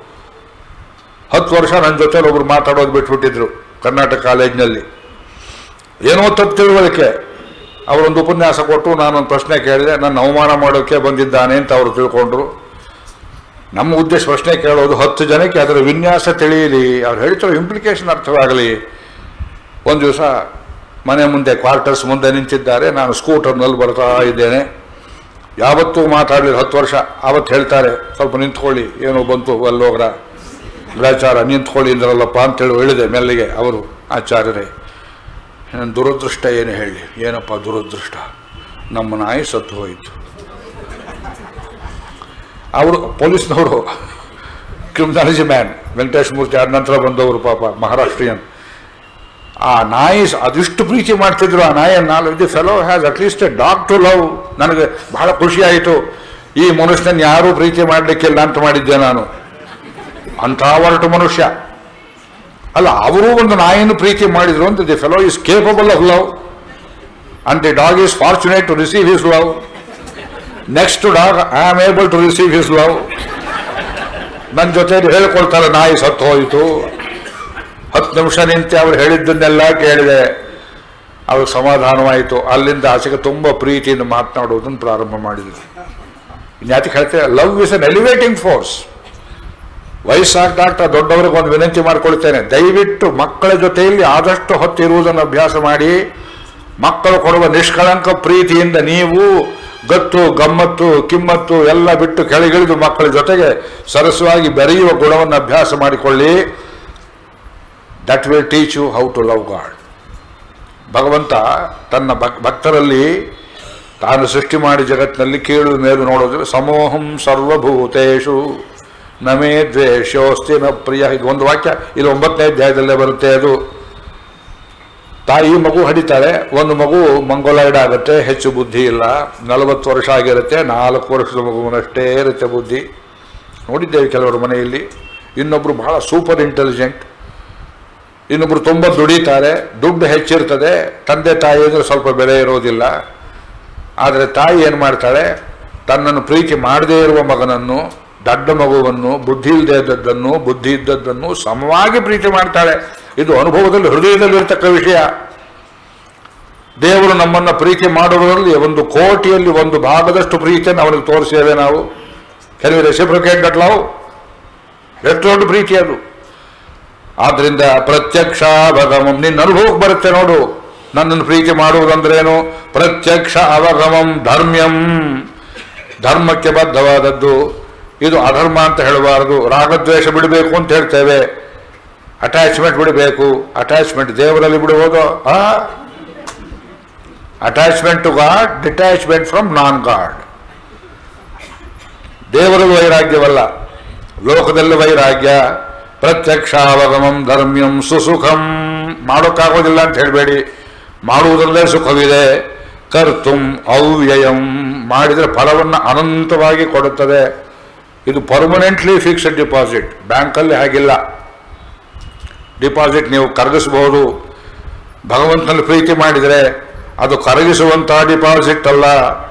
ಹತ್ತು ವರ್ಷ ನನ್ನ ಜೊತೆ ಒಬ್ರು ಮಾತಾಡೋದು ಬಿಟ್ಬಿಟ್ಟಿದ್ರು ಕರ್ನಾಟಕ ಕಾಲೇಜ್ನಲ್ಲಿ ಏನೋ ತಪ್ಪು ತಿಳುವಳಿಕೆ ಅವರೊಂದು ಉಪನ್ಯಾಸ ಕೊಟ್ಟು ನಾನೊಂದು ಪ್ರಶ್ನೆ ಕೇಳಿದೆ ನನ್ನ ಅವಮಾನ ಮಾಡೋಕ್ಕೆ ಬಂದಿದ್ದಾನೆ ಅಂತ ಅವರು ತಿಳ್ಕೊಂಡ್ರು ನಮ್ಮ ಉದ್ದೇಶ ಪ್ರಶ್ನೆ ಕೇಳೋದು ಹತ್ತು ಜನಕ್ಕೆ ಅದರ ವಿನ್ಯಾಸ ತಿಳಿಯಲಿ ಅವ್ರು ಹೇಳ್ತಿರೋ ಇಂಪ್ಲಿಕೇಶನ್ ಅರ್ಥವಾಗಲಿ ಒಂದು ದಿವಸ ಮನೆ ಮುಂದೆ ಕ್ವಾರ್ಟರ್ಸ್ ಮುಂದೆ ನಿಂತಿದ್ದಾರೆ ನಾನು ಸ್ಕೂಟರ್ನಲ್ಲಿ ಬರ್ತಾ ಇದ್ದೇನೆ ಯಾವತ್ತೂ ಮಾತಾಡಲಿಲ್ಲ ಹತ್ತು ವರ್ಷ ಆವತ್ತು ಹೇಳ್ತಾರೆ ಸ್ವಲ್ಪ ನಿಂತ್ಕೊಳ್ಳಿ ಏನೋ ಬಂತು ಅಲ್ಲೋಗ್ರ ಗ್ರಾಚಾರ ನಿಂತ್ಕೊಳ್ಳಿ ಅಂದ್ರಲ್ಲಪ್ಪ ಅಂತೇಳಿ ಹೇಳಿದೆ ಮೆಲ್ಲಿಗೆ ಅವರು ಆಚಾರ್ಯರೇ ನನ್ನ ದುರದೃಷ್ಟ ಏನು ಹೇಳಿ ಏನಪ್ಪ ದುರದೃಷ್ಟ ನಮ್ಮ ನಾಯಿ ಸತ್ತು ಹೋಯಿತು ಅವರು ಪೊಲೀಸ್ನವರು ಕ್ರಿಮಿನಾಲಜಿ ಮ್ಯಾನ್ ವೆಂಕಟೇಶ್ ಮೂರ್ತಿ ಆದ ನಂತರ ಬಂದವರು ಪಾಪ ಮಹಾರಾಷ್ಟ್ರೀಯನ್ ಆ ನಾಯಿ ಸ- ಅದಿಷ್ಟು ಪ್ರೀತಿ ಮಾಡ್ತಿದ್ರು ಆ ನಾಯಿಯನ್ನು the fellow has at least a dog to love ನನಗೆ ಬಹಳ ಖುಷಿ ಆಯಿತು ಈ ಮನುಷ್ಯನ ಯಾರೂ ಪ್ರೀತಿ ಮಾಡಲಿಕ್ಕಿಲ್ಲ ಅಂತ ಮಾಡಿದ್ದೆ ನಾನು ಅಂಥ ಹೊರಟು ಮನುಷ್ಯ ಅಲ್ಲ ಅವರು ಒಂದು ನಾಯಿಯನ್ನು ಪ್ರೀತಿ ಮಾಡಿದ್ರು ಅಂತ the fellow is capable of love and the dog is fortunate to receive his love next dog I am able to receive his love ನನ್ನ ಜೊತೆಲಿ ಹೇಳ್ಕೊಳ್ತಾರೆ ನಾಯಿ ಸತ್ತು ಹೋಯಿತು ಹತ್ತು ನಿಮಿಷ ನಿಂತು ಅವ್ರು ಹೇಳಿದ್ದನ್ನೆಲ್ಲ ಕೇಳಿದೆ ಅವ್ರಿಗೆ ಸಮಾಧಾನವಾಯಿತು ಅಲ್ಲಿಂದ ಆಚೆಗೆ ತುಂಬ ಪ್ರೀತಿಯಿಂದ ಮಾತನಾಡುವುದನ್ನು ಪ್ರಾರಂಭ ಮಾಡಿದ್ರು ಯಾತಕ್ಕೆ ಹೇಳ್ತೇವೆ love is an elevating force ವಯಸ್ಸಾಗ್ದಾಗ್ತಾ ದೊಡ್ಡವರಿಗೆ ಒಂದು ವಿನಂತಿ ಮಾಡ್ಕೊಳ್ತೇನೆ ದಯವಿಟ್ಟು ಮಕ್ಕಳ ಜೊತೆಯಲ್ಲಿ ಆದಷ್ಟು ಹೊತ್ತು ಇರುವುದನ್ನು ಅಭ್ಯಾಸ ಮಾಡಿ ಮಕ್ಕಳು ಕೊಡುವ ನಿಷ್ಕಳಂಕ ಪ್ರೀತಿಯಿಂದ ನೀವು ಗತ್ತು ಗಮ್ಮತ್ತು ಕಿಮ್ಮತ್ತು ಎಲ್ಲ ಬಿಟ್ಟು ಕೆಳಗಿಳಿದು ಮಕ್ಕಳ ಜೊತೆಗೆ ಸರಸವಾಗಿ ಬೆರೆಯುವ ಗುಣವನ್ನು ಅಭ್ಯಾಸ ಮಾಡಿಕೊಳ್ಳಿ that will teach you how to love God ಭಗವಂತ ತನ್ನ ಭಕ್ ಭಕ್ತರಲ್ಲಿ ತಾನು ಸೃಷ್ಟಿ ಮಾಡಿ ಜಗತ್ತಿನಲ್ಲಿ ಕೀಳು ಮೇಲು ನೋಡೋದ್ರೆ ಸಮೋಹಂ ಸರ್ವಭೂತೇಶು ನಮೇ ದ್ವೇಷೋಸ್ತಿ ನ ಪ್ರಿಯ ಇದು ಒಂದು ವಾಕ್ಯ ಇದು ಒಂಬತ್ತನೇ ಅಧ್ಯಾಯದಲ್ಲೇ ಬರುತ್ತೆ ಅದು ತಾಯಿ ಮಗು ಹಡಿತಾಳೆ ಒಂದು ಮಗು ಮಂಗೋಲಾಯ್ಡ್ ಆಗುತ್ತೆ ಹೆಚ್ಚು ಬುದ್ಧಿ ಇಲ್ಲ ನಲವತ್ತು ವರ್ಷ ಆಗಿರುತ್ತೆ ನಾಲ್ಕು ವರ್ಷದ ಮಗುವಿನಷ್ಟೇ ಇರುತ್ತೆ ಬುದ್ಧಿ ನೋಡಿದ್ದೇವೆ ಕೆಲವರು ಮನೆಯಲ್ಲಿ ಇನ್ನೊಬ್ರು ಬಹಳ ಸೂಪರ್ ಇಂಟೆಲಿಜೆಂಟ್ ಇನ್ನೊಬ್ರು ತುಂಬ ದುಡಿತಾರೆ ದುಡ್ಡು ಹೆಚ್ಚಿರ್ತದೆ ತಂದೆ ತಾಯಿ ಅಂದ್ರೆ ಸ್ವಲ್ಪ ಬೆಲೆ ಇರೋದಿಲ್ಲ ಆದರೆ ತಾಯಿ ಏನು ಮಾಡ್ತಾಳೆ ತನ್ನನ್ನು ಪ್ರೀತಿ ಮಾಡದೇ ಇರುವ ಮಗನನ್ನು ದಡ್ಡ ಮಗುವನ್ನು ಬುದ್ಧಿ ಇಲ್ಲದೆ ಇದ್ದದ್ದನ್ನು ಬುದ್ಧಿ ಇದ್ದದ್ದನ್ನು ಸಮವಾಗಿ ಪ್ರೀತಿ ಮಾಡ್ತಾಳೆ ಇದು ಅನುಭವದಲ್ಲಿ ಹೃದಯದಲ್ಲಿರ್ತಕ್ಕ ವಿಷಯ ದೇವರು ನಮ್ಮನ್ನು ಪ್ರೀತಿ ಮಾಡುವುದರಲ್ಲಿ ಒಂದು ಕೋಟಿಯಲ್ಲಿ ಒಂದು ಭಾಗದಷ್ಟು ಪ್ರೀತಿಯನ್ನು ಅವನಿಗೆ ತೋರಿಸಿದ್ದೇವೆ ನಾವು ಕೆಲವು ರೆಸಿಪ್ರಿಕೇಟ್ ದಟ್ ಲವ್ ಎಷ್ಟು ದೊಡ್ಡ ಪ್ರೀತಿ ಅದು ಆದ್ರಿಂದ ಪ್ರತ್ಯಕ್ಷ ಅವಗಮಂ ನಿನ್ನ ಅನುಭವಕ್ಕೆ ಬರುತ್ತೆ ನೋಡು ನನ್ನನ್ನು ಪ್ರೀತಿ ಮಾಡುವುದಂದ್ರೇನು ಪ್ರತ್ಯಕ್ಷ ಅವಗಮಂ ಧರ್ಮ್ಯಂ ಧರ್ಮಕ್ಕೆ ಬದ್ಧವಾದದ್ದು ಇದು ಅಧರ್ಮ ಅಂತ ಹೇಳಬಾರದು ರಾಗದ್ವೇಷ ಬಿಡಬೇಕು ಅಂತ ಹೇಳ್ತೇವೆ ಅಟ್ಯಾಚ್ಮೆಂಟ್ ಬಿಡಬೇಕು ಅಟ್ಯಾಚ್ಮೆಂಟ್ ದೇವರಲ್ಲಿ ಬಿಡುವುದು ಆ attachment to God detachment from non God ದೇವರಲ್ಲಿ ವೈರಾಗ್ಯವಲ್ಲ ಲೋಕದಲ್ಲಿ ವೈರಾಗ್ಯ ಪ್ರತ್ಯಕ್ಷಾವಗಮಂ ಧರ್ಮ್ಯಂ ಸುಸುಖಂ ಮಾಡೋಕ್ಕಾಗೋದಿಲ್ಲ ಅಂತ ಹೇಳಬೇಡಿ ಮಾಡುವುದರಲ್ಲೇ ಸುಖವಿದೆ ಕರ್ತುಂ ಅವ್ಯಯಂ ಮಾಡಿದರೆ ಫಲವನ್ನು ಅನಂತವಾಗಿ ಕೊಡುತ್ತದೆ ಇದು ಪರ್ಮನೆಂಟ್ಲಿ ಫಿಕ್ಸ್ಡ್ ಡಿಪಾಸಿಟ್ ಬ್ಯಾಂಕಲ್ಲಿ ಹಾಗಿಲ್ಲ ಡಿಪಾಸಿಟ್ ನೀವು ಕರಗಿಸಬಹುದು ಭಗವಂತನಲ್ಲಿ ಪ್ರೀತಿ ಮಾಡಿದರೆ ಅದು ಕರಗಿಸುವಂತಹ ಡಿಪಾಸಿಟ್ ಅಲ್ಲ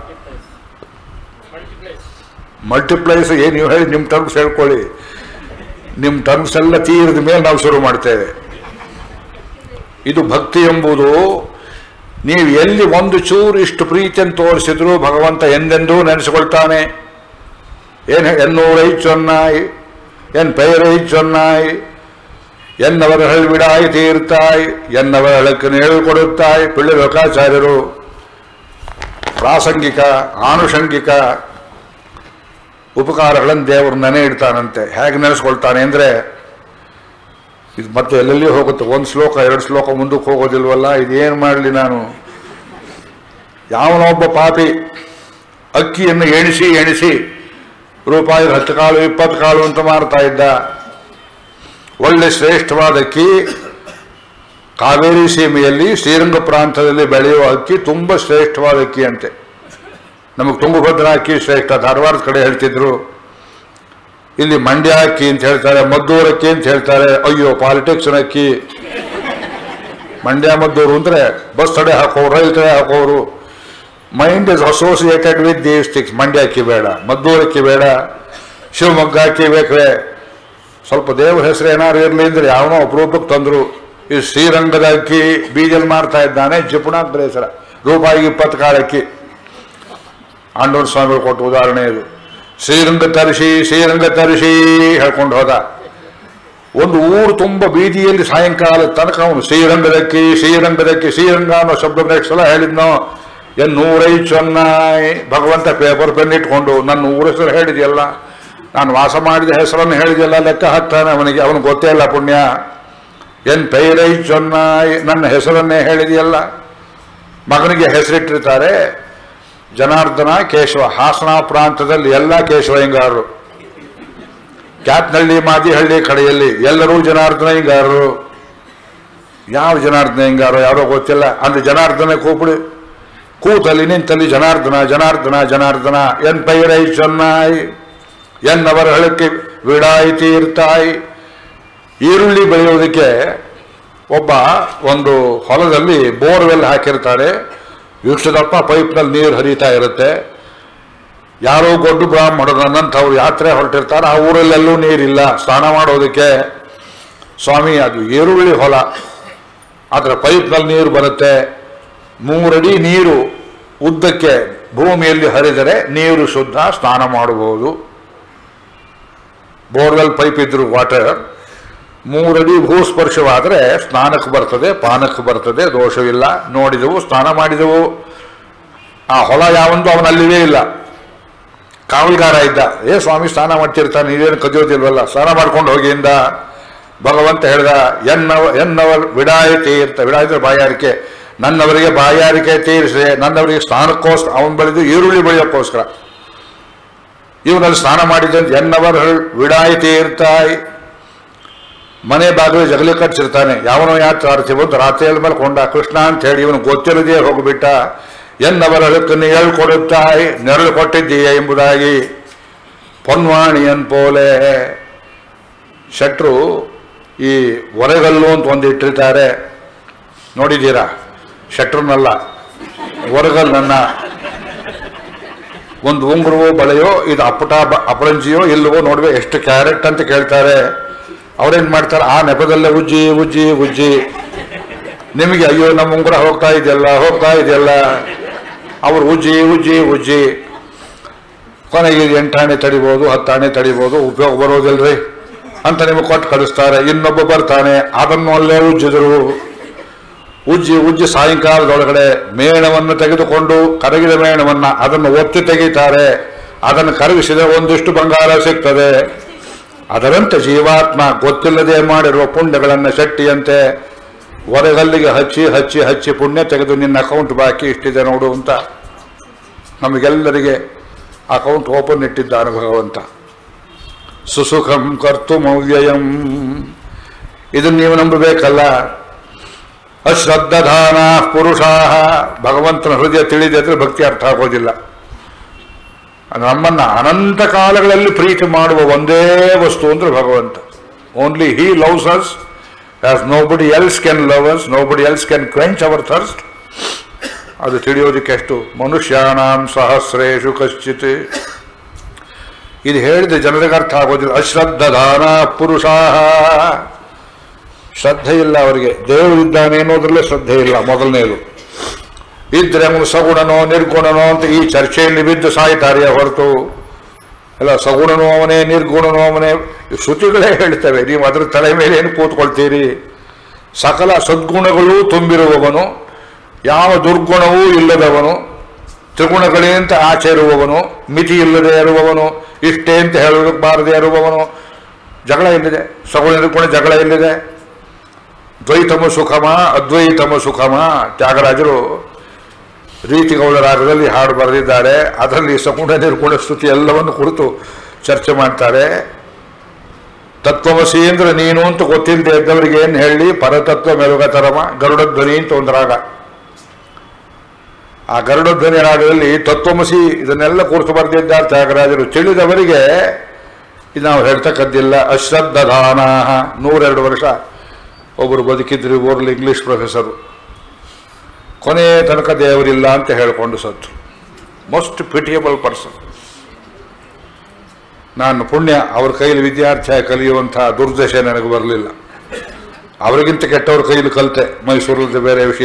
ಮಲ್ಟಿಪ್ಲೈಸ್ ಏನು ನೀವು ಹೇಳಿ ನಿಮ್ಮ ಟರ್ಮ್ಸ್ ಹೇಳ್ಕೊಳ್ಳಿ ನಿಮ್ಮ ಟರ್ಮ್ಸ್ ಎಲ್ಲ ತೀರಿದ ಮೇಲೆ ನಾವು ಶುರು ಮಾಡ್ತೇವೆ ಇದು ಭಕ್ತಿ ಎಂಬುದು ನೀವು ಎಲ್ಲಿ ಒಂದು ಚೂರು ಇಷ್ಟು ಪ್ರೀತಿಯನ್ನು ತೋರಿಸಿದ್ರು ಭಗವಂತ ಎಂದೆಂದೂ ನೆನೆಸಿಕೊಳ್ತಾನೆ ಏನು ಎನ್ನೂರೈ ಚೊನ್ನಾಯಿ ಎನ್ ಪೈರೈ ಚೊನ್ನಾಯಿ ಎನ್ನವರ ಹೇಳ್ಬಿಡಾಯಿ ತೀರ್ತಾಯ್ ಎನ್ನವರ ಹೇಳಕ್ಕೆ ಹೇಳಿಕೊಡುತ್ತಾಯ್ ಪಿಳ್ಳಿ ಲೋಕಾಚಾರ್ಯರು ಪ್ರಾಸಂಗಿಕ ಆನುಷಂಗಿಕ ಉಪಕಾರಗಳನ್ನು ದೇವರು ನೆನೆ ಇಡ್ತಾನಂತೆ ಹೇಗೆ ನೆನೆಸ್ಕೊಳ್ತಾನೆ ಅಂದರೆ ಇದು ಮತ್ತೆ ಎಲ್ಲೆಲ್ಲಿ ಹೋಗುತ್ತೆ ಒಂದು ಶ್ಲೋಕ ಎರಡು ಶ್ಲೋಕ ಮುಂದಕ್ಕೆ ಹೋಗೋದಿಲ್ವಲ್ಲ ಇದೇನು ಮಾಡಲಿ ನಾನು ಯಾವನೊಬ್ಬ ಪಾಪಿ ಅಕ್ಕಿಯನ್ನು ಎಣಿಸಿ ಎಣಿಸಿ ರೂಪಾಯಿ ಹತ್ತು ಕಾಳು ಇಪ್ಪತ್ತು ಕಾಳು ಅಂತ ಮಾರ್ತಾ ಇದ್ದ ಒಳ್ಳೆ ಶ್ರೇಷ್ಠವಾದ ಅಕ್ಕಿ ಕಾವೇರಿ ಸೀಮೆಯಲ್ಲಿ ಶ್ರೀರಂಗ ಪ್ರಾಂತದಲ್ಲಿ ಬೆಳೆಯುವ ಅಕ್ಕಿ ತುಂಬ ಶ್ರೇಷ್ಠವಾದ ಅಕ್ಕಿ ಅಂತೆ ನಮಗೆ ತುಂಗಭದ್ರಾ ಅಕ್ಕಿ ಶ್ರೇಷ್ಠ ಧಾರವಾಡದ ಕಡೆ ಹೇಳ್ತಿದ್ರು ಇಲ್ಲಿ ಮಂಡ್ಯ ಅಕ್ಕಿ ಅಂತ ಹೇಳ್ತಾರೆ ಮದ್ದೂರು ಅಕ್ಕಿ ಅಂತ ಹೇಳ್ತಾರೆ ಅಯ್ಯೋ ಪಾಲಿಟಿಕ್ಸ್ ಅಕ್ಕಿ ಮಂಡ್ಯ ಮದ್ದೂರು ಅಂದ್ರೆ ಬಸ್ ತಡೆ ಹಾಕೋರು ರೈಲ್ ತಡೆ ಹಾಕೋರು mind is associated with these things Mandya ಅಕ್ಕಿ ಬೇಡ ಮದ್ದೂರು ಅಕ್ಕಿ ಬೇಡ ಶಿವಮೊಗ್ಗ ಅಕ್ಕಿ ಬೇಕ್ರೆ ಸ್ವಲ್ಪ ದೇವ್ರ ಹೆಸರು ಏನಾರು ಇರಲಿ ಅಂದ್ರೆ ಯಾವನೋ ಅಪರೂಪಕ್ಕೆ ತಂದ್ರು ಈ ಶ್ರೀರಂಗದ ಅಕ್ಕಿ ಬೀಜಲ್ ಮಾರ್ತಾ ಇದ್ದಾನೆ ಜಿಪುಣಾಗ್ರ ರೂಪಾಯಿಗೆ ಇಪ್ಪತ್ತು ಕಾಳು ಅಕ್ಕಿ ಆಂಡೋನ್ ಸ್ವಾಮಿಗಳು ಕೊಟ್ಟ ಉದಾಹರಣೆ ಇದು ಶ್ರೀರಂಗ ತರಿಸಿ ಶ್ರೀರಂಗ ತರಿಸಿ ಹೇಳ್ಕೊಂಡು ಹೋದ ಒಂದು ಊರು ತುಂಬ ಬೀದಿಯಲ್ಲಿ ಸಾಯಂಕಾಲ ತನಕ ಅವನು ಶ್ರೀರಂಗದಕ್ಕಿ ಶ್ರೀರಂಗದಕ್ಕಿ ಶ್ರೀರಂಗ ಅನ್ನೋ ಶಬ್ದ ಎಷ್ಟು ಸಲ ಹೇಳಿದ್ನೋ ಎನ್ ನೂರೈ ಚೊನ್ನಾಯ್ ಭಗವಂತ ಪೇಪರ್ ಪೆನ್ ಇಟ್ಕೊಂಡು ನನ್ನ ಊರ ಹೆಸರು ಹೇಳಿದೆಯಲ್ಲ ನಾನು ವಾಸ ಮಾಡಿದ ಹೆಸರನ್ನು ಹೇಳಿದೆಯಲ್ಲ ಲೆಕ್ಕ ಹಾಕ್ತಾನೆ ಅವನಿಗೆ ಅವನು ಗೊತ್ತೇ ಇಲ್ಲ ಪುಣ್ಯ ಎನ್ ಪೈರೈ ಚೊನ್ನಾಯ್ ನನ್ನ ಹೆಸರನ್ನೇ ಹೇಳಿದೆಯಲ್ಲ ಮಗನಿಗೆ ಹೆಸರಿಟ್ಟಿರ್ತಾರೆ ಜನಾರ್ದನ ಕೇಶವ ಹಾಸನ ಪ್ರಾಂತದಲ್ಲಿ ಎಲ್ಲ ಕೇಶವಯ್ಯಂಗಾರರು ಕ್ಯಾತ್ನಹಳ್ಳಿ ಮಾದಿಹಳ್ಳಿ ಕಡೆಯಲ್ಲಿ ಎಲ್ಲರೂ ಜನಾರ್ದನ ಹಿಂಗಾರರು ಯಾವ ಜನಾರ್ದನ ಹಿಂಗಾರೋ ಯಾರೋ ಗೊತ್ತಿಲ್ಲ ಅಂದ್ರೆ ಜನಾರ್ದನ ಕೂಪಿಡು ಕೂತಲ್ಲಿ ನಿಂತಲ್ಲಿ ಜನಾರ್ದನ ಜನಾರ್ದನ ಜನಾರ್ದನ ಎನ್ ಪೈರೈ ಚೆನ್ನಾಯ್ ಎನ್ನವರ ಹಳಕ್ಕೆ ವಿಡಾಯಿ ತೀರ್ತಾಯಿ ಈರುಳ್ಳಿ ಬೆಳೆಯೋದಕ್ಕೆ ಒಬ್ಬ ಒಂದು ಹೊಲದಲ್ಲಿ ಬೋರ್ವೆಲ್ ಹಾಕಿರ್ತಾರೆ ಇಷ್ಟದಪ್ಪ ಪೈಪ್ನಲ್ಲಿ ನೀರು ಹರಿತಾ ಇರುತ್ತೆ ಯಾರೋ ಗೊಡ್ಡು ಬ್ರಾಹ್ಮಣರನ್ನಂಥವ್ರು ಯಾತ್ರೆ ಹೊರಟಿರ್ತಾರೆ ಆ ಊರಲ್ಲೆಲ್ಲೂ ನೀರಿಲ್ಲ ಸ್ನಾನ ಮಾಡೋದಕ್ಕೆ ಸ್ವಾಮಿ ಅದು ಈರುಳ್ಳಿ ಹೊಲ ಅದರ ಪೈಪ್ನಲ್ಲಿ ನೀರು ಬರುತ್ತೆ ಮೂರಡಿ ನೀರು ಉದ್ದಕ್ಕೆ ಭೂಮಿಯಲ್ಲಿ ಹರಿದರೆ ನೀರು ಶುದ್ಧ ಸ್ನಾನ ಮಾಡಬಹುದು ಬೋರ್ವೆಲ್ ಪೈಪ್ ಇದ್ರು ವಾಟರ್ ಮೂರಡಿ ಭೂಸ್ಪರ್ಶವಾದರೆ ಸ್ನಾನಕ್ಕೆ ಬರ್ತದೆ ಪಾನಕ್ಕೆ ಬರ್ತದೆ ದೋಷವಿಲ್ಲ ನೋಡಿದೆವು ಸ್ನಾನ ಮಾಡಿದೆವು ಆ ಹೊಲ ಯಾವೊಂದು ಅವನಲ್ಲಿವೇ ಇಲ್ಲ ಕಾವಲ್ಗಾರ ಇದ್ದ ಏ ಸ್ವಾಮಿ ಸ್ನಾನ ಮಾಡ್ತಿರ್ತಾನೆ ನೀವೇನು ಕದಿಯೋದಿಲ್ವಲ್ಲ ಸ್ನಾನ ಮಾಡ್ಕೊಂಡು ಹೋಗಿಂದ ಭಗವಂತ ಹೇಳ್ದ ಎನ್ನವ ಎನ್ನವರ್ ವಿಡಾಯ ತೀರ್ಥ ವಿಡಾಯಿದ್ರೆ ಬಾಯಾರಿಕೆ ನನ್ನವರಿಗೆ ಬಾಯಾರಿಕೆ ತೀರಿಸಿದೆ ನನ್ನವರಿಗೆ ಸ್ನಾನಕ್ಕೋಸ್ಕರ ಅವನು ಬೆಳೆದು ಈರುಳ್ಳಿ ಬೆಳೆಯೋಕ್ಕೋಸ್ಕರ ಇವನಲ್ಲಿ ಸ್ನಾನ ಮಾಡಿದಂತೆ ಎನ್ನವರ್ ವಿಡಾಯಿ ತೀರ್ತಾಯ್ ಮನೆ ಬಾಗಿಲು ಜಗಲಿ ಕಟ್ಸಿರ್ತಾನೆ ಯಾವನೋ ಯಾತ್ರಾರ್ಥಿ ಬಂದು ರಾತ್ರಿ ಮೇಲೆ ಕೊಂಡ ಕೃಷ್ಣ ಅಂತ ಹೇಳಿ ಇವನು ಗೊತ್ತಿರದೇ ಹೋಗ್ಬಿಟ್ಟ ಎನ್ನವರ ಹಕ್ಕನ್ನು ಹೇಳ್ಕೊಡುತ್ತಾಯಿ ನೆರಳು ಕೊಟ್ಟಿದ್ದೀಯ ಎಂಬುದಾಗಿ ಪೊನ್ವಾಣಿಯನ್ ಪೋಲೆ ಶೆಟ್ರು ಈ ಒರೆಗಲ್ಲು ಅಂತ ಒಂದು ಇಟ್ಟಿರ್ತಾರೆ ನೋಡಿದ್ದೀರಾ ಶೆಟ್ರನ್ನಲ್ಲ ಒರೆಗಲ್ಲನ್ನ ಒಂದು ಉಂಗುರವೋ ಬಳೆಯೋ ಇದು ಅಪ್ಪಟ ಬ- ಅಪರಂಜಿಯೋ ಇಲ್ಲವೋ ನೋಡುವೆ ಎಷ್ಟು ಕ್ಯಾರೆಟ್ ಅಂತ ಕೇಳ್ತಾರೆ ಅವ್ರೇನ್ ಮಾಡ್ತಾರೆ ಆ ನೆಪದಲ್ಲೇ ಉಜ್ಜಿ ಉಜ್ಜಿ ಉಜ್ಜಿ ನಿಮಗೆ ಅಯ್ಯೋ ನಮ್ಮ ಉಂಗುರ ಹೋಗ್ತಾ ಇದೆಯಲ್ಲ ಹೋಗ್ತಾ ಇದೆಯಲ್ಲ ಅವ್ರು ಉಜ್ಜಿ ಉಜ್ಜಿ ಉಜ್ಜಿ ಕೊನೆಗೆ ಇದು ಎಂಟಾಣೆ ತಡಿಬೋದು ಹತ್ತಾಣೆ ತಡಿಬೋದು ಉಪಯೋಗ ಬರೋದಿಲ್ರಿ ಅಂತ ನಿಮಗೆ ಕೊಟ್ಟು ಕಳಿಸ್ತಾರೆ ಇನ್ನೊಬ್ಬ ಬರ್ತಾನೆ ಅದನ್ನು ಅಲ್ಲೇ ಉಜ್ಜಿದ್ರು ಉಜ್ಜಿ ಉಜ್ಜಿ ಸಾಯಂಕಾಲದೊಳಗಡೆ ಮೇಣವನ್ನು ತೆಗೆದುಕೊಂಡು ಕರಗಿದ ಮೇಣವನ್ನ ಅದನ್ನು ಒತ್ತಿ ತೆಗೀತಾರೆ ಅದನ್ನು ಕರಗಿಸಿದರೆ ಒಂದಿಷ್ಟು ಬಂಗಾರ ಸಿಗ್ತದೆ ಅದರಂತೆ ಜೀವಾತ್ಮ ಗೊತ್ತಿಲ್ಲದೆ ಮಾಡಿರುವ ಪುಣ್ಯಗಳನ್ನು ಶೆಟ್ಟಿಯಂತೆ ಒರೆಗಲ್ಲಿಗೆ ಹಚ್ಚಿ ಹಚ್ಚಿ ಹಚ್ಚಿ ಪುಣ್ಯ ತೆಗೆದು ನಿನ್ನ ಅಕೌಂಟ್ ಬಾಕಿ ಇಷ್ಟಿದೆ ನೋಡು ಅಂತ ನಮಗೆಲ್ಲರಿಗೆ ಅಕೌಂಟ್ ಓಪನ್ ಇಟ್ಟಿದ್ದಾನೆ ಭಗವಂತ ಸುಸುಖಂ ಕರ್ತು ಮೌವ್ಯಯಂ ಇದನ್ನು ನೀವು ನಂಬಬೇಕಲ್ಲ ಅಶ್ರದ್ಧಾನ ಪುರುಷಾ ಭಗವಂತನ ಹೃದಯ ತಿಳಿದಿದ್ರೆ ಭಕ್ತಿ ಅರ್ಥ ಆಗೋದಿಲ್ಲ ನಮ್ಮನ್ನ ಅನಂತ ಕಾಲಗಳಲ್ಲಿ ಪ್ರೀತಿ ಮಾಡುವ ಒಂದೇ ವಸ್ತು ಅಂದ್ರೆ ಭಗವಂತ only he loves us as nobody else can love us nobody else can quench our thirst ಅದು ತಿಳಿಯೋದಕ್ಕೆ ಎಷ್ಟು ಮನುಷ್ಯಾಣಾಂ ಸಹಸ್ರೇಶು ಕಶ್ಚಿತ್ ಇದು ಹೇಳಿದ ಜನರಿಗೆ ಅರ್ಥ ಆಗೋದಿಲ್ಲ ಅಶ್ರದ್ಧಾನ ಪುರುಷಾ ಶ್ರದ್ಧೆ ಇಲ್ಲ ಅವರಿಗೆ ದೇವರಿದ್ದಾನೆ ಅನ್ನೋದ್ರಲ್ಲೇ ಶ್ರದ್ಧೆ ಇಲ್ಲ ಮೊದಲನೇದು ಇದ್ರೆ ಅವನು ಸಗುಣನೋ ನಿರ್ಗುಣನೋ ಅಂತ ಈ ಚರ್ಚೆಯಲ್ಲಿ ಬಿದ್ದು ಸಾಯ್ತಾರೆ ಹೊರತು ಎಲ್ಲ ಸಗುಣನೋ ಅವನೇ ನಿರ್ಗುಣನೋ ಅವನೇ ಈ ಶ್ರುತಿಗಳೇ ಹೇಳ್ತವೆ ನೀವು ಅದ್ರ ತಲೆ ಮೇಲೆ ಏನು ಕೂತ್ಕೊಳ್ತೀರಿ ಸಕಲ ಸದ್ಗುಣಗಳೂ ತುಂಬಿರುವವನು ಯಾವ ದುರ್ಗುಣವೂ ಇಲ್ಲದವನು ತ್ರಿಗುಣಗಳೇ ಅಂತ ಆಚೆ ಇರುವವನು ಮಿತಿ ಇಲ್ಲದೆ ಇರುವವನು ಇಷ್ಟೇ ಅಂತ ಹೇಳೋದಕ್ಕೆ ಬಾರದೆ ಇರುವವನು ಜಗಳ ಎಲ್ಲಿದೆ ಸಗುಣ ನಿರ್ಗುಣ ಜಗಳ ಎಲ್ಲಿದೆ ದ್ವೈತಮ ಸುಖಮ ಅದ್ವೈತಮ ಸುಖಮ ತ್ಯಾಗರಾಜರು ರೀತಿಗೌಳ ರಾಗದಲ್ಲಿ ಹಾಡು ಬರೆದಿದ್ದಾರೆ ಅದರಲ್ಲಿ ಸಗುಣ ನಿರ್ಗುಣ ಸ್ತುತಿ ಎಲ್ಲವನ್ನು ಕುರಿತು ಚರ್ಚೆ ಮಾಡ್ತಾರೆ ತತ್ವಮಸಿ ಅಂದ್ರೆ ನೀನು ಅಂತ ಗೊತ್ತಿಲ್ಲದೆ ಇದ್ದವರಿಗೆ ಏನು ಹೇಳಿ ಪರತತ್ವ ಮೆಲುಗತರಮ ಗರುಡ ಧ್ವನಿ ಅಂತ ಒಂದು ರಾಗ ಆ ಗರುಡ ಧ್ವನಿ ರಾಗದಲ್ಲಿ ತತ್ವಮಸಿ ಇದನ್ನೆಲ್ಲ ಕುರಿತು ಬರೆದಿದ್ದಾರೆ ತ್ಯಾಗರಾಜರು ತಿಳಿದವರಿಗೆ ಇದು ನಾವು ಹೇಳ್ತಕ್ಕದ್ದಿಲ್ಲ ಅಶ್ರದ್ಧಾನ ನೂರೆರಡು ವರ್ಷ ಒಬ್ಬರು ಬದುಕಿದ್ರು ಊರಲ್ಲಿ ಇಂಗ್ಲಿಷ್ ಪ್ರೊಫೆಸರು ಕೊನೆ ತನಕ ದೇವರಿಲ್ಲ ಅಂತ ಹೇಳಿಕೊಂಡು ಸತ್ತು ಮೋಸ್ಟ್ ಪಿಟಿಯಬಲ್ ಪರ್ಸನ್ ನಾನು ಪುಣ್ಯ ಅವ್ರ ಕೈಲಿ ವಿದ್ಯಾರ್ಥಿಯಾಗಿ ಕಲಿಯುವಂತಹ ದುರ್ದಶೆ ನನಗೆ ಬರಲಿಲ್ಲ ಅವರಿಗಿಂತ ಕೆಟ್ಟವ್ರ ಕೈಲಿ ಕಲಿತೆ ಮೈಸೂರಲ್ಲಿ ಬೇರೆ ವಿಷಯ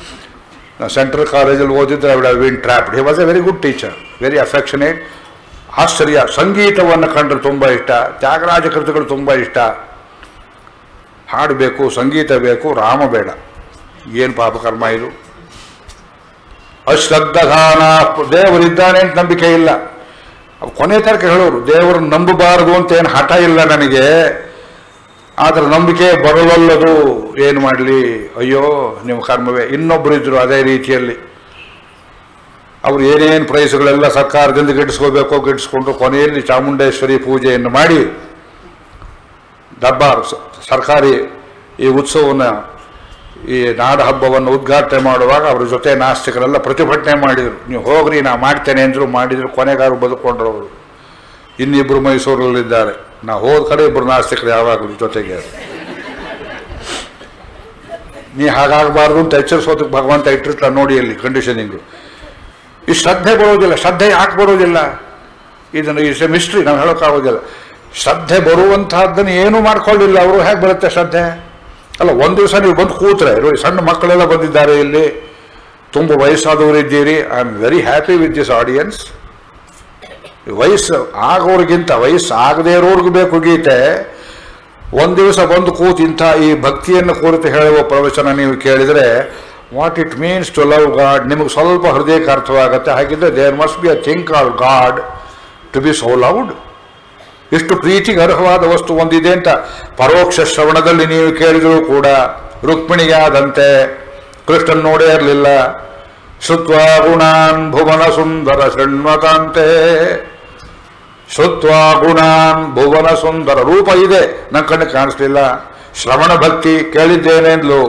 ನಾನು ಸೆಂಟ್ರಲ್ ಕಾಲೇಜಲ್ಲಿ ಓದಿದ್ರೆ I win trapped he was a very good teacher very affectionate ಆಶ್ಚರ್ಯ ಸಂಗೀತವನ್ನು ಕಂಡ್ರೆ ತುಂಬ ಇಷ್ಟ ತ್ಯಾಗರಾಜ ಕೃತಿಗಳು ತುಂಬ ಇಷ್ಟ ಹಾಡಬೇಕು ಸಂಗೀತ ಬೇಕು ರಾಮ ಬೇಡ ಏನು ಪಾಪಕರ್ಮ ಇದು ಅಶ್ರದ್ಧಾನ ದೇವರಿದ್ದಾನೆ ಅಂತ ನಂಬಿಕೆ ಇಲ್ಲ ಅವ್ ಕೊನೆ ತನಕ ಹೇಳೋರು ದೇವರನ್ನು ನಂಬಬಾರದು ಅಂತ ಏನು ಹಠ ಇಲ್ಲ ನನಗೆ ಆದರೆ ನಂಬಿಕೆ ಬರಲಲ್ಲದು ಏನು ಮಾಡಲಿ ಅಯ್ಯೋ ನಿಮ್ಮ ಕರ್ಮವೇ ಇನ್ನೊಬ್ಬರು ಇದ್ರು ಅದೇ ರೀತಿಯಲ್ಲಿ ಅವರು ಏನೇನು ಪ್ರೈಸ್ಗಳೆಲ್ಲ ಸರ್ಕಾರದಿಂದ ಗಿಟ್ಟಿಸ್ಕೋಬೇಕೋ ಗಿಟ್ಟಿಸ್ಕೊಂಡು ಕೊನೆಯಲ್ಲಿ ಚಾಮುಂಡೇಶ್ವರಿ ಪೂಜೆಯನ್ನು ಮಾಡಿ ದರ್ಬಾರ್ ಸ- ಸರ್ಕಾರಿ ಈ ಉತ್ಸವವನ್ನು ಈ ನಾಡ ಹಬ್ಬವನ್ನು ಉದ್ಘಾಟನೆ ಮಾಡುವಾಗ ಅವ್ರ ಜೊತೆ ನಾಸ್ತಿಕರೆಲ್ಲ ಪ್ರತಿಭಟನೆ ಮಾಡಿದರು ನೀವು ಹೋಗ್ರಿ ನಾ ಮಾಡ್ತೇನೆ ಅಂದರು ಮಾಡಿದ್ರು ಕೊನೆಗಾರು ಬದುಕೊಂಡ್ರು ಅವರು ಇನ್ನಿಬ್ಬರು ಮೈಸೂರಲ್ಲಿದ್ದಾರೆ ನಾ ಹೋದ ಕಡೆ ಇಬ್ಬರು ನಾಸ್ತಿಕರು ಯಾವಾಗಲೂ ಜೊತೆಗೆ ನೀ ಹಾಗಾಗಬಾರ್ದು ಅಂತ ಎಚ್ಚರಿಸೋದಕ್ಕೆ ಭಗವಂತ ಇಟ್ಟಿರ್ತಾನೆ ನೋಡಿ ಅಲ್ಲಿ ಕಂಡೀಷನಿಂಗು ಈ ಶ್ರದ್ಧೆ ಬರೋದಿಲ್ಲ ಶ್ರದ್ಧೆ ಯಾಕೆ ಬರೋದಿಲ್ಲ ಇದನ್ನು ಇಸ್ ಎ ಮಿಸ್ಟ್ರಿ ನಾವು ಹೇಳೋಕ್ಕಾಗೋದಿಲ್ಲ ಶ್ರದ್ಧೆ ಬರುವಂತಹದ್ದನ್ನು ಏನೂ ಮಾಡ್ಕೊಳ್ಳಿಲ್ಲ ಅವರು ಹೇಗೆ ಬರುತ್ತೆ ಶ್ರದ್ಧೆ ಅಲ್ಲ ಒಂದು ದಿವಸ ನೀವು ಬಂದು ಕೂತ್ರೆ ನೋಡಿ ಸಣ್ಣ ಮಕ್ಕಳೆಲ್ಲ ಬಂದಿದ್ದಾರೆ ಇಲ್ಲಿ ತುಂಬ ವಯಸ್ಸಾದವರು ಇದ್ದೀರಿ I am very happy with this audience ವಯಸ್ಸು ಆಗೋರಿಗಿಂತ ವಯಸ್ಸು ಆಗದೇ ಇರೋರ್ಗೂ ಬೇಕು ಗೀತೆ ಒಂದು ದಿವಸ ಬಂದು ಕೂತು ಇಂಥ ಈ ಭಕ್ತಿಯನ್ನು ಕುರಿತು ಹೇಳುವ ಪ್ರವಚನ ನೀವು ಕೇಳಿದರೆ what it means to love God ನಿಮಗೆ ಸ್ವಲ್ಪ ಹೃದಯಕ್ಕೆ ಅರ್ಥವಾಗುತ್ತೆ ಹಾಗಿದ್ರೆ there must be a thing ಆಲ್ God to be so loved ಇಷ್ಟು ಪ್ರೀತಿಗೆ ಅರ್ಹವಾದ ವಸ್ತು ಒಂದಿದೆ ಅಂತ ಪರೋಕ್ಷ ಶ್ರವಣದಲ್ಲಿ ನೀವು ಕೇಳಿದರೂ ಕೂಡ ರುಕ್ಮಿಣಿಗೆ ಆದಂತೆ ಕೃಷ್ಣನ್ ನೋಡೇ ಇರಲಿಲ್ಲ ಶ್ರುತ್ವ ಗುಣಾನ್ ಭುವನ ಸುಂದರ ಶೃಣ್ವತಾಂತೆ ಶ್ರುತ್ವ ಗುಣಾನ್ ಭುವನ ಸುಂದರ ರೂಪ ಇದೆ ನನ್ನ ಕಣ್ಣು ಕಾಣಿಸ್ಲಿಲ್ಲ ಶ್ರವಣ ಭಕ್ತಿ ಕೇಳಿದ್ದೇನೆಂದ್ಲು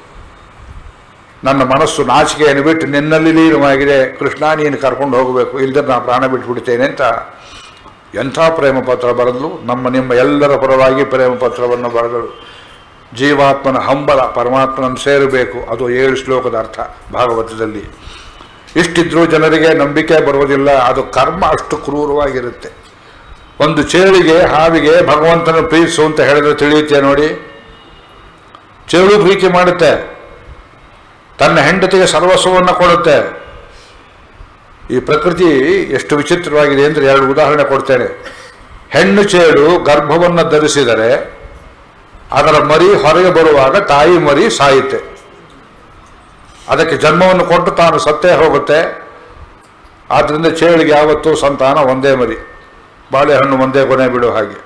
ನನ್ನ ಮನಸ್ಸು ನಾಚಿಕೆಯನ್ನು ಬಿಟ್ಟು ನಿನ್ನಲ್ಲಿ ಲೀನವಾಗಿದೆ ಕೃಷ್ಣ ನೀನು ಕರ್ಕೊಂಡು ಹೋಗಬೇಕು ಇಲ್ಲದ್ರೆ ನಾ ಪ್ರಾಣ ಬಿಟ್ಬಿಡ್ತೇನೆ ಅಂತ ಎಂಥ ಪ್ರೇಮ ಪತ್ರ ಬರೆದಲು ನಮ್ಮ ನಿಮ್ಮ ಎಲ್ಲರ ಪರವಾಗಿ ಪ್ರೇಮ ಪತ್ರವನ್ನು ಬರೆದಳು ಜೀವಾತ್ಮನ ಹಂಬಲ ಪರಮಾತ್ಮನನ್ನು ಸೇರಬೇಕು ಅದು ಏಳು ಶ್ಲೋಕದ ಅರ್ಥ ಭಾಗವತದಲ್ಲಿ ಇಷ್ಟಿದ್ರೂ ಜನರಿಗೆ ನಂಬಿಕೆ ಬರುವುದಿಲ್ಲ ಅದು ಕರ್ಮ ಅಷ್ಟು ಕ್ರೂರವಾಗಿರುತ್ತೆ ಒಂದು ಚೇಳಿಗೆ ಹಾವಿಗೆ ಭಗವಂತನ ಪ್ರೀತಿಸು ಅಂತ ಹೇಳಿದ್ರೆ ತಿಳಿಯುತ್ತೆ ನೋಡಿ ಚೇಳು ಪ್ರೀತಿ ಮಾಡುತ್ತೆ ತನ್ನ ಹೆಂಡತಿಗೆ ಸರ್ವಸ್ವವನ್ನು ಕೊಡುತ್ತೆ ಈ ಪ್ರಕೃತಿ ಎಷ್ಟು ವಿಚಿತ್ರವಾಗಿದೆ ಅಂದರೆ ಎರಡು ಉದಾಹರಣೆ ಕೊಡ್ತೇನೆ ಹೆಣ್ಣು ಚೇಳು ಗರ್ಭವನ್ನು ಧರಿಸಿದರೆ ಅದರ ಮರಿ ಹೊರಗೆ ಬರುವಾಗ ತಾಯಿ ಮರಿ ಸಾಯುತ್ತೆ ಅದಕ್ಕೆ ಜನ್ಮವನ್ನು ಕೊಟ್ಟು ತಾನು ಸತ್ತೇ ಹೋಗುತ್ತೆ ಆದ್ದರಿಂದ ಚೇಳಿಗೆ ಯಾವತ್ತೂ ಸಂತಾನ ಒಂದೇ ಮರಿ ಬಾಳೆಹಣ್ಣು ಒಂದೇ ಕೊನೆ ಬಿಡೋ ಹಾಗೆ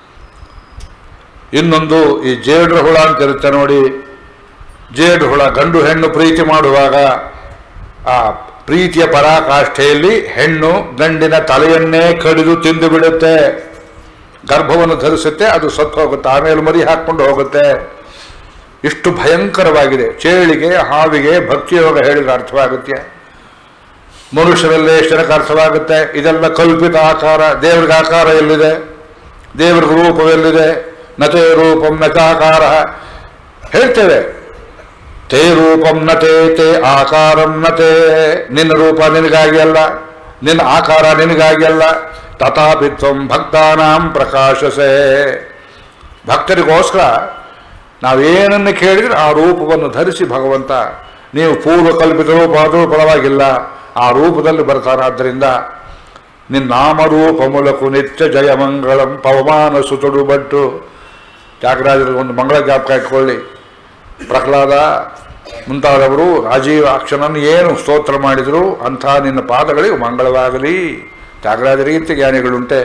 ಇನ್ನೊಂದು ಈ ಜೇಡ್ರ ಹುಳ ಅಂತ ಇರುತ್ತೆ ನೋಡಿ ಜೇಡು ಹುಳ ಗಂಡು ಹೆಣ್ಣು ಪ್ರೀತಿ ಮಾಡುವಾಗ ಆ ಪ್ರೀತಿಯ ಪರಾಕಾಷ್ಠೆಯಲ್ಲಿ ಹೆಣ್ಣು ಗಂಡಿನ ತಲೆಯನ್ನೇ ಕಡಿದು ತಿಂದು ಬಿಡುತ್ತೆ ಗರ್ಭವನ್ನು ಧರಿಸುತ್ತೆ ಅದು ಸತ್ತು ಹೋಗುತ್ತೆ ಆಮೇಲೆ ಮರಿ ಹಾಕ್ಕೊಂಡು ಹೋಗುತ್ತೆ ಇಷ್ಟು ಭಯಂಕರವಾಗಿದೆ ಚೇಳಿಗೆ ಹಾವಿಗೆ ಭಕ್ತಿಯೋಗ ಹೇಳಿದ್ರೆ ಅರ್ಥವಾಗುತ್ತೆ ಮನುಷ್ಯರಲ್ಲೇ ಎಷ್ಟು ಜನಕ್ಕೆ ಅರ್ಥವಾಗುತ್ತೆ ಇದೆಲ್ಲ ಕಲ್ಪಿತ ಆಕಾರ ದೇವರಿಗೆ ಆಕಾರ ಎಲ್ಲಿದೆ ದೇವರ ರೂಪವೆಲ್ಲಿದೆ ನತೇ ರೂಪಂ ನಚಾಕಾರ ಹೇಳ್ತೇವೆ ತೇ ರೂಪಂ ನತೇ ತೇ ಆಕಾರಂ ನತೇ ನಿನ್ನ ರೂಪ ನಿನಗಾಗಿ ಅಲ್ಲ ನಿನ್ನ ಆಕಾರ ನಿನಗಾಗಿ ಅಲ್ಲ ತಥಾಪಿ ತ್ವಂ ಭಕ್ತಾನಾಂ ಪ್ರಕಾಶಸೆ ಭಕ್ತರಿಗೋಸ್ಕರ ನಾವೇನನ್ನು ಕೇಳಿದ್ರೆ ಆ ರೂಪವನ್ನು ಧರಿಸಿ ಭಗವಂತ ನೀವು ಪೂರ್ವ ಕಲ್ಪಿತ ರೂಪ ಆದರೂ ಪರವಾಗಿಲ್ಲ ಆ ರೂಪದಲ್ಲಿ ಬರ್ತಾರಾದ್ದರಿಂದ ನಿನ್ನ ನಾಮರೂಪ ಮೂಲಕ ನಿತ್ಯ ಜಯ ಮಂಗಳಂ ಪವಮಾನ ಸುತುಡು ಬಟ್ಟು ತ್ಯಾಗರಾಜರ ಒಂದು ಮಂಗಳ ಜ್ಞಾಪಕ ಇಟ್ಕೊಳ್ಳಿ ಪ್ರಹ್ಲಾದ ಮುಂತಾದವರು ರಾಜೀವ ಅಕ್ಷನನ್ನು ಏನು ಸ್ತೋತ್ರ ಮಾಡಿದರು ಅಂಥ ನಿನ್ನ ಪಾದಗಳಿಗೆ ಮಂಗಳವಾಗಲಿ ತ್ಯಾಗರಾಜರಿಗಿಂತ ಜ್ಞಾನಿಗಳುಂಟೆ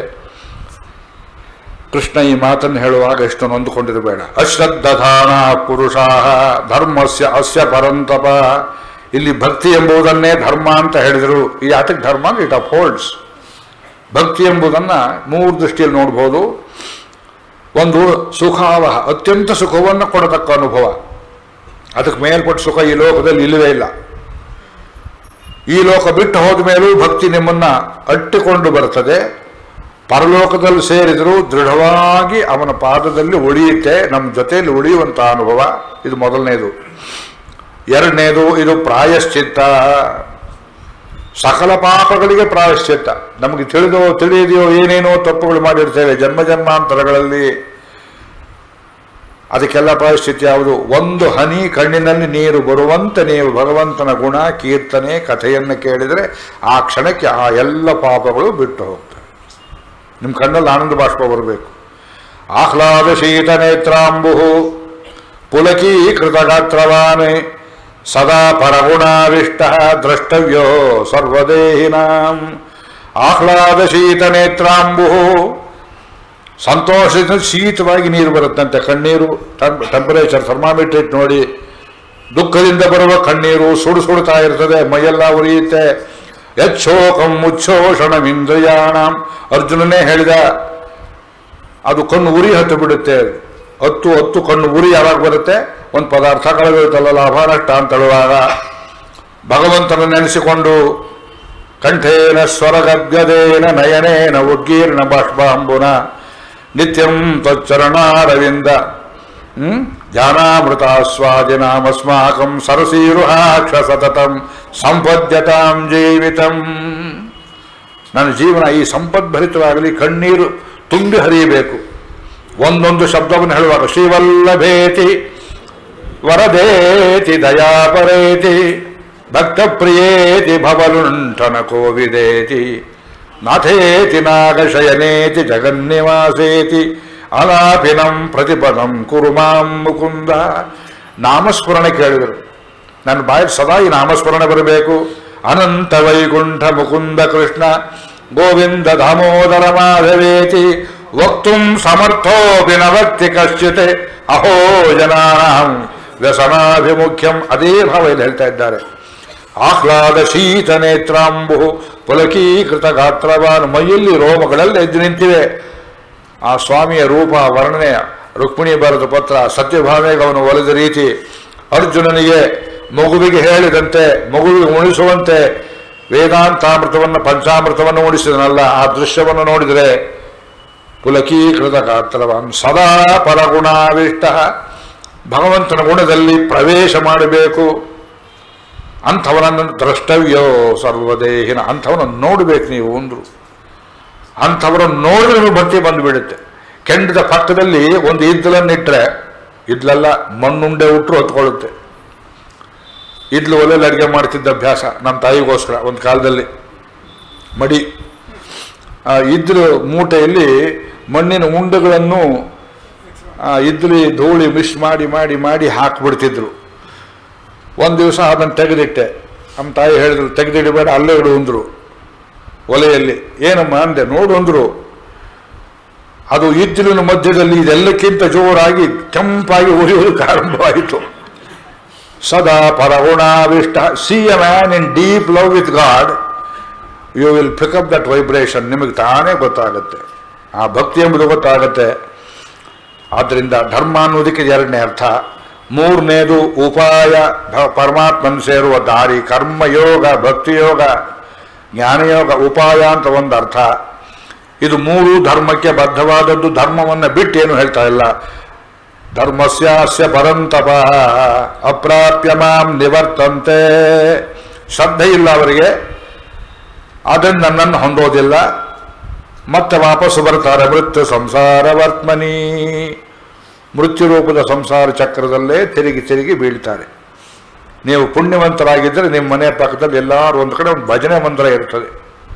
ಕೃಷ್ಣ ಈ ಮಾತನ್ನು ಹೇಳುವಾಗ ಎಷ್ಟು ನೊಂದುಕೊಂಡಿರಬೇಡ ಅಶ್ರದ್ಧಾನ ಪುರುಷಾ ಧರ್ಮಸ್ಯ ಅಸ್ಯ ಪರಂತಪ ಇಲ್ಲಿ ಭಕ್ತಿ ಎಂಬುದನ್ನೇ ಧರ್ಮ ಅಂತ ಹೇಳಿದರು ಈ ಯಾತಕ್ಕೆ ಧರ್ಮ ಇಟ್ ಅಪ್ ಹೋಲ್ಡ್ಸ್ ಭಕ್ತಿ ಎಂಬುದನ್ನು ಮೂರು ದೃಷ್ಟಿಯಲ್ಲಿ ನೋಡ್ಬೋದು ಒಂದು ಸುಖಾವಹ ಅತ್ಯಂತ ಸುಖವನ್ನು ಕೊಡತಕ್ಕ ಅನುಭವ ಅದಕ್ಕೆ ಮೇಲ್ಪಟ್ಟ ಸುಖ ಈ ಲೋಕದಲ್ಲಿ ಇಲ್ಲವೇ ಇಲ್ಲ ಈ ಲೋಕ ಬಿಟ್ಟು ಹೋದ ಮೇಲೂ ಭಕ್ತಿ ನಿಮ್ಮನ್ನ ಅಟ್ಟಿಕೊಂಡು ಬರ್ತದೆ ಪರಲೋಕದಲ್ಲಿ ಸೇರಿದರೂ ದೃಢವಾಗಿ ಅವನ ಪಾದದಲ್ಲಿ ಉಳಿಯುತ್ತೆ ನಮ್ಮ ಜೊತೆಯಲ್ಲಿ ಉಳಿಯುವಂಥ ಅನುಭವ ಇದು ಮೊದಲನೇದು ಎರಡನೇದು ಇದು ಪ್ರಾಯಶ್ಚಿತ್ತ ಸಕಲ ಪಾಪಗಳಿಗೆ ಪ್ರಾಯಶ್ಚಿತ್ತ ನಮಗೆ ತಿಳಿದೋ ತಿಳಿಯದೆಯೋ ಏನೇನೋ ತಪ್ಪುಗಳು ಮಾಡಿರ್ತೇವೆ ಜನ್ಮ ಜನ್ಮಾಂತರಗಳಲ್ಲಿ ಅದಕ್ಕೆಲ್ಲ ಪ್ರಾಯಶ್ಚಿತ್ತ ಯಾವುದು ಒಂದು ಹನಿ ಕಣ್ಣಿನಲ್ಲಿ ನೀರು ಬರುವಂತೆ ನೀವು ಭಗವಂತನ ಗುಣ ಕೀರ್ತನೆ ಕಥೆಯನ್ನು ಕೇಳಿದರೆ ಆ ಕ್ಷಣಕ್ಕೆ ಆ ಎಲ್ಲ ಪಾಪಗಳು ಬಿಟ್ಟು ಹೋಗ್ತವೆ ನಿಮ್ಮ ಕಣ್ಣಲ್ಲಿ ಆನಂದ ಬಾಷ್ಪ ಬರಬೇಕು ಆಹ್ಲಾದ ಶೀತ ನೇತ್ರಾಂಬು ಪುಲಕೀಕೃತ ಗಾತ್ರವಾನ್ ಸದಾ ಪರಗುಣಾವಿಷ್ಟ ದ್ರಷ್ಟವ್ಯೋ ಸರ್ವದೇಹಿನಾಂ ಆಹ್ಲಾದ ಶೀತ ನೇತ್ರಾಂಬು ಸಂತೋಷದಿಂದ ಶೀತವಾಗಿ ನೀರು ಬರುತ್ತಂತೆ ಕಣ್ಣೀರು ಟೆಂಪರೇಚರ್ ಥರ್ಮಾಮೀಟರ್ ಇಟ್ಟು ನೋಡಿ ದುಃಖದಿಂದ ಬರುವ ಕಣ್ಣೀರು ಸುಡು ಸುಡುತ್ತಾ ಇರ್ತದೆ ಮೈಯೆಲ್ಲ ಉರಿಯುತ್ತೆ ಯಚ್ಛೋಕಂ ಮುಚ್ಛೋಷಣಮಿಂದ್ರಿಯಾಣಂ ಅರ್ಜುನನೇ ಹೇಳಿದ ಅದು ಕಣ್ಣು ಉರಿ ಹತ್ತು ಬಿಡುತ್ತೆ ಹತ್ತು ಹತ್ತು ಕಣ್ಣು ಉರಿ ಯಾವಾಗ ಬರುತ್ತೆ ಒಂದು ಪದಾರ್ಥ ಕಳೆದೋಯ್ತಲ್ಲ ಲಾಭ ನಷ್ಟ ಅಂತ ಹೇಳುವಾಗ ಭಗವಂತನ ನೆನೆಸಿಕೊಂಡು ಕಂಠೇನ ಸ್ವರಗದ್ಗದೇನ ನಯನೇನ ಉಗ್ಗೀರ್ಣ ಬಾಷ್ಪಾಂಬುನ ನಿತ್ಯಂ ತ್ವಚ್ಚರಣಾರವಿಂದ ಹ್ಮ್ ಧ್ಯಾನಾಮೃತಾಸ್ವಾದಿನಾಮಸ್ಮಾಕಂ ಸರಸೀರುಹಾಕ್ಷ ಸತತಂ ಸಂಪದ್ಯತಾಂ ಜೀವಿತಂ ನನ್ನ ಜೀವನ ಈ ಸಂಪದ್ಭರಿತವಾಗಲಿ ಕಣ್ಣೀರು ತುಂಬಿ ಹರಿಯಬೇಕು ಒಂದೊಂದು ಶಬ್ದವನ್ನು ಹೇಳುವಾಗ ಶ್ರೀವಲ್ಲಭೇತಿ ವರದೇತಿ ದಯಾಪರೇತಿ ಭಕ್ತಪ್ರಿಯೇತಿ ಭವಲುಂಠನ ಕೋವಿದೇತಿ ನಾಥೇತಿ ನಾಗಶಯನೇತಿ ಜಗನ್ನಿವಾಸೇತಿ ಅಲಾಪಿನಂ ಪ್ರತಿಪದಂ ಕುರುಮಾಂ ಮುಕುಂದ ನಾಮಸ್ಮರಣೆ ಕೇಳಿದರು ನನ್ನ ಬಾಯಿ ಸದಾ ಈ ನಾಮಸ್ಮರಣೆ ಬರಬೇಕು ಅನಂತ ವೈಕುಂಠ ಮುಕುಂದ ಕೃಷ್ಣ ಗೋವಿಂದ ದಾಮೋದರ ಮಾಧವೇತಿ ವಕ್ತುಂ ಸಮರ್ಥೋಪಿ ನ ವಕ್ತಿ ಕಶ್ಚಿತ್ ಅಹೋ ಜನಾನಾಂ ವ್ಯಸನಾಭಿಮುಖ್ಯಂ ಅದೇ ಭಾವ ಇಲ್ಲಿ ಹೇಳ್ತಾ ಇದ್ದಾರೆ ಆಹ್ಲಾದ ಶೀತ ನೇತ್ರಾಂಬು ಪುಲಕೀಕೃತ ಗಾತ್ರವಾನ್ ಮೈಯಲ್ಲಿ ರೋಮಗಳೆಲ್ಲ ಎದ್ದು ನಿಂತಿವೆ ಆ ಸ್ವಾಮಿಯ ರೂಪ ವರ್ಣನೆ ರುಕ್ಮಿಣಿ ಬರೆದ ಪತ್ರ ಸತ್ಯಭಾಮೆಗೆ ಅವನು ಒಲಿದ ರೀತಿ ಅರ್ಜುನನಿಗೆ ಮಗುವಿಗೆ ಹೇಳಿದಂತೆ ಮಗುವಿಗೆ ಉಣಿಸುವಂತೆ ವೇದಾಂತಾಮೃತವನ್ನು ಪಂಚಾಮೃತವನ್ನು ಉಣಿಸಿದನಲ್ಲ ಆ ದೃಶ್ಯವನ್ನು ನೋಡಿದರೆ ಪುಲಕೀಕೃತ ಗಾತ್ರವಾನ್ ಸದಾ ಪರಗುಣಾವಿಷ್ಟ ಭಗವಂತನ ಗುಣದಲ್ಲಿ ಪ್ರವೇಶ ಮಾಡಬೇಕು ಅಂಥವನನ್ನು ದ್ರಷ್ಟವ್ಯೋ ಸರ್ವದೇಹಿನ ಅಂಥವನನ್ನು ನೋಡಬೇಕು ನೀವು ಅಂದ್ರು ಅಂಥವರನ್ನು ನೋಡಿದ್ರೆ ನಿಮಗೆ ಭಕ್ತಿ ಬಂದುಬಿಡುತ್ತೆ ಕೆಂಡದ ಪಕ್ಕದಲ್ಲಿ ಒಂದು ಇದ್ದಲನ್ನಿಟ್ರೆ ಇದ್ಲೆಲ್ಲ ಮಣ್ಣುಂಡೆ ಉಟ್ಟರು ಹೊತ್ಕೊಳ್ಳುತ್ತೆ ಇದ್ಲು ಒಲೆಯಲ್ಲಿ ಅಡುಗೆ ಮಾಡ್ತಿದ್ದ ಅಭ್ಯಾಸ ನಮ್ಮ ತಾಯಿಗೋಸ್ಕರ ಒಂದು ಕಾಲದಲ್ಲಿ ಮಡಿ ಆ ಇದ್ಲು ಮೂಟೆಯಲ್ಲಿ ಮಣ್ಣಿನ ಉಂಡೆಗಳನ್ನು ಆ ಇದ್ಲಿ ಧೂಳಿ ಮಿಕ್ಸ್ ಮಾಡಿ ಮಾಡಿ ಮಾಡಿ ಹಾಕ್ಬಿಡ್ತಿದ್ರು ಒಂದು ದಿವಸ ಅದನ್ನು ತೆಗೆದಿಟ್ಟೆ ನಮ್ಮ ತಾಯಿ ಹೇಳಿದ್ರು ತೆಗೆದಿಡಬೇಡ ಅಲ್ಲೇ ಇಡು ಅಂದ್ರು ಒಲೆಯಲ್ಲಿ ಏನಮ್ಮ ಅಂದೆ ನೋಡು ಅಂದ್ರು ಅದು ಇದ್ದಿಲಿನ ಮಧ್ಯದಲ್ಲಿ ಇದೆಲ್ಲಕ್ಕಿಂತ ಜೋರಾಗಿ ಕೆಂಪಾಗಿ ಉರಿಯುವುದಕ್ಕೆ ಆರಂಭವಾಯಿತು ಸದಾ ಪರಗುಣಾವಿಷ್ಟ see a man in deep love with God you will pick up that vibration ನಿಮಗೆ ತಾನೇ ಗೊತ್ತಾಗುತ್ತೆ ಆ ಭಕ್ತಿ ಎಂಬುದು ಗೊತ್ತಾಗುತ್ತೆ ಆದ್ದರಿಂದ ಧರ್ಮ ಅನ್ನೋದಕ್ಕೆ ಎರಡನೇ ಅರ್ಥ ಮೂರನೇದು ಉಪಾಯ ಭ- ಪರಮಾತ್ಮನ್ ಸೇರುವ ದಾರಿ ಕರ್ಮಯೋಗ ಭಕ್ತಿಯೋಗ ಜ್ಞಾನಯೋಗ ಉಪಾಯ ಅಂತ ಒಂದು ಅರ್ಥ ಇದು ಮೂರು ಧರ್ಮಕ್ಕೆ ಬದ್ಧವಾದದ್ದು ಧರ್ಮವನ್ನು ಬಿಟ್ಟು ಏನು ಹೇಳ್ತಾ ಇಲ್ಲ ಧರ್ಮಸ್ಯಾಸ್ಯ ಪರಂತಪ ಅಪ್ರಾಪ್ಯ ಮಾಂ ನಿವರ್ತಂತೆ ಶ್ರದ್ಧೆ ಇಲ್ಲ ಅವರಿಗೆ ಅದನ್ನು ನನ್ನನ್ನು ಹೊಂದೋದಿಲ್ಲ ಮತ್ತೆ ವಾಪಸ್ಸು ಬರ್ತಾರೆ ಮೃತ್ಯು ಸಂಸಾರ ವರ್ತ್ಮನಿ ಮೃತ್ಯು ರೂಪದ ಸಂಸಾರ ಚಕ್ರದಲ್ಲೇ ತಿರುಗಿ ತಿರುಗಿ ಬೀಳ್ತಾರೆ ನೀವು ಪುಣ್ಯವಂತರಾಗಿದ್ದರೆ ನಿಮ್ಮ ಮನೆ ಪಕ್ಕದಲ್ಲಿ ಎಲ್ಲರೂ ಒಂದು ಕಡೆ ಒಂದು ಭಜನೆ ಮಂದಿರ ಇರ್ತದೆ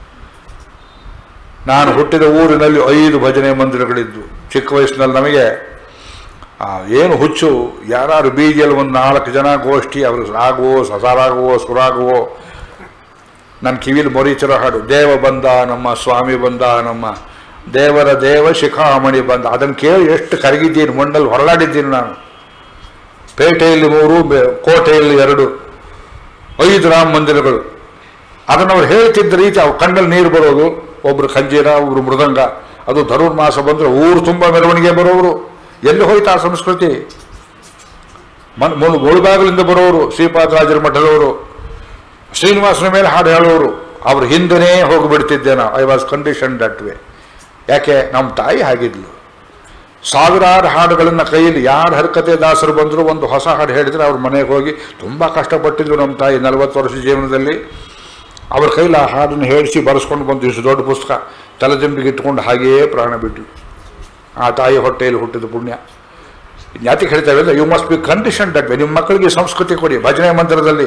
ನಾನು ಹುಟ್ಟಿದ ಊರಿನಲ್ಲಿ ಐದು ಭಜನೆ ಮಂದಿರಗಳಿದ್ದು ಚಿಕ್ಕ ವಯಸ್ಸಿನಲ್ಲಿ ನಮಗೆ ಆ, ಏನು ಹುಚ್ಚು ಯಾರು ಬೀದಿಯಲ್ಲಿ ಒಂದು ನಾಲ್ಕು ಜನ ಗೋಷ್ಠಿ ಅವರು ರಾಗುವೋ ಸಸಾರಾಗುವೋ ಸುರಾಗುವೋ ನನ್ನ ಕಿವಿಲಿ ಮೊರೀತಿರೋ ಹಾಡು ದೇವ ಬಂದ ನಮ್ಮ ಸ್ವಾಮಿ ಬಂದ ನಮ್ಮ ದೇವರ ದೇವ ಶಿಖಾಮಣಿ ಬಂದ ಅದನ್ನು ಕೇಳಿ ಎಷ್ಟು ಕರಗಿದ್ದೀನಿ ಮಣ್ಣಲ್ಲಿ ಹೊರಳಾಡಿದ್ದೀನಿ ನಾನು ಪೇಟೆಯಲ್ಲಿ ಮೂರು ಬೆ- ಕೋಟೆಯಲ್ಲಿ ಎರಡು ಐದು ರಾಮ ಮಂದಿರಗಳು ಅದನ್ನು ಅವ್ರು ಹೇಳ್ತಿದ್ದ ರೀತಿ ಅವ್ರ ಕಣ್ಣಲ್ಲಿ ನೀರು ಬರೋದು ಒಬ್ರು ಖಂಜೀರ ಒಬ್ರು ಮೃದಂಗ ಅದು ಧನುರ್ಮಾಸ ಬಂದರೆ ಊರು ತುಂಬ ಮೆರವಣಿಗೆ ಬರೋರು ಎಲ್ಲಿ ಹೋಯ್ತು ಆ ಸಂಸ್ಕೃತಿ ಮನ್ ಮುಳು ಮುಳುಬಾಗಿಲಿಂದ ಬರೋರು ಶ್ರೀಪಾದರಾಜರ ಮಠದವರು ಶ್ರೀನಿವಾಸನ ಮೇಲೆ ಹಾಡು ಹೇಳೋರು ಅವ್ರ ಹಿಂದನೇ ಹೋಗಿಬಿಡ್ತಿದ್ದೆ ನಾವು I was condition that way ಯಾಕೆ ನಮ್ಮ ತಾಯಿ ಹಾಗಿದ್ಲು ಸಾವಿರಾರು ಹಾಡುಗಳನ್ನು ಕೈಯಲ್ಲಿ ಯಾರು ಹರಕತೆ ದಾಸರು ಬಂದರೂ ಒಂದು ಹೊಸ ಹಾಡು ಹೇಳಿದ್ರೆ ಅವ್ರ ಮನೆಗೆ ಹೋಗಿ ತುಂಬ ಕಷ್ಟಪಟ್ಟಿದ್ರು ನಮ್ಮ ತಾಯಿ ನಲವತ್ತು ವರ್ಷ ಜೀವನದಲ್ಲಿ ಅವ್ರ ಕೈಲಿ ಆ ಹಾಡನ್ನು ಹೇಳಿಸಿ ಬರೆಸ್ಕೊಂಡು ಬಂದು ಇಷ್ಟು ದೊಡ್ಡ ಪುಸ್ತಕ ತಲೆದಿಂಬಿಗೆ ಇಟ್ಕೊಂಡು ಹಾಗೆಯೇ ಪ್ರಾಣ ಬಿಟ್ಟರು ಆ ತಾಯಿ ಹೊಟ್ಟೆಯಲ್ಲಿ ಹುಟ್ಟಿದ ಪುಣ್ಯ ಯಾತಿಗೆ ಹೇಳ್ತೇವೆ ಅಂದರೆ you must be condition that way ನಿಮ್ಮ ಮಕ್ಕಳಿಗೆ ಸಂಸ್ಕೃತಿ ಕೊಡಿ ಭಜನೆ ಮಂದಿರದಲ್ಲಿ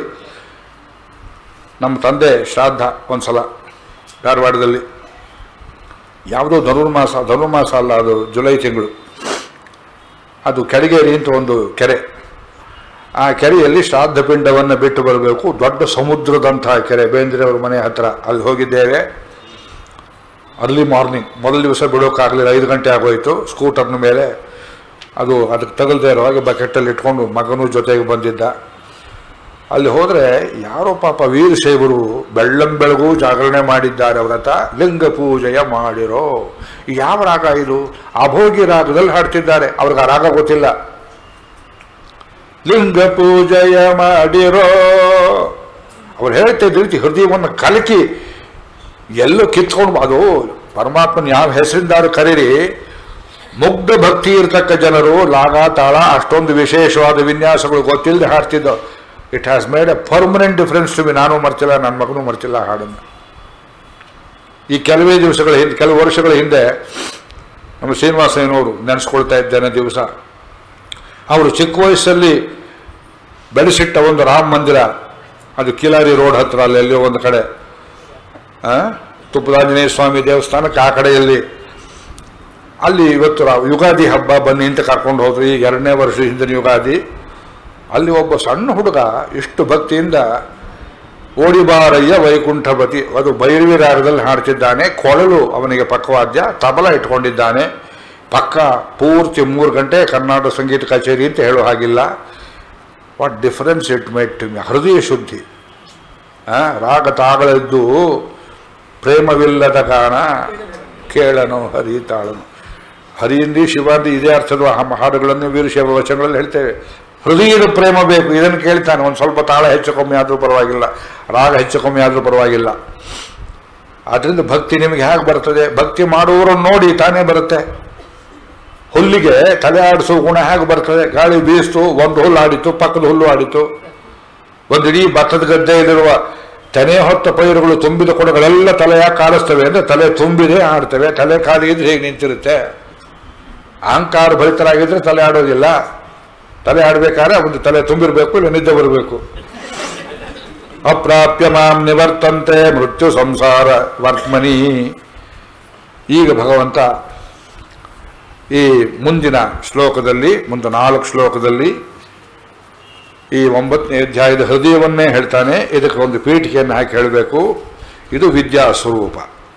ನಮ್ಮ ತಂದೆ ಶ್ರಾದ್ದ ಒಂದು ಸಲ ಧಾರವಾಡದಲ್ಲಿ ಯಾವುದೋ ಧನುರ್ಮಾಸ ಧನುರ್ಮಾಸ ಅಲ್ಲ ಅದು ಜುಲೈ ತಿಂಗಳು ಅದು ಕೆಳಗೇರಿ ಅಂತ ಒಂದು ಕೆರೆ ಆ ಕೆರೆಯಲ್ಲಿ ಶ್ರಾದ್ದ ಪಿಂಡವನ್ನು ಬಿಟ್ಟು ಬರಬೇಕು ದೊಡ್ಡ ಸಮುದ್ರದಂತಹ ಕೆರೆ ಬೇಂದ್ರೆಯವ್ರ ಮನೆ ಹತ್ರ ಅಲ್ಲಿ ಹೋಗಿದ್ದೇವೆ ಅರ್ಲಿ ಮಾರ್ನಿಂಗ್ ಮೊದಲ ದಿವಸ ಬಿಡೋಕ್ಕಾಗಲಿಲ್ಲ ಐದು ಗಂಟೆ ಆಗೋಯ್ತು ಸ್ಕೂಟರ್ನ ಮೇಲೆ ಅದು ಅದಕ್ಕೆ ತಗಲ್ದೇ ಇರುವಾಗ ಬಕೆಟಲ್ಲಿ ಇಟ್ಕೊಂಡು ಮಗನೂ ಜೊತೆಗೆ ಬಂದಿದ್ದ ಅಲ್ಲಿ ಹೋದರೆ ಯಾರೋ ಪಾಪ ವೀರಶೈವರು ಬೆಳ್ಳಂ ಬೆಳಗು ಜಾಗರಣೆ ಮಾಡಿದ್ದಾರೆ ವ್ರತ ಲಿಂಗ ಪೂಜೆಯ ಮಾಡಿರೋ ಈ ಯಾವ ರಾಗ ಇದು ಅಭೋಗಿ ರಾಗದಲ್ಲಿ ಹಾಡ್ತಿದ್ದಾರೆ ಅವ್ರಿಗೆ ಆ ರಾಗ ಗೊತ್ತಿಲ್ಲ ಲಿಂಗ ಪೂಜೆಯ ಮಾಡಿರೋ ಅವ್ರು ಹೇಳ್ತಿದ್ದ ರೀತಿ ಹೃದಯವನ್ನು ಕಲಕಿ ಎಲ್ಲೋ ಕಿತ್ಕೊಂಡು ಅದು ಪರಮಾತ್ಮನ ಯಾವ ಹೆಸರಿಂದಾರು ಕರೀರಿ ಮುಗ್ಧ ಭಕ್ತಿ ಇರ್ತಕ್ಕ ಜನರು ಲಾಗ ತಾಳ ಅಷ್ಟೊಂದು ವಿಶೇಷವಾದ ವಿನ್ಯಾಸಗಳು ಗೊತ್ತಿಲ್ಲದೆ ಹಾಡ್ತಿದ್ದೋ it has made a permanent difference to be ನಾನು ಮರ್ತಿಲ್ಲ ನನ್ನ ಮಗನೂ ಮರ್ತಿಲ್ಲ ಆ ಹಾಡನ್ನು ಈ ಕೆಲವೇ ದಿವಸಗಳ ಹಿಂದೆ ಕೆಲವು ವರ್ಷಗಳ ಹಿಂದೆ ನಮ್ಮ ಶ್ರೀನಿವಾಸಯ್ಯನವರು ನೆನೆಸ್ಕೊಳ್ತಾ ಇದ್ದೇನೆ ದಿವಸ ಅವರು ಚಿಕ್ಕ ವಯಸ್ಸಲ್ಲಿ ಬೆಳೆಸಿಟ್ಟ ಒಂದು ರಾಮ ಮಂದಿರ ಅದು ಕಿಲಾರಿ ರೋಡ್ ಹತ್ರ ಅಲ್ಲಿ ಎಲ್ಲಿಯೋ ಒಂದು ಕಡೆ ಆ? ತುಪ್ಪದಾಂಜನೇಯ ಸ್ವಾಮಿ ದೇವಸ್ಥಾನಕ್ಕೆ ಆ ಕಡೆಯಲ್ಲಿ ಅಲ್ಲಿ ಇವತ್ತು ರಾ- ಯುಗಾದಿ ಹಬ್ಬ ಬನ್ನಿ ಅಂತ ಕರ್ಕೊಂಡು ಹೋದ್ರು ಈಗ ಎರಡನೇ ವರ್ಷ ಹಿಂದಿನ ಯುಗಾದಿ ಅಲ್ಲಿ ಒಬ್ಬ ಸಣ್ಣ ಹುಡುಗ ಇಷ್ಟು ಭಕ್ತಿಯಿಂದ ಓಡಿಬಾರಯ್ಯ ವೈಕುಂಠಪತಿ ಅದು ಭೈರವಿ ರಾಗದಲ್ಲಿ ಹಾಡ್ತಿದ್ದಾನೆ ಕೊಳಲು ಅವನಿಗೆ ಪಕ್ಕವಾದ್ಯ ತಬಲ ಇಟ್ಕೊಂಡಿದ್ದಾನೆ ಪಕ್ಕ ಪೂರ್ತಿ ಮೂರು ಗಂಟೆ ಕರ್ನಾಟಕ ಸಂಗೀತ ಕಚೇರಿ ಅಂತ ಹೇಳೋ ಹಾಗಿಲ್ಲ what difference it made to me ಹೃದಯ ಶುದ್ಧಿ ಆ, ರಾಗ ತಾಗಳದ್ದು ಪ್ರೇಮವಿಲ್ಲದ ಕಾರಣ ಕೇಳನು ಹರಿ ತಾಳನು ಹರಿಯಿಂದಿ ಶಿವಾಂದಿ ಇದೇ ಅರ್ಥದ ಹಾ- ಹಾಡುಗಳನ್ನು ವೀರಶೈವ ವಚನಗಳಲ್ಲಿ ಹೇಳ್ತೇವೆ ಹೃದಯದ ಪ್ರೇಮ ಬೇಕು ಇದನ್ನು ಕೇಳ್ತಾನೆ ಒಂದು ಸ್ವಲ್ಪ ತಾಳ ಹೆಚ್ಚು ಕಮ್ಮಿ ಆದರೂ ಪರವಾಗಿಲ್ಲ ರಾಗ ಹೆಚ್ಚು ಕಮ್ಮಿ ಆದರೂ ಪರವಾಗಿಲ್ಲ ಆದ್ದರಿಂದ ಭಕ್ತಿ ನಿಮಗೆ ಹೇಗೆ ಬರ್ತದೆ ಭಕ್ತಿ ಮಾಡುವವರನ್ನು ನೋಡಿ ತಾನೇ ಬರುತ್ತೆ ಹುಲ್ಲಿಗೆ ತಲೆ ಆಡಿಸೋ ಗುಣ ಹೇಗೆ ಬರ್ತದೆ ಗಾಳಿ ಬೀಸ್ತು ಒಂದು ಹುಲ್ಲು ಆಡಿತು ಪಕ್ಕದ ಹುಲ್ಲು ಆಡಿತು ಒಂದು ಇಡೀ ಭತ್ತದ ಗದ್ದೆಯಲ್ಲಿರುವ ತೆನೆ ಹೊತ್ತ ಪೈರುಗಳು ತುಂಬಿದ ಕೊಡಗಳೆಲ್ಲ ತಲೆ ಯಾಕೆ ಆಡಿಸ್ತವೆ ಅಂದರೆ ತಲೆ ತುಂಬಿದೆ ಆಡ್ತವೆ ತಲೆ ಖಾಲಿಗಿದ್ರೆ ಹೇಗೆ ನಿಂತಿರುತ್ತೆ ಅಹಂಕಾರ ಭರಿತರಾಗಿದ್ರೆ ತಲೆ ಆಡೋದಿಲ್ಲ ತಲೆ ಆಡಬೇಕಾದ್ರೆ ಒಂದು ತಲೆ ತುಂಬಿರಬೇಕು ಇಲ್ಲ ನಿದ್ದೆ ಬರಬೇಕು ಅಪ್ರಾಪ್ಯ ಮಾಂ ನಿವರ್ತಂತೆ ಮೃತ್ಯು ಸಂಸಾರ ವರ್ತ್ಮನಿ ಈಗ ಭಗವಂತ ಈ ಮುಂದಿನ ಶ್ಲೋಕದಲ್ಲಿ ಮುಂದೆ ನಾಲ್ಕು ಶ್ಲೋಕದಲ್ಲಿ ಈ ಒಂಬತ್ತನೇ ಅಧ್ಯಾಯದ ಹೃದಯವನ್ನೇ ಹೇಳ್ತಾನೆ ಇದಕ್ಕೆ ಒಂದು ಪೀಠಿಕೆಯನ್ನು ಹಾಕಿ ಹೇಳಬೇಕು ಇದು ವಿದ್ಯಾ ಸ್ವರೂಪ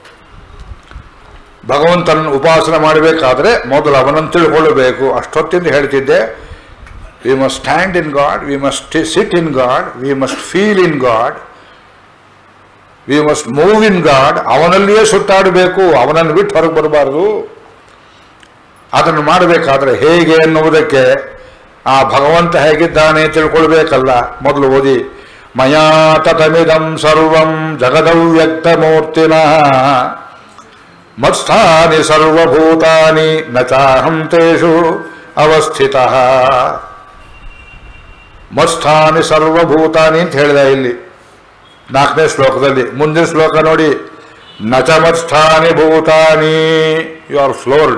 ಭಗವಂತನನ್ನು ಉಪಾಸನೆ ಮಾಡಬೇಕಾದ್ರೆ ಮೊದಲು ಅವನನ್ನು ತಿಳ್ಕೊಳ್ಳಬೇಕು ಅಷ್ಟೊತ್ತಿಂದ ಹೇಳ್ತಿದ್ದೆ we must stand in God we must sit in God we must feel in God we must move in God ಅವನಲ್ಲಿಯೇ ಸುತ್ತಾಡಬೇಕು ಅವನನ್ನು ಬಿಟ್ಟು ಹೊರಗೆ ಬರಬಾರ್ದು ಅದನ್ನು ಮಾಡಬೇಕಾದ್ರೆ ಹೇಗೆ ಎನ್ನುವುದಕ್ಕೆ ಆ ಭಗವಂತ ಹೇಗಿದ್ದಾನೆ ತಿಳ್ಕೊಳ್ಬೇಕಲ್ಲ ಮೊದಲು ಓದಿ ಮಯಾ ತತಮಿದಂ ಸರ್ವಂ ಜಗದವ್ಯಕ್ತ ಮೂರ್ತಿನ ಮತ್ಸ್ಥಾನಿ ಸರ್ವಭೂತಾನಿ ನ ಚಾಹಂ ತೇಷು ಅವಸ್ಥಿತ ಮತ್ಸ್ಥಾನಿ ಸರ್ವಭೂತಾನಿ ಅಂತ ಹೇಳಿದ ಇಲ್ಲಿ ನಾಲ್ಕನೇ ಶ್ಲೋಕದಲ್ಲಿ ಮುಂದಿನ ಶ್ಲೋಕ ನೋಡಿ ನಚ ಮತ್ಸ್ಥಾನಿ ಭೂತಾನಿ ಯು ಆರ್ ಫ್ಲೋರ್ಡ್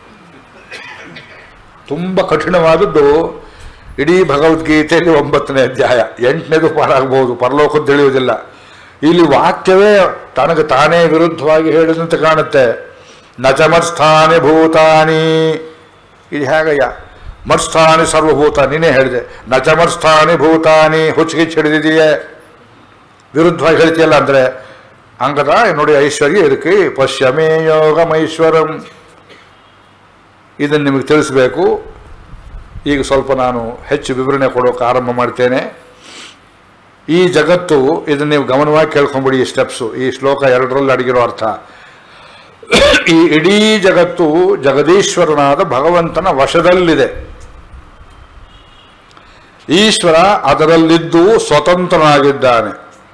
ತುಂಬ ಕಠಿಣವಾದದ್ದು ಇಡೀ ಭಗವದ್ಗೀತೆಯಲ್ಲಿ ಒಂಬತ್ತನೇ ಅಧ್ಯಾಯ ಎಂಟನೇದು ಪಾರಾಗಬಹುದು ಪರಲೋಕದ್ದು ತಿಳಿಯುವುದಿಲ್ಲ ಇಲ್ಲಿ ವಾಕ್ಯವೇ ತನಗೆ ತಾನೇ ವಿರುದ್ಧವಾಗಿ ಹೇಳಿದಂತೆ ಕಾಣುತ್ತೆ ನಚ ಮತ್ಸ್ಥಾನಿ ಭೂತಾನಿ ಇದು ಹೇಗಯ್ಯ ಮತ್ಸ್ಥಾನಿ ಸರ್ವಭೂತ ನೀನೇ ಹೇಳಿದೆ ನಚ ಮತ್ಸ್ಥಾನಿ ಭೂತಾನಿ ಹುಚ್ಚಿಗಿಚ್ಚು ಹಿಡಿದಿದೆಯೇ ವಿರುದ್ಧವಾಗಿ ಹೇಳ್ತೀಯಲ್ಲ ಅಂದರೆ ಅಂಗದ ನೋಡಿ ಐಶ್ವರ್ಯ ಇದಕ್ಕೆ ಪಶ್ಯಮೇ ಯೋಗಮೈಶ್ವರಂ ಇದನ್ನು ನಿಮಗೆ ತಿಳಿಸಬೇಕು ಈಗ ಸ್ವಲ್ಪ ನಾನು ಹೆಚ್ಚು ವಿವರಣೆ ಕೊಡೋಕೆ ಆರಂಭ ಮಾಡ್ತೇನೆ ಈ ಜಗತ್ತು ಇದನ್ನು ನೀವು ಗಮನವಾಗಿ ಕೇಳ್ಕೊಂಬಿಡಿ ಈ ಸ್ಟೆಪ್ಸು ಈ ಶ್ಲೋಕ ಎರಡರಲ್ಲಿ ಅಡಗಿರೋ ಅರ್ಥ ಈ ಇಡೀ ಜಗತ್ತು ಜಗದೀಶ್ವರನಾದ ಭಗವಂತನ ವಶದಲ್ಲಿದೆ ಈಶ್ವರ ಅದರಲ್ಲಿದ್ದು ಸ್ವತಂತ್ರನಾಗಿದ್ದಾನೆ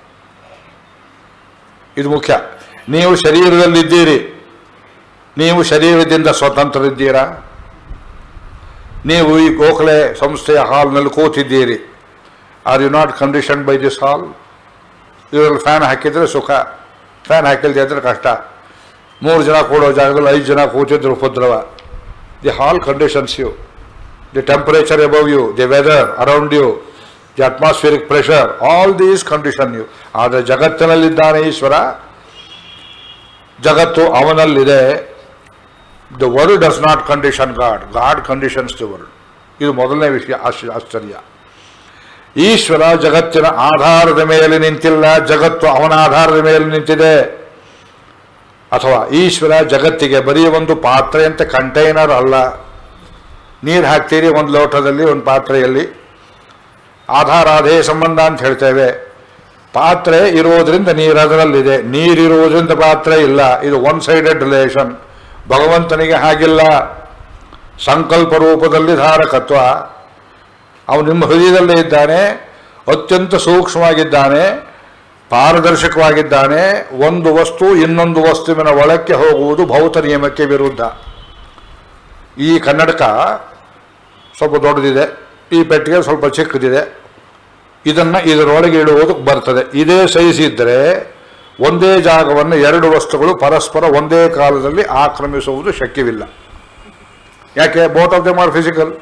ಇದು ಮುಖ್ಯ ನೀವು ಶರೀರದಲ್ಲಿದ್ದೀರಿ ನೀವು ಶರೀರದಿಂದ ಸ್ವತಂತ್ರರಿದ್ದೀರಾ ನೀವು ಈ ಗೋಖಲೆ ಸಂಸ್ಥೆಯ ಹಾಲ್ನಲ್ಲಿ ಕೂತಿದ್ದೀರಿ are you not condition by this hall ಇದರಲ್ಲಿ ಫ್ಯಾನ್ ಹಾಕಿದರೆ ಸುಖ ಫ್ಯಾನ್ ಹಾಕಿಲ್ದೆ ಅಂದರೆ ಕಷ್ಟ ಮೂರು ಜನ ಕೂಡೋ ಜಾಗದಲ್ಲಿ ಐದು ಜನ ಕೂತಿದ್ರೆ ಉಪದ್ರವ the hall conditions you the temperature above you the weather around you the atmospheric pressure all these condition you ಆದರೆ ಜಗತ್ತಿನಲ್ಲಿದ್ದಾನೆ ಈಶ್ವರ ಜಗತ್ತು ಅವನಲ್ಲಿದೆ the world does not condition God God conditions the world ಇದು ಮೊದಲನೇ ವಿಷಯ ಆಶ್ಚರ್ಯ ಆಶ್ಚರ್ಯ ಈಶ್ವರ ಜಗತ್ತಿನ ಆಧಾರದ ಮೇಲೆ ನಿಂತಿಲ್ಲ ಜಗತ್ತು ಅವನ ಆಧಾರದ ಮೇಲೆ ನಿಂತಿದೆ ಅಥವಾ ಈಶ್ವರ ಜಗತ್ತಿಗೆ ಬರೀ ಒಂದು ಪಾತ್ರೆ ಅಂತ ಕಂಟೈನರ್ ಅಲ್ಲ ನೀರು ಹಾಕ್ತೀರಿ ಒಂದು ಲೋಟದಲ್ಲಿ ಒಂದು ಪಾತ್ರೆಯಲ್ಲಿ ಆಧಾರಾಧೇ ಸಂಬಂಧ ಅಂತ ಹೇಳ್ತೇವೆ ಪಾತ್ರೆ ಇರೋದ್ರಿಂದ ನೀರು ಅದರಲ್ಲಿದೆ ನೀರಿರುವುದರಿಂದ ಪಾತ್ರೆ ಇಲ್ಲ ಇದು ಒನ್ ಸೈಡೆಡ್ ರಿಲೇಷನ್ ಭಗವಂತನಿಗೆ ಹಾಗಿಲ್ಲ ಸಂಕಲ್ಪ ರೂಪದಲ್ಲಿ ಧಾರಕತ್ವ ಅವನು ನಿಮ್ಮ ಹೃದಯದಲ್ಲೇ ಇದ್ದಾನೆ ಅತ್ಯಂತ ಸೂಕ್ಷ್ಮವಾಗಿದ್ದಾನೆ ಪಾರದರ್ಶಕವಾಗಿದ್ದಾನೆ ಒಂದು ವಸ್ತು ಇನ್ನೊಂದು ವಸ್ತುವಿನ ಒಳಕ್ಕೆ ಹೋಗುವುದು ಭೌತ ನಿಯಮಕ್ಕೆ ವಿರುದ್ಧ ಈ ಕನ್ನಡಕ ಸ್ವಲ್ಪ ದೊಡ್ಡದಿದೆ ಈ ಪೆಟ್ಟಿಗೆ ಸ್ವಲ್ಪ ಚಿಕ್ಕದಿದೆ ಇದನ್ನು ಇದರೊಳಗೆ ಇಡುವುದಕ್ಕೆ ಬರ್ತದೆ ಇದೇ ಸೈಜ್ ಇದ್ದರೆ ಒಂದೇ ಜಾಗವನ್ನು ಎರಡು ವಸ್ತುಗಳು ಪರಸ್ಪರ ಒಂದೇ ಕಾಲದಲ್ಲಿ ಆಕ್ರಮಿಸುವುದು ಶಕ್ಯವಿಲ್ಲ ಯಾಕೆ both of them are physical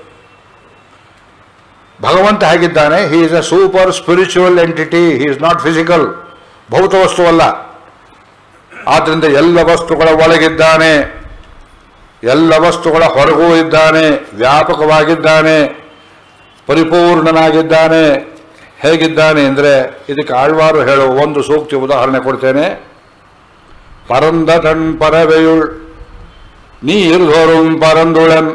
ಭಗವಂತ ಹೇಗಿದ್ದಾನೆ he is a super spiritual entity he is not physical ಭೌತ ವಸ್ತುವಲ್ಲ ಆದ್ದರಿಂದ ಎಲ್ಲ ವಸ್ತುಗಳ ಒಳಗಿದ್ದಾನೆ ಎಲ್ಲ ವಸ್ತುಗಳ ಹೊರಗೂ ಇದ್ದಾನೆ ವ್ಯಾಪಕವಾಗಿದ್ದಾನೆ ಪರಿಪೂರ್ಣನಾಗಿದ್ದಾನೆ ಹೇಗಿದ್ದಾನೆ ಅಂದರೆ ಇದಕ್ಕೆ ಆಳ್ವಾರು ಹೇಳುವ ಒಂದು ಸೂಕ್ತಿ ಉದಾಹರಣೆ ಕೊಡ್ತೇನೆ ಪರಂದ ತಣ್ ಪರವೆಯುಳ್ ನೀರ್ ಧೋರುಂ ಪರಂದುಳನ್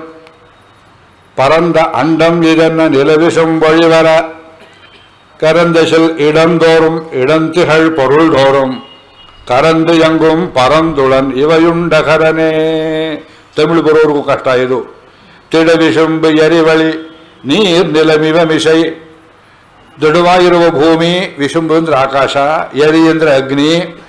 பரந்த அண்டம் இதென்ன நிலவிசும் வழிவர கரந்தசில் இடந்தோறும் இடந்திகள் பொருள் தோறும் ಕರಂದು ಯಂಗುಂ ಪರಂದುಳನ್ ಇವಯುಂಡಕರನೇ ತಮಿಳು ಬರೋರ್ಗೂ ಕಷ್ಟ ಇದು ತಿಡ ವಿಶುಂಬು ಎರಿವಳಿ ನೀರ್ ನಿಲಮಿವ ಮಿಷೈ ದೃಢವಾಗಿರುವ ಭೂಮಿ ವಿಶುಂಬು ಅಂದ್ರೆ ಆಕಾಶ ಎರಿ ಅಂದ್ರೆ ಅಗ್ನಿ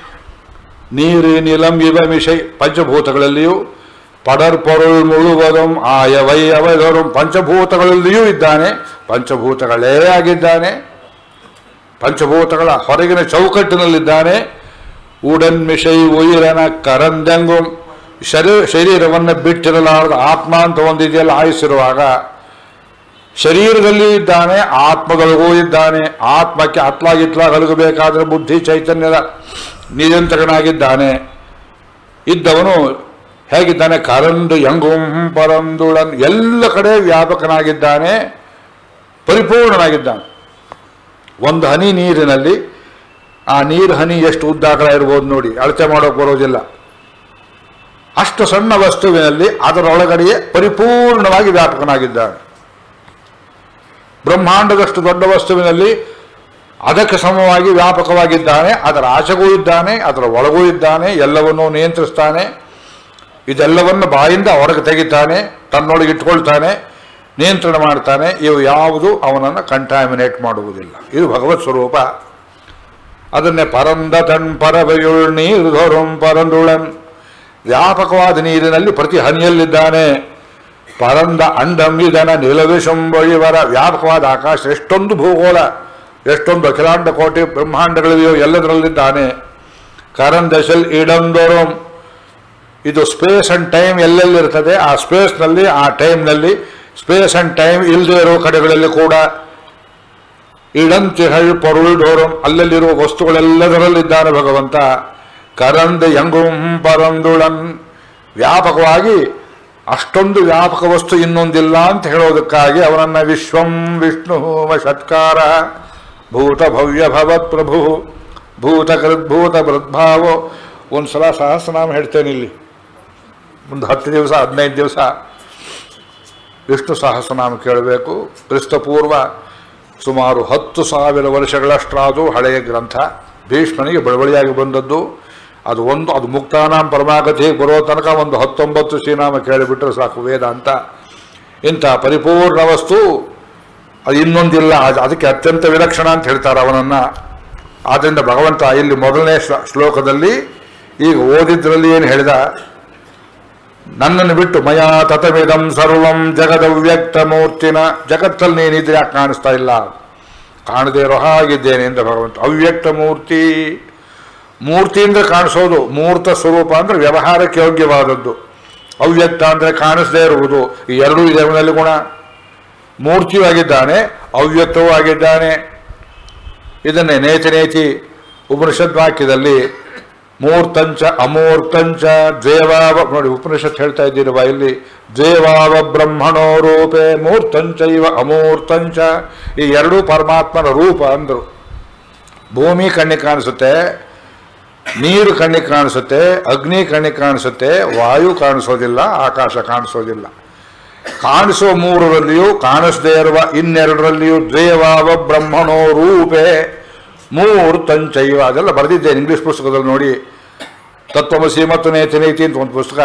ನೀರು ನಿಲಂ ಇವ ಮಿಷೈ ಪಂಚಭೂತಗಳಲ್ಲಿಯೂ ಪಡರ್ ಪೊರುಳ್ ಮುಳುವದಂ ಆಯವೈ ಅವಧரும் ಪಂಚಭೂತಗಳಲ್ಲಿಯೂ ಇದ್ದಾನೆ ಪಂಚಭೂತಗಳೇ ಆಗಿದ್ದಾನೆ ಪಂಚಭೂತಗಳ ಹೊರಗಿನ ಚೌಕಟ್ಟಿನಲ್ಲಿದ್ದಾನೆ ಉಡನ್ ಮಿಷೈ ಉಯಿರನ ಕರಂದಂಗುಂ ಶರೀರ ಶರೀರವನ್ನು ಬಿಟ್ಟಿರಲಾರದ ಆತ್ಮ ಅಂತ ಒಂದಿದೆಯಲ್ಲ ಆಯಿಸಿರುವಾಗ ಶರೀರದಲ್ಲಿ ಇದ್ದಾನೆ ಆತ್ಮದೊಳಗೂ ಇದ್ದಾನೆ ಆತ್ಮಕ್ಕೆ ಅತ್ಲಾಗಿತ್ಲಾಗ ಹಲಗಬೇಕಾದ್ರೆ ಬುದ್ಧಿ ಚೈತನ್ಯದ ನಿಯಂತ್ರಕನಾಗಿದ್ದಾನೆ ಇದ್ದವನು ಹೇಗಿದ್ದಾನೆ ಕರಂದು ಯಂಗುಂ ಪರಂದುಳನ್ ಎಲ್ಲ ಕಡೆ ವ್ಯಾಪಕನಾಗಿದ್ದಾನೆ ಪರಿಪೂರ್ಣನಾಗಿದ್ದಾನೆ ಒಂದು ಹನಿ ನೀರಿನಲ್ಲಿ ಆ ನೀರು ಹನಿ ಎಷ್ಟು ಉದ್ದಾಗಲ ಇರ್ಬೋದು ನೋಡಿ ಅಳತೆ ಮಾಡೋಕೆ ಬರೋದಿಲ್ಲ ಅಷ್ಟು ಸಣ್ಣ ವಸ್ತುವಿನಲ್ಲಿ ಅದರೊಳಗಡೆಯೇ ಪರಿಪೂರ್ಣವಾಗಿ ವ್ಯಾಪಕನಾಗಿದ್ದಾನೆ ಬ್ರಹ್ಮಾಂಡದಷ್ಟು ದೊಡ್ಡ ವಸ್ತುವಿನಲ್ಲಿ ಅದಕ್ಕೆ ಸಮವಾಗಿ ವ್ಯಾಪಕವಾಗಿದ್ದಾನೆ ಅದರ ಆಚೆಗೂ ಇದ್ದಾನೆ ಅದರ ಒಳಗೂ ಇದ್ದಾನೆ ಎಲ್ಲವನ್ನೂ ನಿಯಂತ್ರಿಸ್ತಾನೆ ಇದೆಲ್ಲವನ್ನು ಬಾಯಿಂದ ಹೊರಗೆ ತೆಗಿತಾನೆ ತನ್ನೊಳಗೆ ಇಟ್ಕೊಳ್ತಾನೆ ನಿಯಂತ್ರಣ ಮಾಡ್ತಾನೆ ಇವು ಯಾವುದು ಅವನನ್ನು ಕಂಟಾಮಿನೇಟ್ ಮಾಡುವುದಿಲ್ಲ ಇದು ಭಗವತ್ ಸ್ವರೂಪ ಅದನ್ನೇ ಪರಂದ ತನ್ ಪರಬಯುಳ್ ನೀರು ಧೋರುಂ ಪರಂದುಳನ್ ವ್ಯಾಪಕವಾದ ನೀರಿನಲ್ಲಿ ಪ್ರತಿ ಹನಿಯಲ್ಲಿದ್ದಾನೆ ಪರಂದ ಅಂಡಂ ಇದನ ನಿಲವಿಶಂಬಳಿವರ ವ್ಯಾಪಕವಾದ ಆಕಾಶ ಎಷ್ಟೊಂದು ಭೂಗೋಳ ಎಷ್ಟೊಂದು ಅಖಿಲಾಂಡ ಕೋಟಿ ಬ್ರಹ್ಮಾಂಡಗಳಿವೆಯೋ ಎಲ್ಲದರಲ್ಲಿದ್ದಾನೆ ಕರಂದಶಲ್ ಇಡಂದೋರಂ ಇದು ಸ್ಪೇಸ್ ಅಂಡ್ ಟೈಮ್ ಎಲ್ಲೆಲ್ಲಿರ್ತದೆ ಆ ಸ್ಪೇಸ್ನಲ್ಲಿ ಆ ಟೈಮ್ನಲ್ಲಿ ಸ್ಪೇಸ್ ಅಂಡ್ ಟೈಮ್ ಇಲ್ಲದೆ ಇರೋ ಕಡೆಗಳಲ್ಲಿ ಕೂಡ ಇಡಂತಿಹಳ್ ಪೊರುಳ್ ಡೋರಂ ಅಲ್ಲಲ್ಲಿರುವ ವಸ್ತುಗಳೆಲ್ಲದರಲ್ಲಿದ್ದಾನೆ ಭಗವಂತ ಕರಂದ ಯಂಗುಂ ಪರಂದುಳನ್ ವ್ಯಾಪಕವಾಗಿ ಅಷ್ಟೊಂದು ವ್ಯಾಪಕ ವಸ್ತು ಇನ್ನೊಂದಿಲ್ಲ ಅಂತ ಹೇಳೋದಕ್ಕಾಗಿ ಅವನನ್ನ ವಿಶ್ವಂ ವಿಷ್ಣು ಷಟ್ಕಾರ ಭೂತ ಭವ್ಯ ಭವತ್ ಪ್ರಭು ಭೂತ ಕೃದ್ಭೂತ ಬೃದ್ಭಾವೋ ಒಂದು ಸಲ ಸಹಸ್ರನಾಮ ಹೇಳ್ತೇನೆ ಇಲ್ಲಿ ಒಂದು ಹತ್ತು ದಿವಸ ಹದಿನೈದು ದಿವಸ ವಿಷ್ಣು ಸಹಸ್ರನಾಮ ಕೇಳಬೇಕು ಕ್ರಿಸ್ತಪೂರ್ವ ಸುಮಾರು ಹತ್ತು ಸಾವಿರ ವರ್ಷಗಳಷ್ಟಾದು ಹಳೆಯ ಗ್ರಂಥ ಭೀಷ್ಮನಿಗೆ ಬಳವಳಿಯಾಗಿ ಬಂದದ್ದು ಅದು ಒಂದು ಅದು ಮುಕ್ತಾನಾಂ ಪರಮಾಗತಿ ಬರೋ ತನಕ ಒಂದು ಹತ್ತೊಂಬತ್ತು ಶ್ರೀನಾಮ ಕೇಳಿಬಿಟ್ರೆ ಸಾಕು ವೇದ ಅಂತ ಇಂಥ ಪರಿಪೂರ್ಣ ವಸ್ತು ಅದು ಇನ್ನೊಂದಿಲ್ಲ ಅದು- ಅದಕ್ಕೆ ಅತ್ಯಂತ ವಿಲಕ್ಷಣ ಅಂತ ಹೇಳ್ತಾರೆ ಅವನನ್ನು ಆದ್ದರಿಂದ ಭಗವಂತ ಇಲ್ಲಿ ಮೊದಲನೇ ಶ್ಲ- ಶ್ಲೋಕದಲ್ಲಿ ಈಗ ಓದಿದ್ರಲ್ಲಿ ಏನು ಹೇಳಿದ ನನ್ನನ್ನು ಬಿಟ್ಟು ಮಯಾ ತತಮಿದಂ ಸರ್ವಂ ಜಗದವ್ಯಕ್ತ ಮೂರ್ತಿನ ಜಗತ್ತಲ್ಲಿ ನೀನಿದ್ರೆ ಯಾಕೆ ಕಾಣಿಸ್ತಾ ಇಲ್ಲ ಕಾಣದೇ ಇರೋ ಹಾಗಿದ್ದೇನೆ ಎಂದು ಭಗವಂತ ಅವ್ಯಕ್ತ ಮೂರ್ತಿ ಮೂರ್ತಿ ಅಂದ್ರೆ ಕಾಣಿಸೋದು ಮೂರ್ತ ಸ್ವರೂಪ ಅಂದ್ರೆ ವ್ಯವಹಾರಕ್ಕೆ ಯೋಗ್ಯವಾದದ್ದು ಅವ್ಯಕ್ತ ಅಂದ್ರೆ ಕಾಣಿಸದೇ ಇರುವುದು ಈ ಎರಡೂ ಇದೆ ಅವನಲ್ಲಿ ಗುಣ ಮೂರ್ತಿಯೂ ಆಗಿದ್ದಾನೆ ಅವ್ಯಕ್ತವೂ ಆಗಿದ್ದಾನೆ ಇದನ್ನೇ ನೇತಿ ನೇತಿ ಉಪನಿಷದ್ ವಾಕ್ಯದಲ್ಲಿ ಮೂರ್ತಂಚ ಅಮೂರ್ತಂಚ ದ್ವೇವಾವ ನೋಡಿ ಉಪನಿಷತ್ ಹೇಳ್ತಾ ಇದ್ದೀರವ ಇಲ್ಲಿ ದ್ವೇವಾವ ಬ್ರಹ್ಮಣೋ ರೂಪೇ ಮೂರ್ತಂಚ ಇವ ಅಮೂರ್ತಂಚ ಈ ಎರಡೂ ಪರಮಾತ್ಮನ ರೂಪ ಅಂದರು ಭೂಮಿ ಕಣ್ಣಿಗೆ ಕಾಣಿಸುತ್ತೆ ನೀರು ಕಣ್ಣಿಗೆ ಕಾಣಿಸುತ್ತೆ ಅಗ್ನಿ ಕಣ್ಣಿಗೆ ಕಾಣಿಸುತ್ತೆ ವಾಯು ಕಾಣಿಸೋದಿಲ್ಲ ಆಕಾಶ ಕಾಣಿಸೋದಿಲ್ಲ ಕಾಣಿಸುವ ಮೂರರಲ್ಲಿಯೂ ಕಾಣಿಸದೇ ಇರುವ ಇನ್ನೆರಡರಲ್ಲಿಯೂ ದ್ವೇವಾವ ಬ್ರಹ್ಮಣೋ ರೂಪೇ ಮೂರ್ತಂಚೈವ ಅದೆಲ್ಲ ಬರೆದಿದ್ದೇನೆ ಇಂಗ್ಲಿಷ್ ಪುಸ್ತಕದಲ್ಲಿ ನೋಡಿ ತತ್ವಮಸಿ ಮತ್ತು ನೇತಿ ನೇತಿ ಅಂತ ಒಂದು ಪುಸ್ತಕ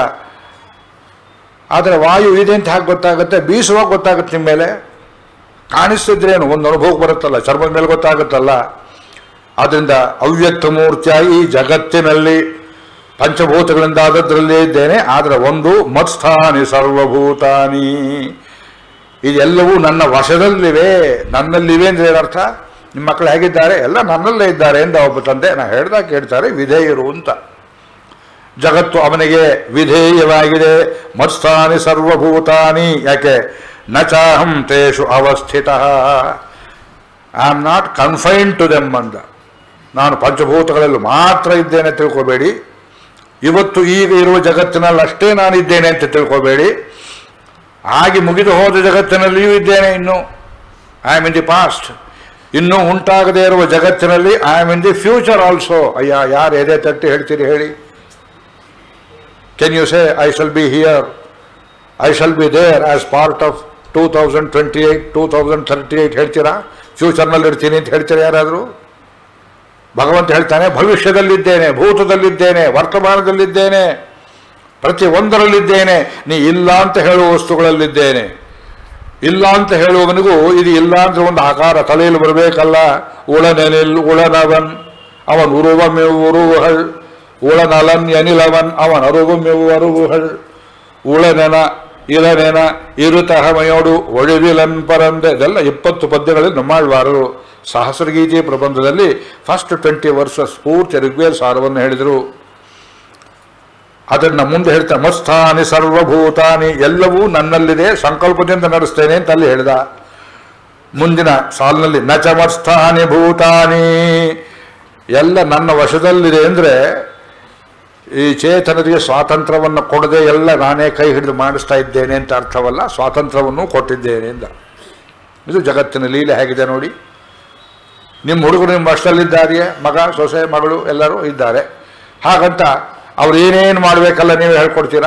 ಆದರೆ ವಾಯು ಇದೆ ಅಂತ ಹಾಗೆ ಗೊತ್ತಾಗುತ್ತೆ ಬೀಸುವಾಗ ಗೊತ್ತಾಗುತ್ತೆ ನಿಮ್ಮ ಮೇಲೆ ಕಾಣಿಸ್ತಿದ್ರೇನು ಒಂದು ಅನುಭವಕ್ಕೆ ಬರುತ್ತಲ್ಲ ಚರ್ಮದ ಮೇಲೆ ಗೊತ್ತಾಗುತ್ತಲ್ಲ ಆದ್ದರಿಂದ ಅವ್ಯಕ್ತ ಮೂರ್ತಿಯಾಗಿ ಈ ಜಗತ್ತಿನಲ್ಲಿ ಪಂಚಭೂತಗಳಿಂದ ಆದದ್ರಲ್ಲೇ ಇದ್ದೇನೆ ಆದರೆ ಒಂದು ಮತ್ಸ್ಥಾನಿ ಸರ್ವಭೂತಾನಿ ಇದೆಲ್ಲವೂ ನನ್ನ ವಶದಲ್ಲಿವೆ ನನ್ನಲ್ಲಿವೆ ಅಂದ್ರೆ ಏನರ್ಥ ನಿಮ್ಮ ಮಕ್ಕಳು ಹೇಗಿದ್ದಾರೆ ಎಲ್ಲ ನನ್ನಲ್ಲೇ ಇದ್ದಾರೆ ಎಂದ ಒಬ್ಬ ತಂದೆ ನಾ ಹೇಳ್ದಾಗ ಕೇಳ್ತಾರೆ ವಿಧೇಯರು ಅಂತ ಜಗತ್ತು ಅವನಿಗೆ ವಿಧೇಯವಾಗಿದೆ ಮತ್ಸ್ಥಾನಿ ಸರ್ವಭೂತಾನಿ ಯಾಕೆ ನಚಾಹಂ ತೇಷು ಅವಸ್ಥಿತ I am not confined to them ಅಂದ ನಾನು ಪಂಚಭೂತಗಳಲ್ಲಿ ಮಾತ್ರ ಇದ್ದೇನೆ ತಿಳ್ಕೊಬೇಡಿ ಇವತ್ತು ಈಗ ಇರುವ ಜಗತ್ತಿನಲ್ಲಿ ಅಷ್ಟೇ ನಾನು ಇದ್ದೇನೆ ಅಂತ ತಿಳ್ಕೊಬೇಡಿ ಆಗಿ ಮುಗಿದು ಹೋದ ಜಗತ್ತಿನಲ್ಲಿಯೂ ಇದ್ದೇನೆ ಇನ್ನು I am in the past ಇನ್ನೂ ಉಂಟಾಗದೇ ಇರುವ ಜಗತ್ತಿನಲ್ಲಿ I am in the future also ಅಯ್ಯ ಯಾರು ಎದೆ ತಟ್ಟಿ ಹೇಳ್ತೀರಿ ಹೇಳಿ can you say I shall be here I shall be there as part of two thousand twenty eight two thousand thirty eight ಹೇಳ್ತೀರಾ ಫ್ಯೂಚರ್ನಲ್ಲಿ ಇರ್ತೀನಿ ಅಂತ ಹೇಳ್ತೀರಾ ಯಾರಾದರೂ ಭಗವಂತ ಹೇಳ್ತಾನೆ ಭವಿಷ್ಯದಲ್ಲಿದ್ದೇನೆ ಭೂತದಲ್ಲಿದ್ದೇನೆ ವರ್ತಮಾನದಲ್ಲಿದ್ದೇನೆ ಪ್ರತಿ ಒಂದರಲ್ಲಿದ್ದೇನೆ ನೀ ಇಲ್ಲ ಅಂತ ಹೇಳುವ ವಸ್ತುಗಳಲ್ಲಿದ್ದೇನೆ ಇಲ್ಲ ಅಂತ ಹೇಳುವವನಿಗೂ ಇದು ಇಲ್ಲ ಅಂದ್ರೆ ಒಂದು ಆಕಾರ ತಲೆಯಲ್ಲಿ ಬರಬೇಕಲ್ಲ ಉಳನೆನಿಲ್ ಉಳನವನ್ ಅವನ್ ಉರುವಮೆವು ಉರುವುಹಳ್ ಉಳನಲನ್ ಎನಿಲವನ್ ಅವನ್ ಅರುಗುಮೆವು ಅರುವುಹಳ್ ಉಳನೆನ ಇಳನೆನ ಇರುತಹಮಯೋಡು ಒಳಿವಿಲನ್ ಪರಂದೆ ಇದೆಲ್ಲ ಇಪ್ಪತ್ತು ಪದ್ಯಗಳಲ್ಲಿ ನಮ್ಮಾಳ್ವಾರರು ಸಹಸ್ರಗೀತೆ ಪ್ರಬಂಧದಲ್ಲಿ ಫಸ್ಟ್ ಟ್ವೆಂಟಿ ವರ್ಷಸ್ ಪೂರ್ತಿ ಋಗ್ವೇದ ಸಾರವನ್ನು ಹೇಳಿದರು ಅದನ್ನ ಮುಂದೆ ಹೇಳ್ತಾರೆ ಮತ್ಸ್ಥಾನಿ ಸರ್ವಭೂತಾನಿ ಎಲ್ಲವೂ ನನ್ನಲ್ಲಿದೆ ಸಂಕಲ್ಪದಿಂದ ನಡೆಸ್ತೇನೆ ಅಂತ ಅಲ್ಲಿ ಹೇಳಿದ ಮುಂದಿನ ಸಾಲಿನಲ್ಲಿ ನಚ ಮತ್ಸ್ಥಾನಿ ಭೂತಾನಿ ಎಲ್ಲ ನನ್ನ ವಶದಲ್ಲಿದೆ ಅಂದರೆ ಈ ಚೇತನರಿಗೆ ಸ್ವಾತಂತ್ರ್ಯವನ್ನು ಕೊಡದೆ ಎಲ್ಲ ನಾನೇ ಕೈ ಹಿಡಿದು ಮಾಡಿಸ್ತಾ ಇದ್ದೇನೆ ಅಂತ ಅರ್ಥವಲ್ಲ ಸ್ವಾತಂತ್ರ್ಯವನ್ನು ಕೊಟ್ಟಿದ್ದೇನೆ ಅಂತ ಇದು ಜಗತ್ತಿನ ಲೀಲೆ ಹೇಗಿದೆ ನೋಡಿ ನಿಮ್ಮ ಹುಡುಗರು ನಿಮ್ಮ ಅಷ್ಟಲ್ಲಿದ್ದಾರೆಯೇ ಮಗ ಸೊಸೆ ಮಗಳು ಎಲ್ಲರೂ ಇದ್ದಾರೆ ಹಾಗಂತ ಅವ್ರು ಏನೇನು ಮಾಡಬೇಕಲ್ಲ ನೀವು ಹೇಳ್ಕೊಡ್ತೀರಾ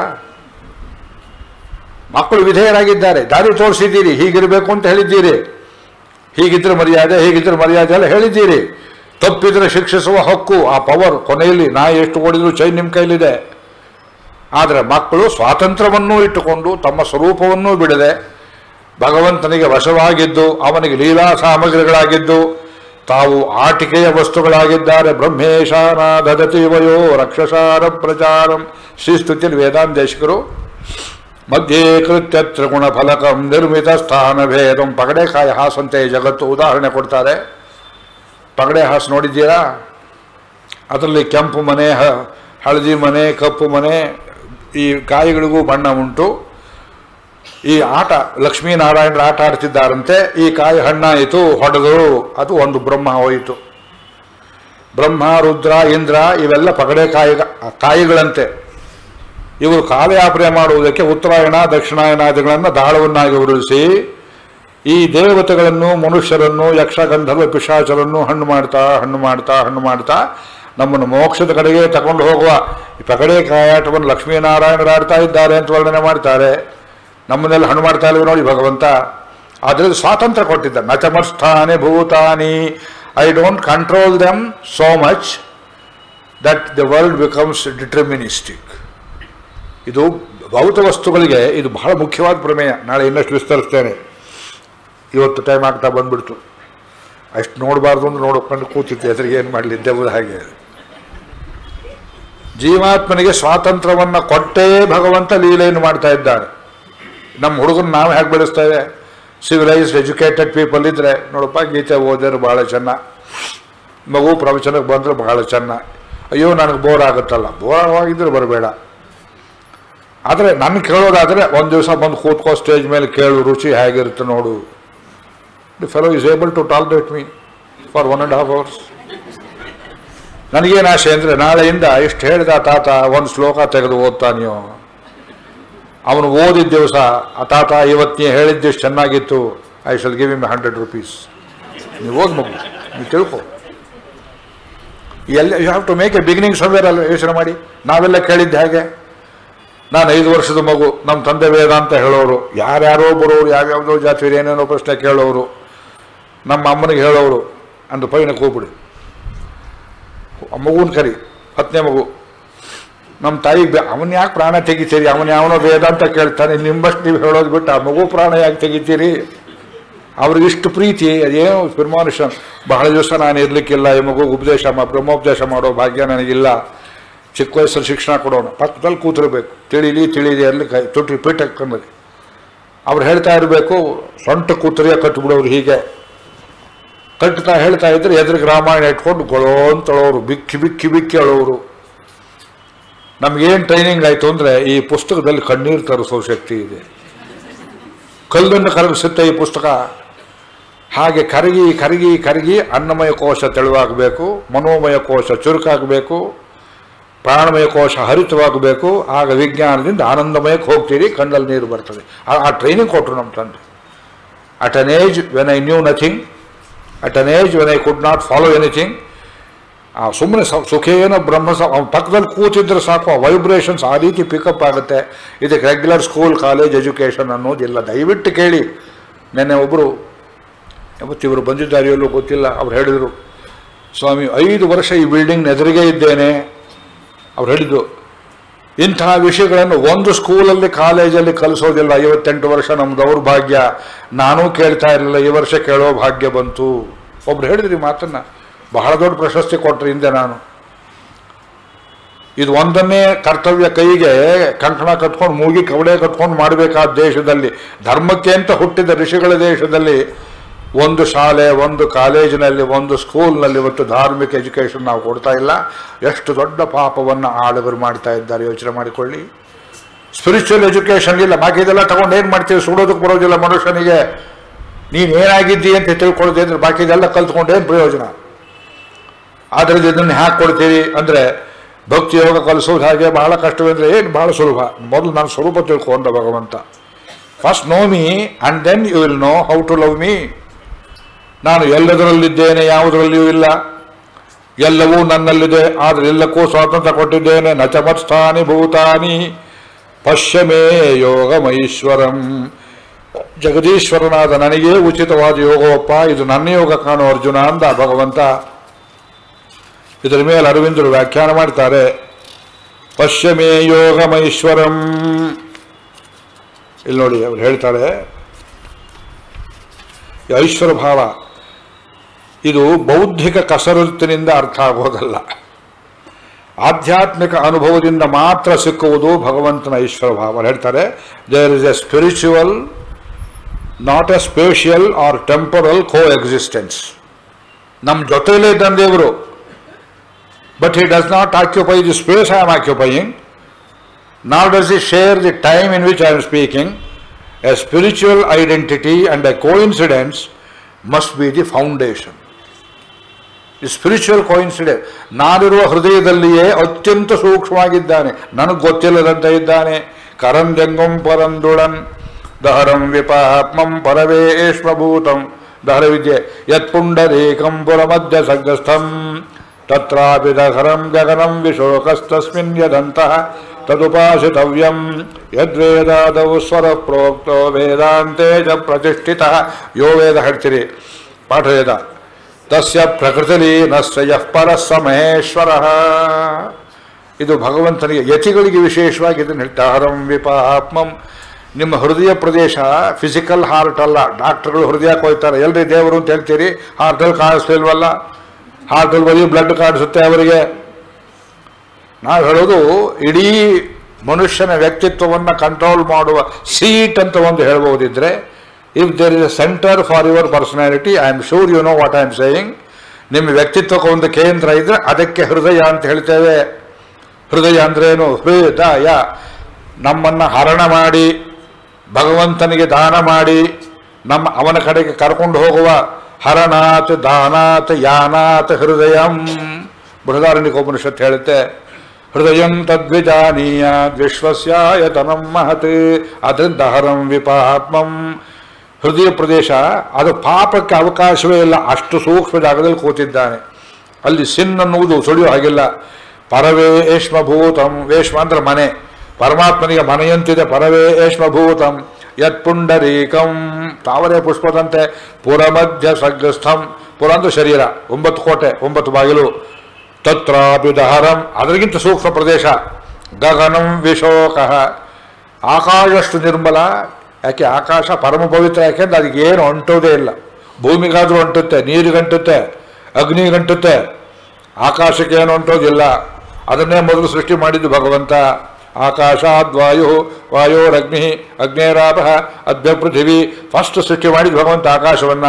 ಮಕ್ಕಳು ವಿಧೇಯರಾಗಿದ್ದಾರೆ ದಾರಿ ತೋರಿಸಿದ್ದೀರಿ ಹೀಗಿರಬೇಕು ಅಂತ ಹೇಳಿದ್ದೀರಿ ಹೀಗಿದ್ರೆ ಮರ್ಯಾದೆ ಹೀಗಿದ್ರೆ ಮರ್ಯಾದೆ ಎಲ್ಲ ಹೇಳಿದ್ದೀರಿ ತಪ್ಪಿದ್ರೆ ಶಿಕ್ಷಿಸುವ ಹಕ್ಕು ಆ ಪವರ್ ಕೊನೆಯಲ್ಲಿ ನಾ ಎಷ್ಟು ಓಡಿದ್ರು ಚೈನ್ ನಿಮ್ಮ ಕೈಲಿದೆ ಆದರೆ ಮಕ್ಕಳು ಸ್ವಾತಂತ್ರ್ಯವನ್ನೂ ಇಟ್ಟುಕೊಂಡು ತಮ್ಮ ಸ್ವರೂಪವನ್ನೂ ಬಿಡದೆ ಭಗವಂತನಿಗೆ ವಶವಾಗಿದ್ದು ಅವನಿಗೆ ಲೀಲಾ ಸಾಮಗ್ರಿಗಳಾಗಿದ್ದು ತಾವು ಆಟಿಕೆಯ ವಸ್ತುಗಳಾಗಿದ್ದಾರೆ ಬ್ರಹ್ಮೇಶಾನ ದದತಿ ವಯೋ ರಕ್ಷಸಾರ ಪ್ರಚಾರಂ ಶ್ರೀಸ್ತುತಿಯಲ್ಲಿ ವೇದಾಂತೇಶಕರು ಮಧ್ಯೆ ಕೃತ್ಯ ತ್ರಿಗುಣ ಫಲಕಂ ನಿರ್ಮಿತ ಸ್ಥಾನ ಭೇದಂ ಪಗಡೆಕಾಯಿ ಹಾಸಂತೆ ಜಗತ್ತು ಉದಾಹರಣೆ ಕೊಡ್ತಾರೆ ಪಗಡೆ ಹಾಸು ನೋಡಿದ್ದೀರಾ ಅದರಲ್ಲಿ ಕೆಂಪು ಮನೆ ಹ- ಹಳದಿ ಮನೆ ಕಪ್ಪು ಮನೆ ಈ ಕಾಯಿಗಳಿಗೂ ಬಣ್ಣ ಉಂಟು ಈ ಆಟ ಲಕ್ಷ್ಮೀನಾರಾಯಣರ ಆಟ ಆಡ್ತಿದ್ದಾರಂತೆ ಈ ಕಾಯಿ ಹಣ್ಣಾಯಿತು ಹೊಡೆದರು ಅದು ಒಂದು ಬ್ರಹ್ಮ ಹೋಯಿತು ಬ್ರಹ್ಮ ರುದ್ರ ಇಂದ್ರ ಇವೆಲ್ಲ ಪಗಡೆ ಕಾಯಿ ಕಾಯಿಗಳಂತೆ ಇವರು ಕಾಲಯಾಪನೆ ಮಾಡುವುದಕ್ಕೆ ಉತ್ತರಾಯಣ ದಕ್ಷಿಣಾಯನಾದಿಗಳನ್ನು ದಾಳವನ್ನಾಗಿ ಉರುಳಿಸಿ ಈ ದೇವತೆಗಳನ್ನು ಮನುಷ್ಯರನ್ನು ಯಕ್ಷ ಗಂಧರ್ವ ಪಿಶಾಚರನ್ನು ಹಣ್ಣು ಮಾಡ್ತಾ ಹಣ್ಣು ಮಾಡ್ತಾ ಹಣ್ಣು ಮಾಡ್ತಾ ನಮ್ಮನ್ನು ಮೋಕ್ಷದ ಕಡೆಗೆ ತಗೊಂಡು ಹೋಗುವ ಈ ಪಗಡೆ ಕಾಯಾಟವನ್ನು ಲಕ್ಷ್ಮೀನಾರಾಯಣರು ಆಡ್ತಾ ಇದ್ದಾರೆ ಅಂತ ವರ್ಣನೆ ಮಾಡ್ತಾರೆ ನಮ್ಮನ್ನೆಲ್ಲ ಹಣ್ಣು ಮಾಡ್ತಾ ಇಲ್ವ ನೋಡಿ ಭಗವಂತ ಅದರಲ್ಲಿ ಸ್ವಾತಂತ್ರ್ಯ ಕೊಟ್ಟಿದ್ದ ನಚಮಸ್ಥಾನೆ ಭೂತಾನಿ I don't control them so much that the world becomes deterministic ಇದು ಭೌತ ವಸ್ತುಗಳಿಗೆ ಇದು ಬಹಳ ಮುಖ್ಯವಾದ ಪ್ರಮೇಯ ನಾಳೆ ಇನ್ನಷ್ಟು ವಿಸ್ತರಿಸ್ತೇನೆ ಇವತ್ತು ಟೈಮ್ ಆಗ್ತಾ ಬಂದ್ಬಿಡ್ತು ಅಷ್ಟು ನೋಡಬಾರ್ದು ಅಂತ ನೋಡ್ಕೊಂಡು ಕೂತಿದ್ದೆ ಎದುರಿಗೆ ಏನು ಮಾಡಲಿ ದೆವ್ವದ ಹಾಗೆ ಜೀವಾತ್ಮನಿಗೆ ಸ್ವಾತಂತ್ರ್ಯವನ್ನು ಕೊಟ್ಟೇ ಭಗವಂತ ಲೀಲೆಯನ್ನು ಮಾಡ್ತಾ ಇದ್ದಾನೆ ನಮ್ಮ ಹುಡುಗನ ನಾವು ಹೇಗೆ ಬೆಳೆಸ್ತೇವೆ ಸಿವಿಲೈಸ್ಡ್ ಎಜುಕೇಟೆಡ್ ಪೀಪಲ್ ಇದ್ದರೆ ನೋಡಪ್ಪ ಗೀತೆ ಓದಿದ್ರೆ ಭಾಳ ಚೆನ್ನ ಮಗು ಪ್ರವಚನಕ್ಕೆ ಬಂದರೆ ಬಹಳ ಚೆನ್ನ ಅಯ್ಯೋ ನನಗೆ ಬೋರ್ ಆಗುತ್ತಲ್ಲ ಬೋರ್ ಆಗಿದ್ರೆ ಬರಬೇಡ ಆದರೆ ನನ್ನ ಕೇಳೋದಾದರೆ ಒಂದು ದಿವಸ ಬಂದು ಕೂತ್ಕೋ ಸ್ಟೇಜ್ ಮೇಲೆ ಕೇಳು ರುಚಿ ಹೇಗಿರುತ್ತೆ ನೋಡು the fellow is able to tolerate me for one and half hours ನನಗೇನು ಆಸೆ ಅಂದರೆ ನಾಳೆಯಿಂದ ಇಷ್ಟು ಹೇಳಿದ ತಾತ ಒಂದು ಶ್ಲೋಕ ತೆಗೆದು ಓದ್ತಾನೆಯೋ ಅವನು ಓದಿದ ದಿವಸ ಆ ತಾತ ಇವತ್ತು ಹೇಳಿದ್ದಿಷ್ಟು ಚೆನ್ನಾಗಿತ್ತು I shall give him hundred rupees ನೀವು ಓದ್ ಮಗು ನೀವು ತಿಳ್ಕೊ ಎಲ್ಲ you have to make a beginning somewhere ಅಲ್ವ ಯೋಚನೆ ಮಾಡಿ ನಾವೆಲ್ಲ ಕೇಳಿದ್ದೆ ಹಾಗೆ ನಾನು ಐದು ವರ್ಷದ ಮಗು ನಮ್ಮ ತಂದೆ ವೇದ ಅಂತ ಹೇಳೋರು ಯಾರ್ಯಾರೋ ಬರೋರು ಯಾವ್ಯಾವುದೋ ಜಾತಿ ಏನೇನೋ ಪ್ರಶ್ನೆ ಕೇಳೋರು ನಮ್ಮ ಅಮ್ಮನಿಗೆ ಹೇಳೋರು ಅಂದು ಪೈನ ಕೂಬಿಡಿ ಆ ಮಗುನ ಕರಿ ಹತ್ತನೇ ಮಗು ನಮ್ಮ ತಾಯಿಗೆ ಬೇ ಅವನ್ ಯಾಕೆ ಪ್ರಾಣ ತೆಗಿತೀರಿ ಅವನ ಯಾವನೋ ವೇದ ಅಂತ ಕೇಳ್ತಾನೆ ನಿಮ್ಮಷ್ಟು ನೀವು ಹೇಳೋದು ಬಿಟ್ಟು ಆ ಮಗು ಪ್ರಾಣ ಯಾಕೆ ತೆಗಿತೀರಿ ಅವ್ರಿಗೆ ಇಷ್ಟು ಪ್ರೀತಿ ಅದೇನೋ ಫಿರ್ಮಾನುಷನ್ ಬಹಳ ದಿವಸ ನಾನು ಇರಲಿಕ್ಕಿಲ್ಲ ಈ ಮಗು ಉಪದೇಶ ಮಾ ಬ್ರಹ್ಮೋಪದೇಶ ಮಾಡೋ ಭಾಗ್ಯ ನನಗಿಲ್ಲ ಚಿಕ್ಕ ವಯಸ್ಸಲ್ಲಿ ಶಿಕ್ಷಣ ಕೊಡೋನು ಪಕ್ಕದಲ್ಲಿ ಕೂತಿರ್ಬೇಕು ತಿಳಿಲಿ ತಿಳಿಲಿ ಅಲ್ಲಿ ಕೈ ತುಟಿ ಪೀಠ ಕಣ್ಣಲ್ಲಿ ಅವ್ರು ಹೇಳ್ತಾ ಇರಬೇಕು ಸೊಂಟ ಕೂತರಿಯ ಕಟ್ಟಿಬಿಡೋರು ಹೀಗೆ ಕಟ್ತಾ ಹೇಳ್ತಾ ಇದ್ರೆ ಎದುರಿಗೆ ರಾಮಾಯಣ ಇಟ್ಕೊಂಡು ಗೊಳೋ ಅಂತಳೋರು ಬಿಕ್ಕಿ ಬಿಕ್ಕಿ ಬಿಕ್ಕಿ ಅಳೋರು ನಮಗೇನು ಟ್ರೈನಿಂಗ್ ಆಯಿತು ಅಂದರೆ ಈ ಪುಸ್ತಕದಲ್ಲಿ ಕಣ್ಣೀರು ತರಿಸೋ ಶಕ್ತಿ ಇದೆ ಕಲ್ಲನ್ನು ಕರಗಿಸುತ್ತೆ ಈ ಪುಸ್ತಕ ಹಾಗೆ ಕರಗಿ ಕರಗಿ ಕರಗಿ ಅನ್ನಮಯ ಕೋಶ ತೆಳುವಾಗಬೇಕು ಮನೋಮಯ ಕೋಶ ಚುರುಕಾಗಬೇಕು ಪ್ರಾಣಮಯ ಕೋಶ ಹರಿತವಾಗಬೇಕು ಆಗ ವಿಜ್ಞಾನದಿಂದ ಆನಂದಮಯಕ್ಕೆ ಹೋಗ್ತೀರಿ ಕಣ್ಣಲ್ಲಿ ನೀರು ಬರ್ತದೆ ಆ- ಆ ಟ್ರೈನಿಂಗ್ ಕೊಟ್ಟರು ನಮ್ಮ ತಂದೆ at an age when I knew nothing at an age when I could not follow anything ಆ ಸುಮ್ಮನೆ ಸುಖೇನ ಬ್ರಹ್ಮ ಸ- ಅವ್ನ ಪಕ್ಕದಲ್ಲಿ ಕೂತಿದ್ರೆ ಸಾಕು ಆ ವೈಬ್ರೇಷನ್ಸ್ ಆ ರೀತಿ ಪಿಕಪ್ ಆಗುತ್ತೆ ಇದಕ್ಕೆ ರೆಗ್ಯುಲರ್ ಸ್ಕೂಲ್ ಕಾಲೇಜ್ ಎಜುಕೇಷನ್ ಅನ್ನೋದಿಲ್ಲ ದಯವಿಟ್ಟು ಕೇಳಿ ನೆನ್ನೆ ಒಬ್ಬರು ಇವತ್ತಿವರು ಬಂದಿದ್ದಾರೆ ಎಲ್ಲೋ ಗೊತ್ತಿಲ್ಲ ಅವ್ರು ಹೇಳಿದರು ಸ್ವಾಮಿ ಐದು ವರ್ಷ ಈ ಬಿಲ್ಡಿಂಗ್ ಎದುರಿಗೆ ಇದ್ದೇನೆ ಅವ್ರು ಹೇಳಿದ್ದು ಇಂತಹ ವಿಷಯಗಳನ್ನು ಒಂದು ಸ್ಕೂಲಲ್ಲಿ ಕಾಲೇಜಲ್ಲಿ ಕಲಿಸೋದಿಲ್ಲ ಐವತ್ತೆಂಟು ವರ್ಷ ನಮ್ಮ ದೌರ್ಭಾಗ್ಯ ನಾನೂ ಕೇಳ್ತಾ ಇರಲಿಲ್ಲ ಈ ವರ್ಷ ಕೇಳೋ ಭಾಗ್ಯ ಬಂತು ಒಬ್ರು ಹೇಳಿದ್ರಿ ಮಾತನ್ನ ಬಹಳ ದೊಡ್ಡ ಪ್ರಶಸ್ತಿ ಕೊಟ್ಟರು ಹಿಂದೆ ನಾನು ಇದು ಒಂದನ್ನೇ ಕರ್ತವ್ಯ ಕೈಗೆ ಕಂಕಣ ಕಟ್ಕೊಂಡು ಮೂಗಿ ಕವಡೆ ಕಟ್ಕೊಂಡು ಮಾಡಬೇಕಾದ ದೇಶದಲ್ಲಿ ಧರ್ಮಕ್ಕೆ ಅಂತ ಹುಟ್ಟಿದ ಋಷಿಗಳ ದೇಶದಲ್ಲಿ ಒಂದು ಶಾಲೆ ಒಂದು ಕಾಲೇಜಿನಲ್ಲಿ ಒಂದು ಸ್ಕೂಲ್ನಲ್ಲಿ ಇವತ್ತು ಧಾರ್ಮಿಕ ಎಜುಕೇಷನ್ ನಾವು ಕೊಡ್ತಾ ಇಲ್ಲ ಎಷ್ಟು ದೊಡ್ಡ ಪಾಪವನ್ನು ಆಳುಗರು ಮಾಡ್ತಾ ಇದ್ದಾರೆ ಯೋಚನೆ ಮಾಡಿಕೊಳ್ಳಿ ಸ್ಪಿರಿಚುವಲ್ ಎಜುಕೇಷನ್ ಇಲ್ಲ ಬಾಕಿ ಇದೆಲ್ಲ ತಗೊಂಡು ಏನು ಮಾಡ್ತೀವಿ ಸುಡೋದಕ್ಕೆ ಬರೋದಿಲ್ಲ ಮನುಷ್ಯನಿಗೆ ನೀನು ಏನಾಗಿದ್ದಿ ಅಂತ ತಿಳ್ಕೊಳ್ಳೋದು ಅಂದ್ರೆ ಬಾಕಿ ಇದೆಲ್ಲ ಕಲ್ತ್ಕೊಂಡೇನು ಪ್ರಯೋಜನ ಆದ್ದರಿಂದ ಇದನ್ನು ಹ್ಯಾಕ್ ಕೊಡ್ತೀವಿ ಅಂದರೆ ಭಕ್ತಿ ಯೋಗ ಕಲಿಸೋದು ಹಾಗೆ ಬಹಳ ಕಷ್ಟವೆಂದರೆ ಏನು ಬಹಳ ಸುಲಭ ಮೊದಲು ನಾನು ಸ್ವರೂಪ ತಿಳ್ಕೊಂಡ ಭಗವಂತ first know me and then you will know how to love me ನಾನು ಎಲ್ಲದರಲ್ಲಿದ್ದೇನೆ ಯಾವುದರಲ್ಲಿಯೂ ಇಲ್ಲ ಎಲ್ಲವೂ ನನ್ನಲ್ಲಿದೆ ಆದರೆ ಎಲ್ಲಕ್ಕೂ ಸ್ವಾತಂತ್ರ್ಯ ಕೊಟ್ಟಿದ್ದೇನೆ ನಚಮತ್ಸ್ಥಾನಿ ಭೂತಾನಿ ಪಶ್ಯಮೇ ಯೋಗಮೈಶ್ವರಂ ಜಗದೀಶ್ವರನಾದ ನನಗೇ ಉಚಿತವಾದ ಯೋಗವಪ್ಪ ಇದು ನನ್ನ ಯೋಗ ಕಾಣೋ ಅರ್ಜುನ ಅಂದ ಭಗವಂತ ಇದರ ಮೇಲೆ ಅರವಿಂದರು ವ್ಯಾಖ್ಯಾನ ಮಾಡ್ತಾರೆ ಪಶ್ಯಮೇ ಯೋಗಮೈಶ್ವರಂ ಇಲ್ಲಿ ನೋಡಿ ಅವ್ರು ಹೇಳ್ತಾರೆ ಈ ಐಶ್ವರ ಭಾವ ಇದು ಬೌದ್ಧಿಕ ಕಸರತ್ತಿನಿಂದ ಅರ್ಥ ಆಗೋದಲ್ಲ ಆಧ್ಯಾತ್ಮಿಕ ಅನುಭವದಿಂದ ಮಾತ್ರ ಸಿಕ್ಕುವುದು ಭಗವಂತನ ಈಶ್ವರ ಭಾವ ಅವ್ರು ಹೇಳ್ತಾರೆ there is a spiritual not a spatial or temporal coexistence ನಮ್ಮ ಜೊತೆಯಲ್ಲೇ ಇದ್ದಂಗೆ ದೇವರು but he does not occupy the space I am occupying, nor does he share the time in which I am speaking. A spiritual identity and a coincidence must be the foundation. ಈ ಸ್ಪಿರಿಚುವಲ್ ಕೋಇನ್ಸಿಡೆನ್ಸ್ ನಾನಿರುವ ಹೃದಯದಲ್ಲಿಯೇ ಅತ್ಯಂತ ಸೂಕ್ಷ್ಮವಾಗಿದ್ದಾನೆ ನನಗೆ ಗೊತ್ತಿಲ್ಲದಂತೆ ಇದ್ದಾನೆ ಕರಂಜಂಗಂ ಪರಂದುಳನ್ ದಹರಂ ವಿಪಾತ್ಮಂ ಪರವೇಶ್ವಭೂತಂ ದಹರ ವಿದ್ಯೆ ಯತ್ಪುಂಡರೀಕಂ ಪುರಮಧ್ಯ ಸಗ್ಗಸ್ಥಂ ತತ್ರಾಪಿ ದಹರಂ ಗಗನಂ ವಿಶೋಕಸ್ತಸ್ಮಿನ್ ಯದಂತಹ ತದುಪಾಸಿತವ್ಯಂ ಯದ್ವೇದಾದೌ ಸ್ವರ ಪ್ರೋಕ್ತೋ ವೇದಾಂತೆ ಚ ಪ್ರತಿಷ್ಠಿತ ಯೋ ವೇದ ಹೇಳ್ತೀರಿ ಪಾಠವೇದ ತಸ್ಯ ಪ್ರಕೃತಿಲೀನಸ್ಯ ಯಃ ಪರಸ್ಸ ಮಹೇಶ್ವರ ಇದು ಭಗವಂತನಿಗೆ ಯತಿಗಳಿಗೆ ವಿಶೇಷವಾಗಿ ಇದನ್ನು ಹೇಳ್ತಾ ಹರಂ ವಿಪಾತ್ಮಂ ನಿಮ್ಮ ಹೃದಯ ಪ್ರದೇಶ ಫಿಸಿಕಲ್ ಹಾರ್ಟ್ ಅಲ್ಲ ಡಾಕ್ಟರ್ಗಳು ಹೃದಯ ಕೊಯ್ತಾರೆ ಎಲ್ರಿ ದೇವರು ಅಂತ ಹೇಳ್ತೀರಿ ಹಾರ್ಟಲ್ಲಿ ಕಾಣಿಸ್ಲಿಲ್ವಲ್ಲ ಹಾರ್ಟಲ್ಲಿ ಬರೀ ಬ್ಲಡ್ ಕಾಣಿಸುತ್ತೆ ಅವರಿಗೆ ನಾವು ಹೇಳೋದು ಇಡೀ ಮನುಷ್ಯನ ವ್ಯಕ್ತಿತ್ವವನ್ನು ಕಂಟ್ರೋಲ್ ಮಾಡುವ ಸೀಟ್ ಅಂತ ಒಂದು ಹೇಳ್ಬೋದಿದ್ರೆ if there is a centre for your personality I am sure you know what I am saying ನಿಮ್ಮ ವ್ಯಕ್ತಿತ್ವಕ್ಕೆ ಒಂದು ಕೇಂದ್ರ ಇದ್ರೆ ಅದಕ್ಕೆ ಹೃದಯ ಅಂತ ಹೇಳ್ತೇವೆ ಹೃದಯ ಅಂದ್ರೇನು ಹೃದಯ ನಮ್ಮನ್ನು ಹರಣ ಮಾಡಿ ಭಗವಂತನಿಗೆ ದಾನ ಮಾಡಿ ನಮ್ಮ ಅವನ ಕಡೆಗೆ ಕರ್ಕೊಂಡು ಹೋಗುವ ಹರನಾಥ್ ದಾನಾಥ್ ಯಾನಾಥ್ ಹೃದಯಂ ಬೃಹದಾರಣ್ಯಕೋಪನಿಷತ್ ಹೇಳುತ್ತೆ ಹೃದಯಂ ತದ್ವಿಜಾನೀಯ ವಿಶ್ವಸ್ಯಾಯತನಂ ಮಹತ್ ಅದರಿಂದ ಹರಂ ವಿಪಾತ್ಮಂ ಹೃದಯ ಪ್ರದೇಶ ಅದು ಪಾಪಕ್ಕೆ ಅವಕಾಶವೇ ಇಲ್ಲ ಅಷ್ಟು ಸೂಕ್ಷ್ಮ ಜಾಗದಲ್ಲಿ ಕೂತಿದ್ದಾನೆ ಅಲ್ಲಿ ಸಿನ್ ಅನ್ನುವುದು ಸುಳಿಯೋ ಹಾಗಿಲ್ಲ ಪರವೇಶ್ಮಭೂತಂ ವೇಶ್ಮ ಅಂದ್ರೆ ಮನೆ ಪರಮಾತ್ಮನಿಗೆ ಮನೆಯಂತಿದೆ ಪರವೇಶ್ಮಭೂತಂ ಯತ್ ಪುಂಡರೀಕಂ ತಾವರೆ ಪುಷ್ಪದಂತೆ ಪುರಮಧ್ಯ ಸಗ್ರಸ್ಥಂ ಪುರ ಅಂದ್ರೆ ಶರೀರ ಒಂಬತ್ತು ಕೋಟೆ ಒಂಬತ್ತು ಬಾಗಿಲು ತತ್ರಾಪಿ ದಹರಂ ಅದರಿಗಿಂತ ಸೂಕ್ಷ್ಮ ಪ್ರದೇಶ ಗಗನಂ ವಿಶೋಕ ಆಕಾಶಷ್ಟು ನಿರ್ಮಲ ಯಾಕೆ ಆಕಾಶ ಪರಮ ಪವಿತ್ರ ಯಾಕೆಂದ್ರೆ ಅದಕ್ಕೆ ಏನು ಅಂಟೋದೇ ಇಲ್ಲ ಭೂಮಿಗಾದ್ರೂ ಅಂಟುತ್ತೆ ನೀರಿಗಂಟುತ್ತೆ ಅಗ್ನಿಗಂಟುತ್ತೆ ಆಕಾಶಕ್ಕೆ ಏನು ಅಂಟೋದಿಲ್ಲ ಅದನ್ನೇ ಮೊದಲು ಸೃಷ್ಟಿ ಮಾಡಿದ್ದು ಭಗವಂತ ಆಕಾಶಾದ್ವಾಯು ವಾಯೋರಗ್ನಿ ಅಗ್ನೇರಾಪ ಅದ್ಯ ಪೃಥಿವಿ ಫಸ್ಟ್ ಸೃಷ್ಟಿ ಮಾಡಿದ್ದು ಭಗವಂತ ಆಕಾಶವನ್ನ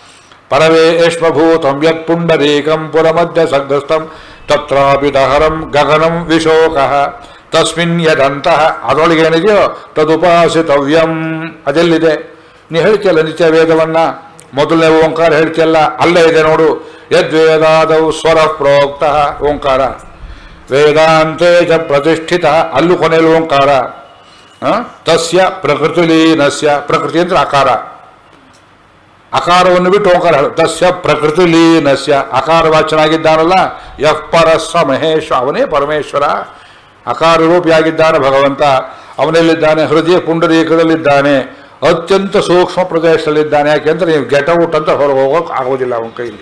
ಪರವೇಶ್ಮಭೂತಂ ಯತ್ ಪುಂಡರೀಕಂ ಪುರಮಧ್ಯ ಸಗ್ರಸ್ತಂ ತತ್ರಾಪಿ ದಹರಂ ಗಗನಂ ವಿಶೋಕ ತಸ್ಮಿನ್ ಯದಂತಹ ಅದರೊಳಗೆ ಏನಿದೆಯೋ ತದುಪಾಸಿತವ್ಯಂ ಅದೆಲ್ಲಿದೆ ನೀ ಹೇಳ್ತಿಯಲ್ಲ ನಿತ್ಯ ವೇದವನ್ನ ಮೊದಲನೇ ಓಂಕಾರ ಹೇಳ್ತಿಯಲ್ಲ ಅಲ್ಲೇ ಇದೆ ನೋಡು ಯದ್ವೇದಾದವು ಸ್ವರ ಪ್ರೋಕ್ತ ಓಂಕಾರ ವೇದಾಂತೆ ಚ ಪ್ರತಿಷ್ಠಿತ ಅಲ್ಲೂ ಕೊನೆಯಲ್ಲಿ ಓಂಕಾರ ಆ? ತಸ್ಯ ಪ್ರಕೃತಿಲೀನಸ್ಯ ಪ್ರಕೃತಿ ಅಂದ್ರೆ ಆಕಾರ ಅಕಾರವನ್ನು ಬಿಟ್ಟು ಓಂಕಾರ ಹೇಳು. ತಸ್ಯ ಪ್ರಕೃತಿ ಲೀನಸ್ಯ ಅಕಾರ ವಾಚನಾಗಿದ್ದಾನಲ್ಲ ಯಃ ಪರಸ್ಸ ಮಹೇಶ್ವರ ಅವನೇ ಪರಮೇಶ್ವರ ಅಕಾರ ರೂಪಿಯಾಗಿದ್ದಾನೆ ಭಗವಂತ ಅವನಲ್ಲಿದ್ದಾನೆ ಹೃದಯ ಪುಂಡರೀಕದಲ್ಲಿದ್ದಾನೆ ಅತ್ಯಂತ ಸೂಕ್ಷ್ಮ ಪ್ರದೇಶದಲ್ಲಿದ್ದಾನೆ ಯಾಕೆಂದ್ರೆ ನೀವು ಗೆಟ್ ಔಟ್ ಅಂತ ಹೊರಗೆ ಹೋಗೋಕೆ ಆಗೋದಿಲ್ಲ ಅವನ ಕೈಲಿ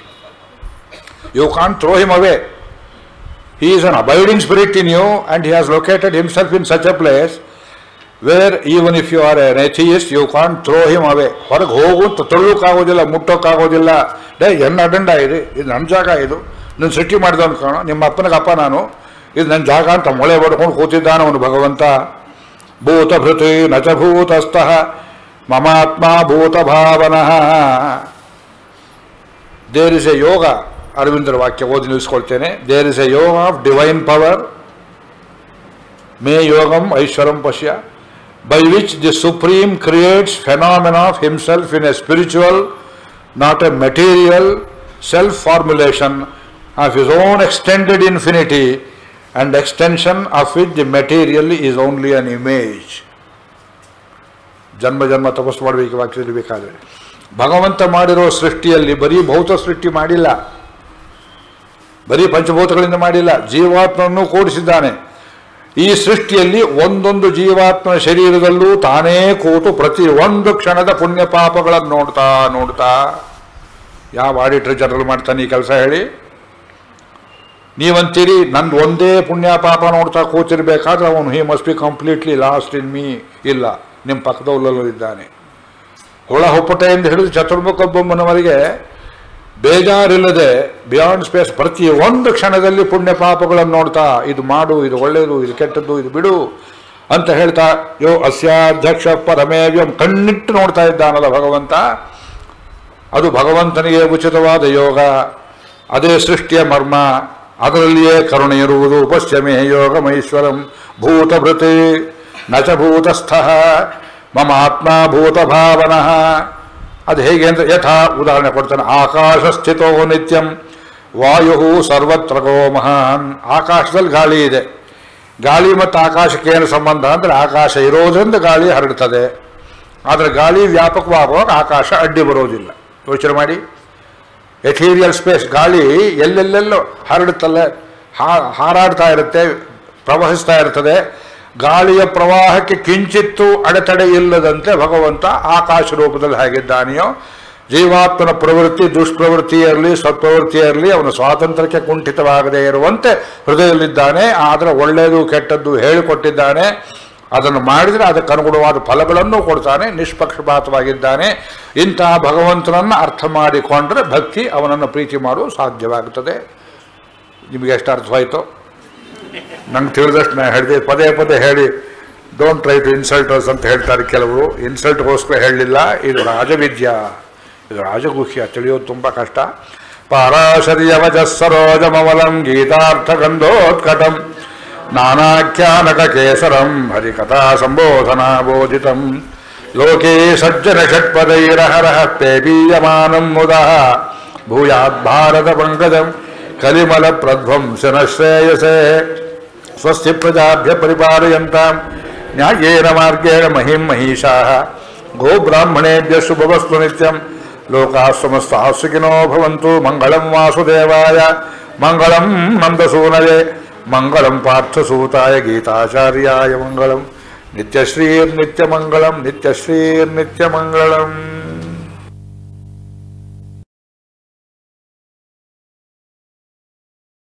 you can throw him away he is an abiding spirit in you and he has located himself in such a place where even if you are an atheist you can throw him away ಹೊರಗೆ ಹೋಗು ಅಂತ ತಳ್ಳೋಕ್ಕಾಗೋದಿಲ್ಲ ಮುಟ್ಟೋಕ್ಕಾಗೋದಿಲ್ಲ ಡೇ ಎನ್ನ ಅಡಂಡ ಇದು ಇದು ನನ್ನ ಜಾಗ ಇದು ನೀನು ಸೃಷ್ಟಿ ಮಾಡಿದವನು ಕಾಣೋ ನಿಮ್ಮ ಅಪ್ಪನಿಗೆ ಅಪ್ಪ ನಾನು ಇದು ನನ್ನ ಜಾಗ ಅಂತ ಮೊಳೆ ಬಡ್ಕೊಂಡು ಕೂತಿದ್ದಾನೆ ಅವನು ಭಗವಂತ ಭೂತಭೃತಿ ನಚ ಭೂತಸ್ಥಃ ಮಮಾತ್ಮ ಭೂತ ಭಾವನಃ ದೇರ್ ಇಸ್ ಎ ಯೋಗ ಅರವಿಂದರ ವಾಕ್ಯ ಓದಿ ನಿಲ್ಲಿಸ್ಕೊಳ್ತೇನೆ there is a yoga of divine power ಮೇ ಯೋಗಂ ಐಶ್ವರಂ ಪಶ್ಯ by which the Supreme creates phenomena of himself in a spiritual, not a material, self-formulation of his own extended infinity and extension of which the material is only an image. ಜನ್ಮ ಜನ್ಮ ತಪಸ್ಸು ಮಾಡಬೇಕು ವಾಕ್ಯದಲ್ಲಿ ಬೇಕಾದರೆ ಭಗವಂತ ಮಾಡಿರೋ ಸೃಷ್ಟಿಯಲ್ಲಿ ಬರೀ ಭೌತ ಸೃಷ್ಟಿ ಮಾಡಿಲ್ಲ ಬರೀ ಪಂಚಭೂತಗಳಿಂದ ಮಾಡಿಲ್ಲ ಜೀವಾತ್ಮನನ್ನು ಕೂಡಿಸಿದ್ದಾನೆ ಈ ಸೃಷ್ಟಿಯಲ್ಲಿ ಒಂದೊಂದು ಜೀವಾತ್ಮನ ಶರೀರದಲ್ಲೂ ತಾನೇ ಕೂತು ಪ್ರತಿ ಒಂದು ಕ್ಷಣದ ಪುಣ್ಯ ಪಾಪಗಳನ್ನು ನೋಡ್ತಾ ನೋಡ್ತಾ ಯಾವ ಆಡಿಟರ್ ಜನರಲ್ ಮಾಡ್ತಾನೆ ಈ ಕೆಲಸ ಹೇಳಿ ನೀವಂತೀರಿ ನಂದು ಒಂದೇ ಪುಣ್ಯ ಪಾಪ ನೋಡ್ತಾ ಕೂತಿರ್ಬೇಕಾದ್ರೆ ಅವನು he must be completely lost in me ಇಲ್ಲ ನಿಮ್ಮ ಪಕ್ಕದವಲ್ಲೂ ಇದ್ದಾನೆ ಹುಳ ಹುಪ್ಪಟೆಯಿಂದ ಹಿಡಿದು ಚತುರ್ಮುಖೊಬ್ಬಮ್ಮನವರಿಗೆ ಬೇಜಾರಿಲ್ಲದೆ ಬಿಯಾಂಡ್ ಸ್ಪೇಸ್ ಪ್ರತಿ ಒಂದು ಕ್ಷಣದಲ್ಲಿ ಪುಣ್ಯ ಪಾಪಗಳನ್ನು ನೋಡ್ತಾ ಇದು ಮಾಡು ಇದು ಒಳ್ಳೆಯದು ಇದು ಕೆಟ್ಟದ್ದು ಇದು ಬಿಡು ಅಂತ ಹೇಳ್ತಾ ಯೋ ಅಸ್ಯಾಧ್ಯಕ್ಷ ಪರಮೇವ್ಯಂ ಕಣ್ಣಿಟ್ಟು ನೋಡ್ತಾ ಇದ್ದಾನಲ್ಲ ಭಗವಂತ ಅದು ಭಗವಂತನಿಗೆ ಉಚಿತವಾದ ಯೋಗ ಅದೇ ಸೃಷ್ಟಿಯ ಮರ್ಮ ಅದರಲ್ಲಿಯೇ ಕರುಣೆ ಇರುವುದು ಪಶ್ಚಿಮೇ ಯೋಗಮೈಶ್ವರಂ ಭೂತಭೃತಿ ನಚ ಭೂತಸ್ಥ ಮಮ ಆತ್ಮ ಭೂತ ಭಾವನಃ ಅದು ಹೇಗೆ ಅಂದರೆ ಯಥಾ ಉದಾಹರಣೆ ಕೊಡ್ತಾನೆ ಆಕಾಶ ಸ್ಥಿತೋ ನಿತ್ಯಂ ವಾಯು ಸರ್ವತ್ರ ಗೋ ಮಹಾನ್ ಆಕಾಶದಲ್ಲಿ ಗಾಳಿ ಇದೆ ಗಾಳಿ ಮತ್ತು ಆಕಾಶಕ್ಕೆ ಏನು ಸಂಬಂಧ ಅಂದರೆ ಆಕಾಶ ಇರೋದ್ರಿಂದ ಗಾಳಿ ಹರಡ್ತದೆ ಆದರೆ ಗಾಳಿ ವ್ಯಾಪಕವಾಗುವಾಗ ಆಕಾಶ ಅಡ್ಡಿ ಬರೋದಿಲ್ಲ ಯೋಚನೆ ಮಾಡಿ ಎಥೀರಿಯಲ್ ಸ್ಪೇಸ್ ಗಾಳಿ ಎಲ್ಲೆಲ್ಲೆಲ್ಲೋ ಹರಡುತ್ತಲ್ಲ ಹಾ- ಹಾರಾಡ್ತಾ ಇರುತ್ತೆ ಪ್ರವಹಿಸ್ತಾ ಇರ್ತದೆ ಗಾಳಿಯ ಪ್ರವಾಹಕ್ಕೆ ಕಿಂಚಿತ್ತು ಅಡೆತಡೆ ಇಲ್ಲದಂತೆ ಭಗವಂತ ಆಕಾಶ ರೂಪದಲ್ಲಿ ಹೇಗಿದ್ದಾನೆಯೋ ಜೀವಾತ್ಮನ ಪ್ರವೃತ್ತಿ ದುಷ್ಪ್ರವೃತ್ತಿ ಇರಲಿ ಸತ್ಪ್ರವೃತ್ತಿ ಇರಲಿ ಅವನ ಸ್ವಾತಂತ್ರ್ಯಕ್ಕೆ ಕುಂಠಿತವಾಗದೇ ಇರುವಂತೆ ಹೃದಯದಲ್ಲಿದ್ದಾನೆ ಆದರೆ ಒಳ್ಳೆಯದು ಕೆಟ್ಟದ್ದು ಹೇಳಿಕೊಟ್ಟಿದ್ದಾನೆ ಅದನ್ನು ಮಾಡಿದರೆ ಅದಕ್ಕೆ ಅನುಗುಣವಾದ ಫಲಗಳನ್ನು ಕೊಡ್ತಾನೆ ನಿಷ್ಪಕ್ಷಪಾತವಾಗಿದ್ದಾನೆ ಇಂತಹ ಭಗವಂತನನ್ನು ಅರ್ಥ ಮಾಡಿಕೊಂಡ್ರೆ ಭಕ್ತಿ ಅವನನ್ನು ಪ್ರೀತಿ ಮಾಡಲು ಸಾಧ್ಯವಾಗುತ್ತದೆ ನಿಮಗೆ ಎಷ್ಟು ಅರ್ಥವಾಯಿತು ನಂಗೆ ತಿಳಿದಷ್ಟು ನಾನು ಹೇಳಿದೆ ಪದೇ ಪದೇ ಹೇಳಿ ಡೋಂಟ್ ಟ್ರೈ ಟು ಇನ್ಸಲ್ಟರ್ಸ್ ಅಂತ ಹೇಳ್ತಾರೆ ಕೆಲವರು ಇನ್ಸಲ್ಟ್ಗೋಸ್ಕರ ಹೇಳಲಿಲ್ಲ ಇದು ರಾಜವಿದ್ಯ ಇದು ರಾಜಗುಹ್ಯ ತಿಳಿಯೋದು ತುಂಬ ಕಷ್ಟ ಪಾರಾಶರ್ಯವಜ ಸರೋಜಮವಲಂ ಗೀತಾರ್ಥ ಗಂಧೋತ್ಕಟಂ ನಾನಾಖ್ಯಾನಕ ಕೇಸರಂ ಹರಿಕಥಾ ಸಂಬೋಧನಾ ಬೋಧಿತಂ ಲೋಕೇ ಸಜ್ಜನ ಷಟ್ಪದೈರಹರಃ ಪೇಬೀಯಮಾನಂ ಮುದಃ ಭೂಯಾತ್ ಭಾರತ ಪಂಕಜಂ ಕಲಿಮಲ ಪ್ರಧ್ವಂಸನ ಶ್ರೇಯಸೇ ಸ್ವಸ್ತಿ ಪ್ರಜಾಭ್ಯ ಪರಿಪಾಲಯಂತಾಂ ನ್ಯಾಯೇನ ಮಾರ್ಗೇಣ ಮಹಿಂ ಮಹಿಷಾಃ ಗೋಬ್ರಾಹ್ಮಣೇಭ್ಯ ಶುಭವಸ್ತು ನಿತ್ಯಂ ಲೋಕಾಃ ಸಮಸ್ತಾಃ ಸುಖಿನೋ ಭವಂತು ಮಂಗಳಂ ವಾಸುದೇವಾಯ ಮಂಗಳಂ ನಂದಸೂನಯೇ ಮಂಗಳಂ ಪಾರ್ಥಸೂತಾಯ ಗೀತಾಚಾರ್ಯಾಯ ಮಂಗಳಂ ನಿತ್ಯಶ್ರೀರ್ನಿತ್ಯಮಂಗಳಂ ನಿತ್ಯಶ್ರೀರ್ನಿತ್ಯಮಂಗಳಂ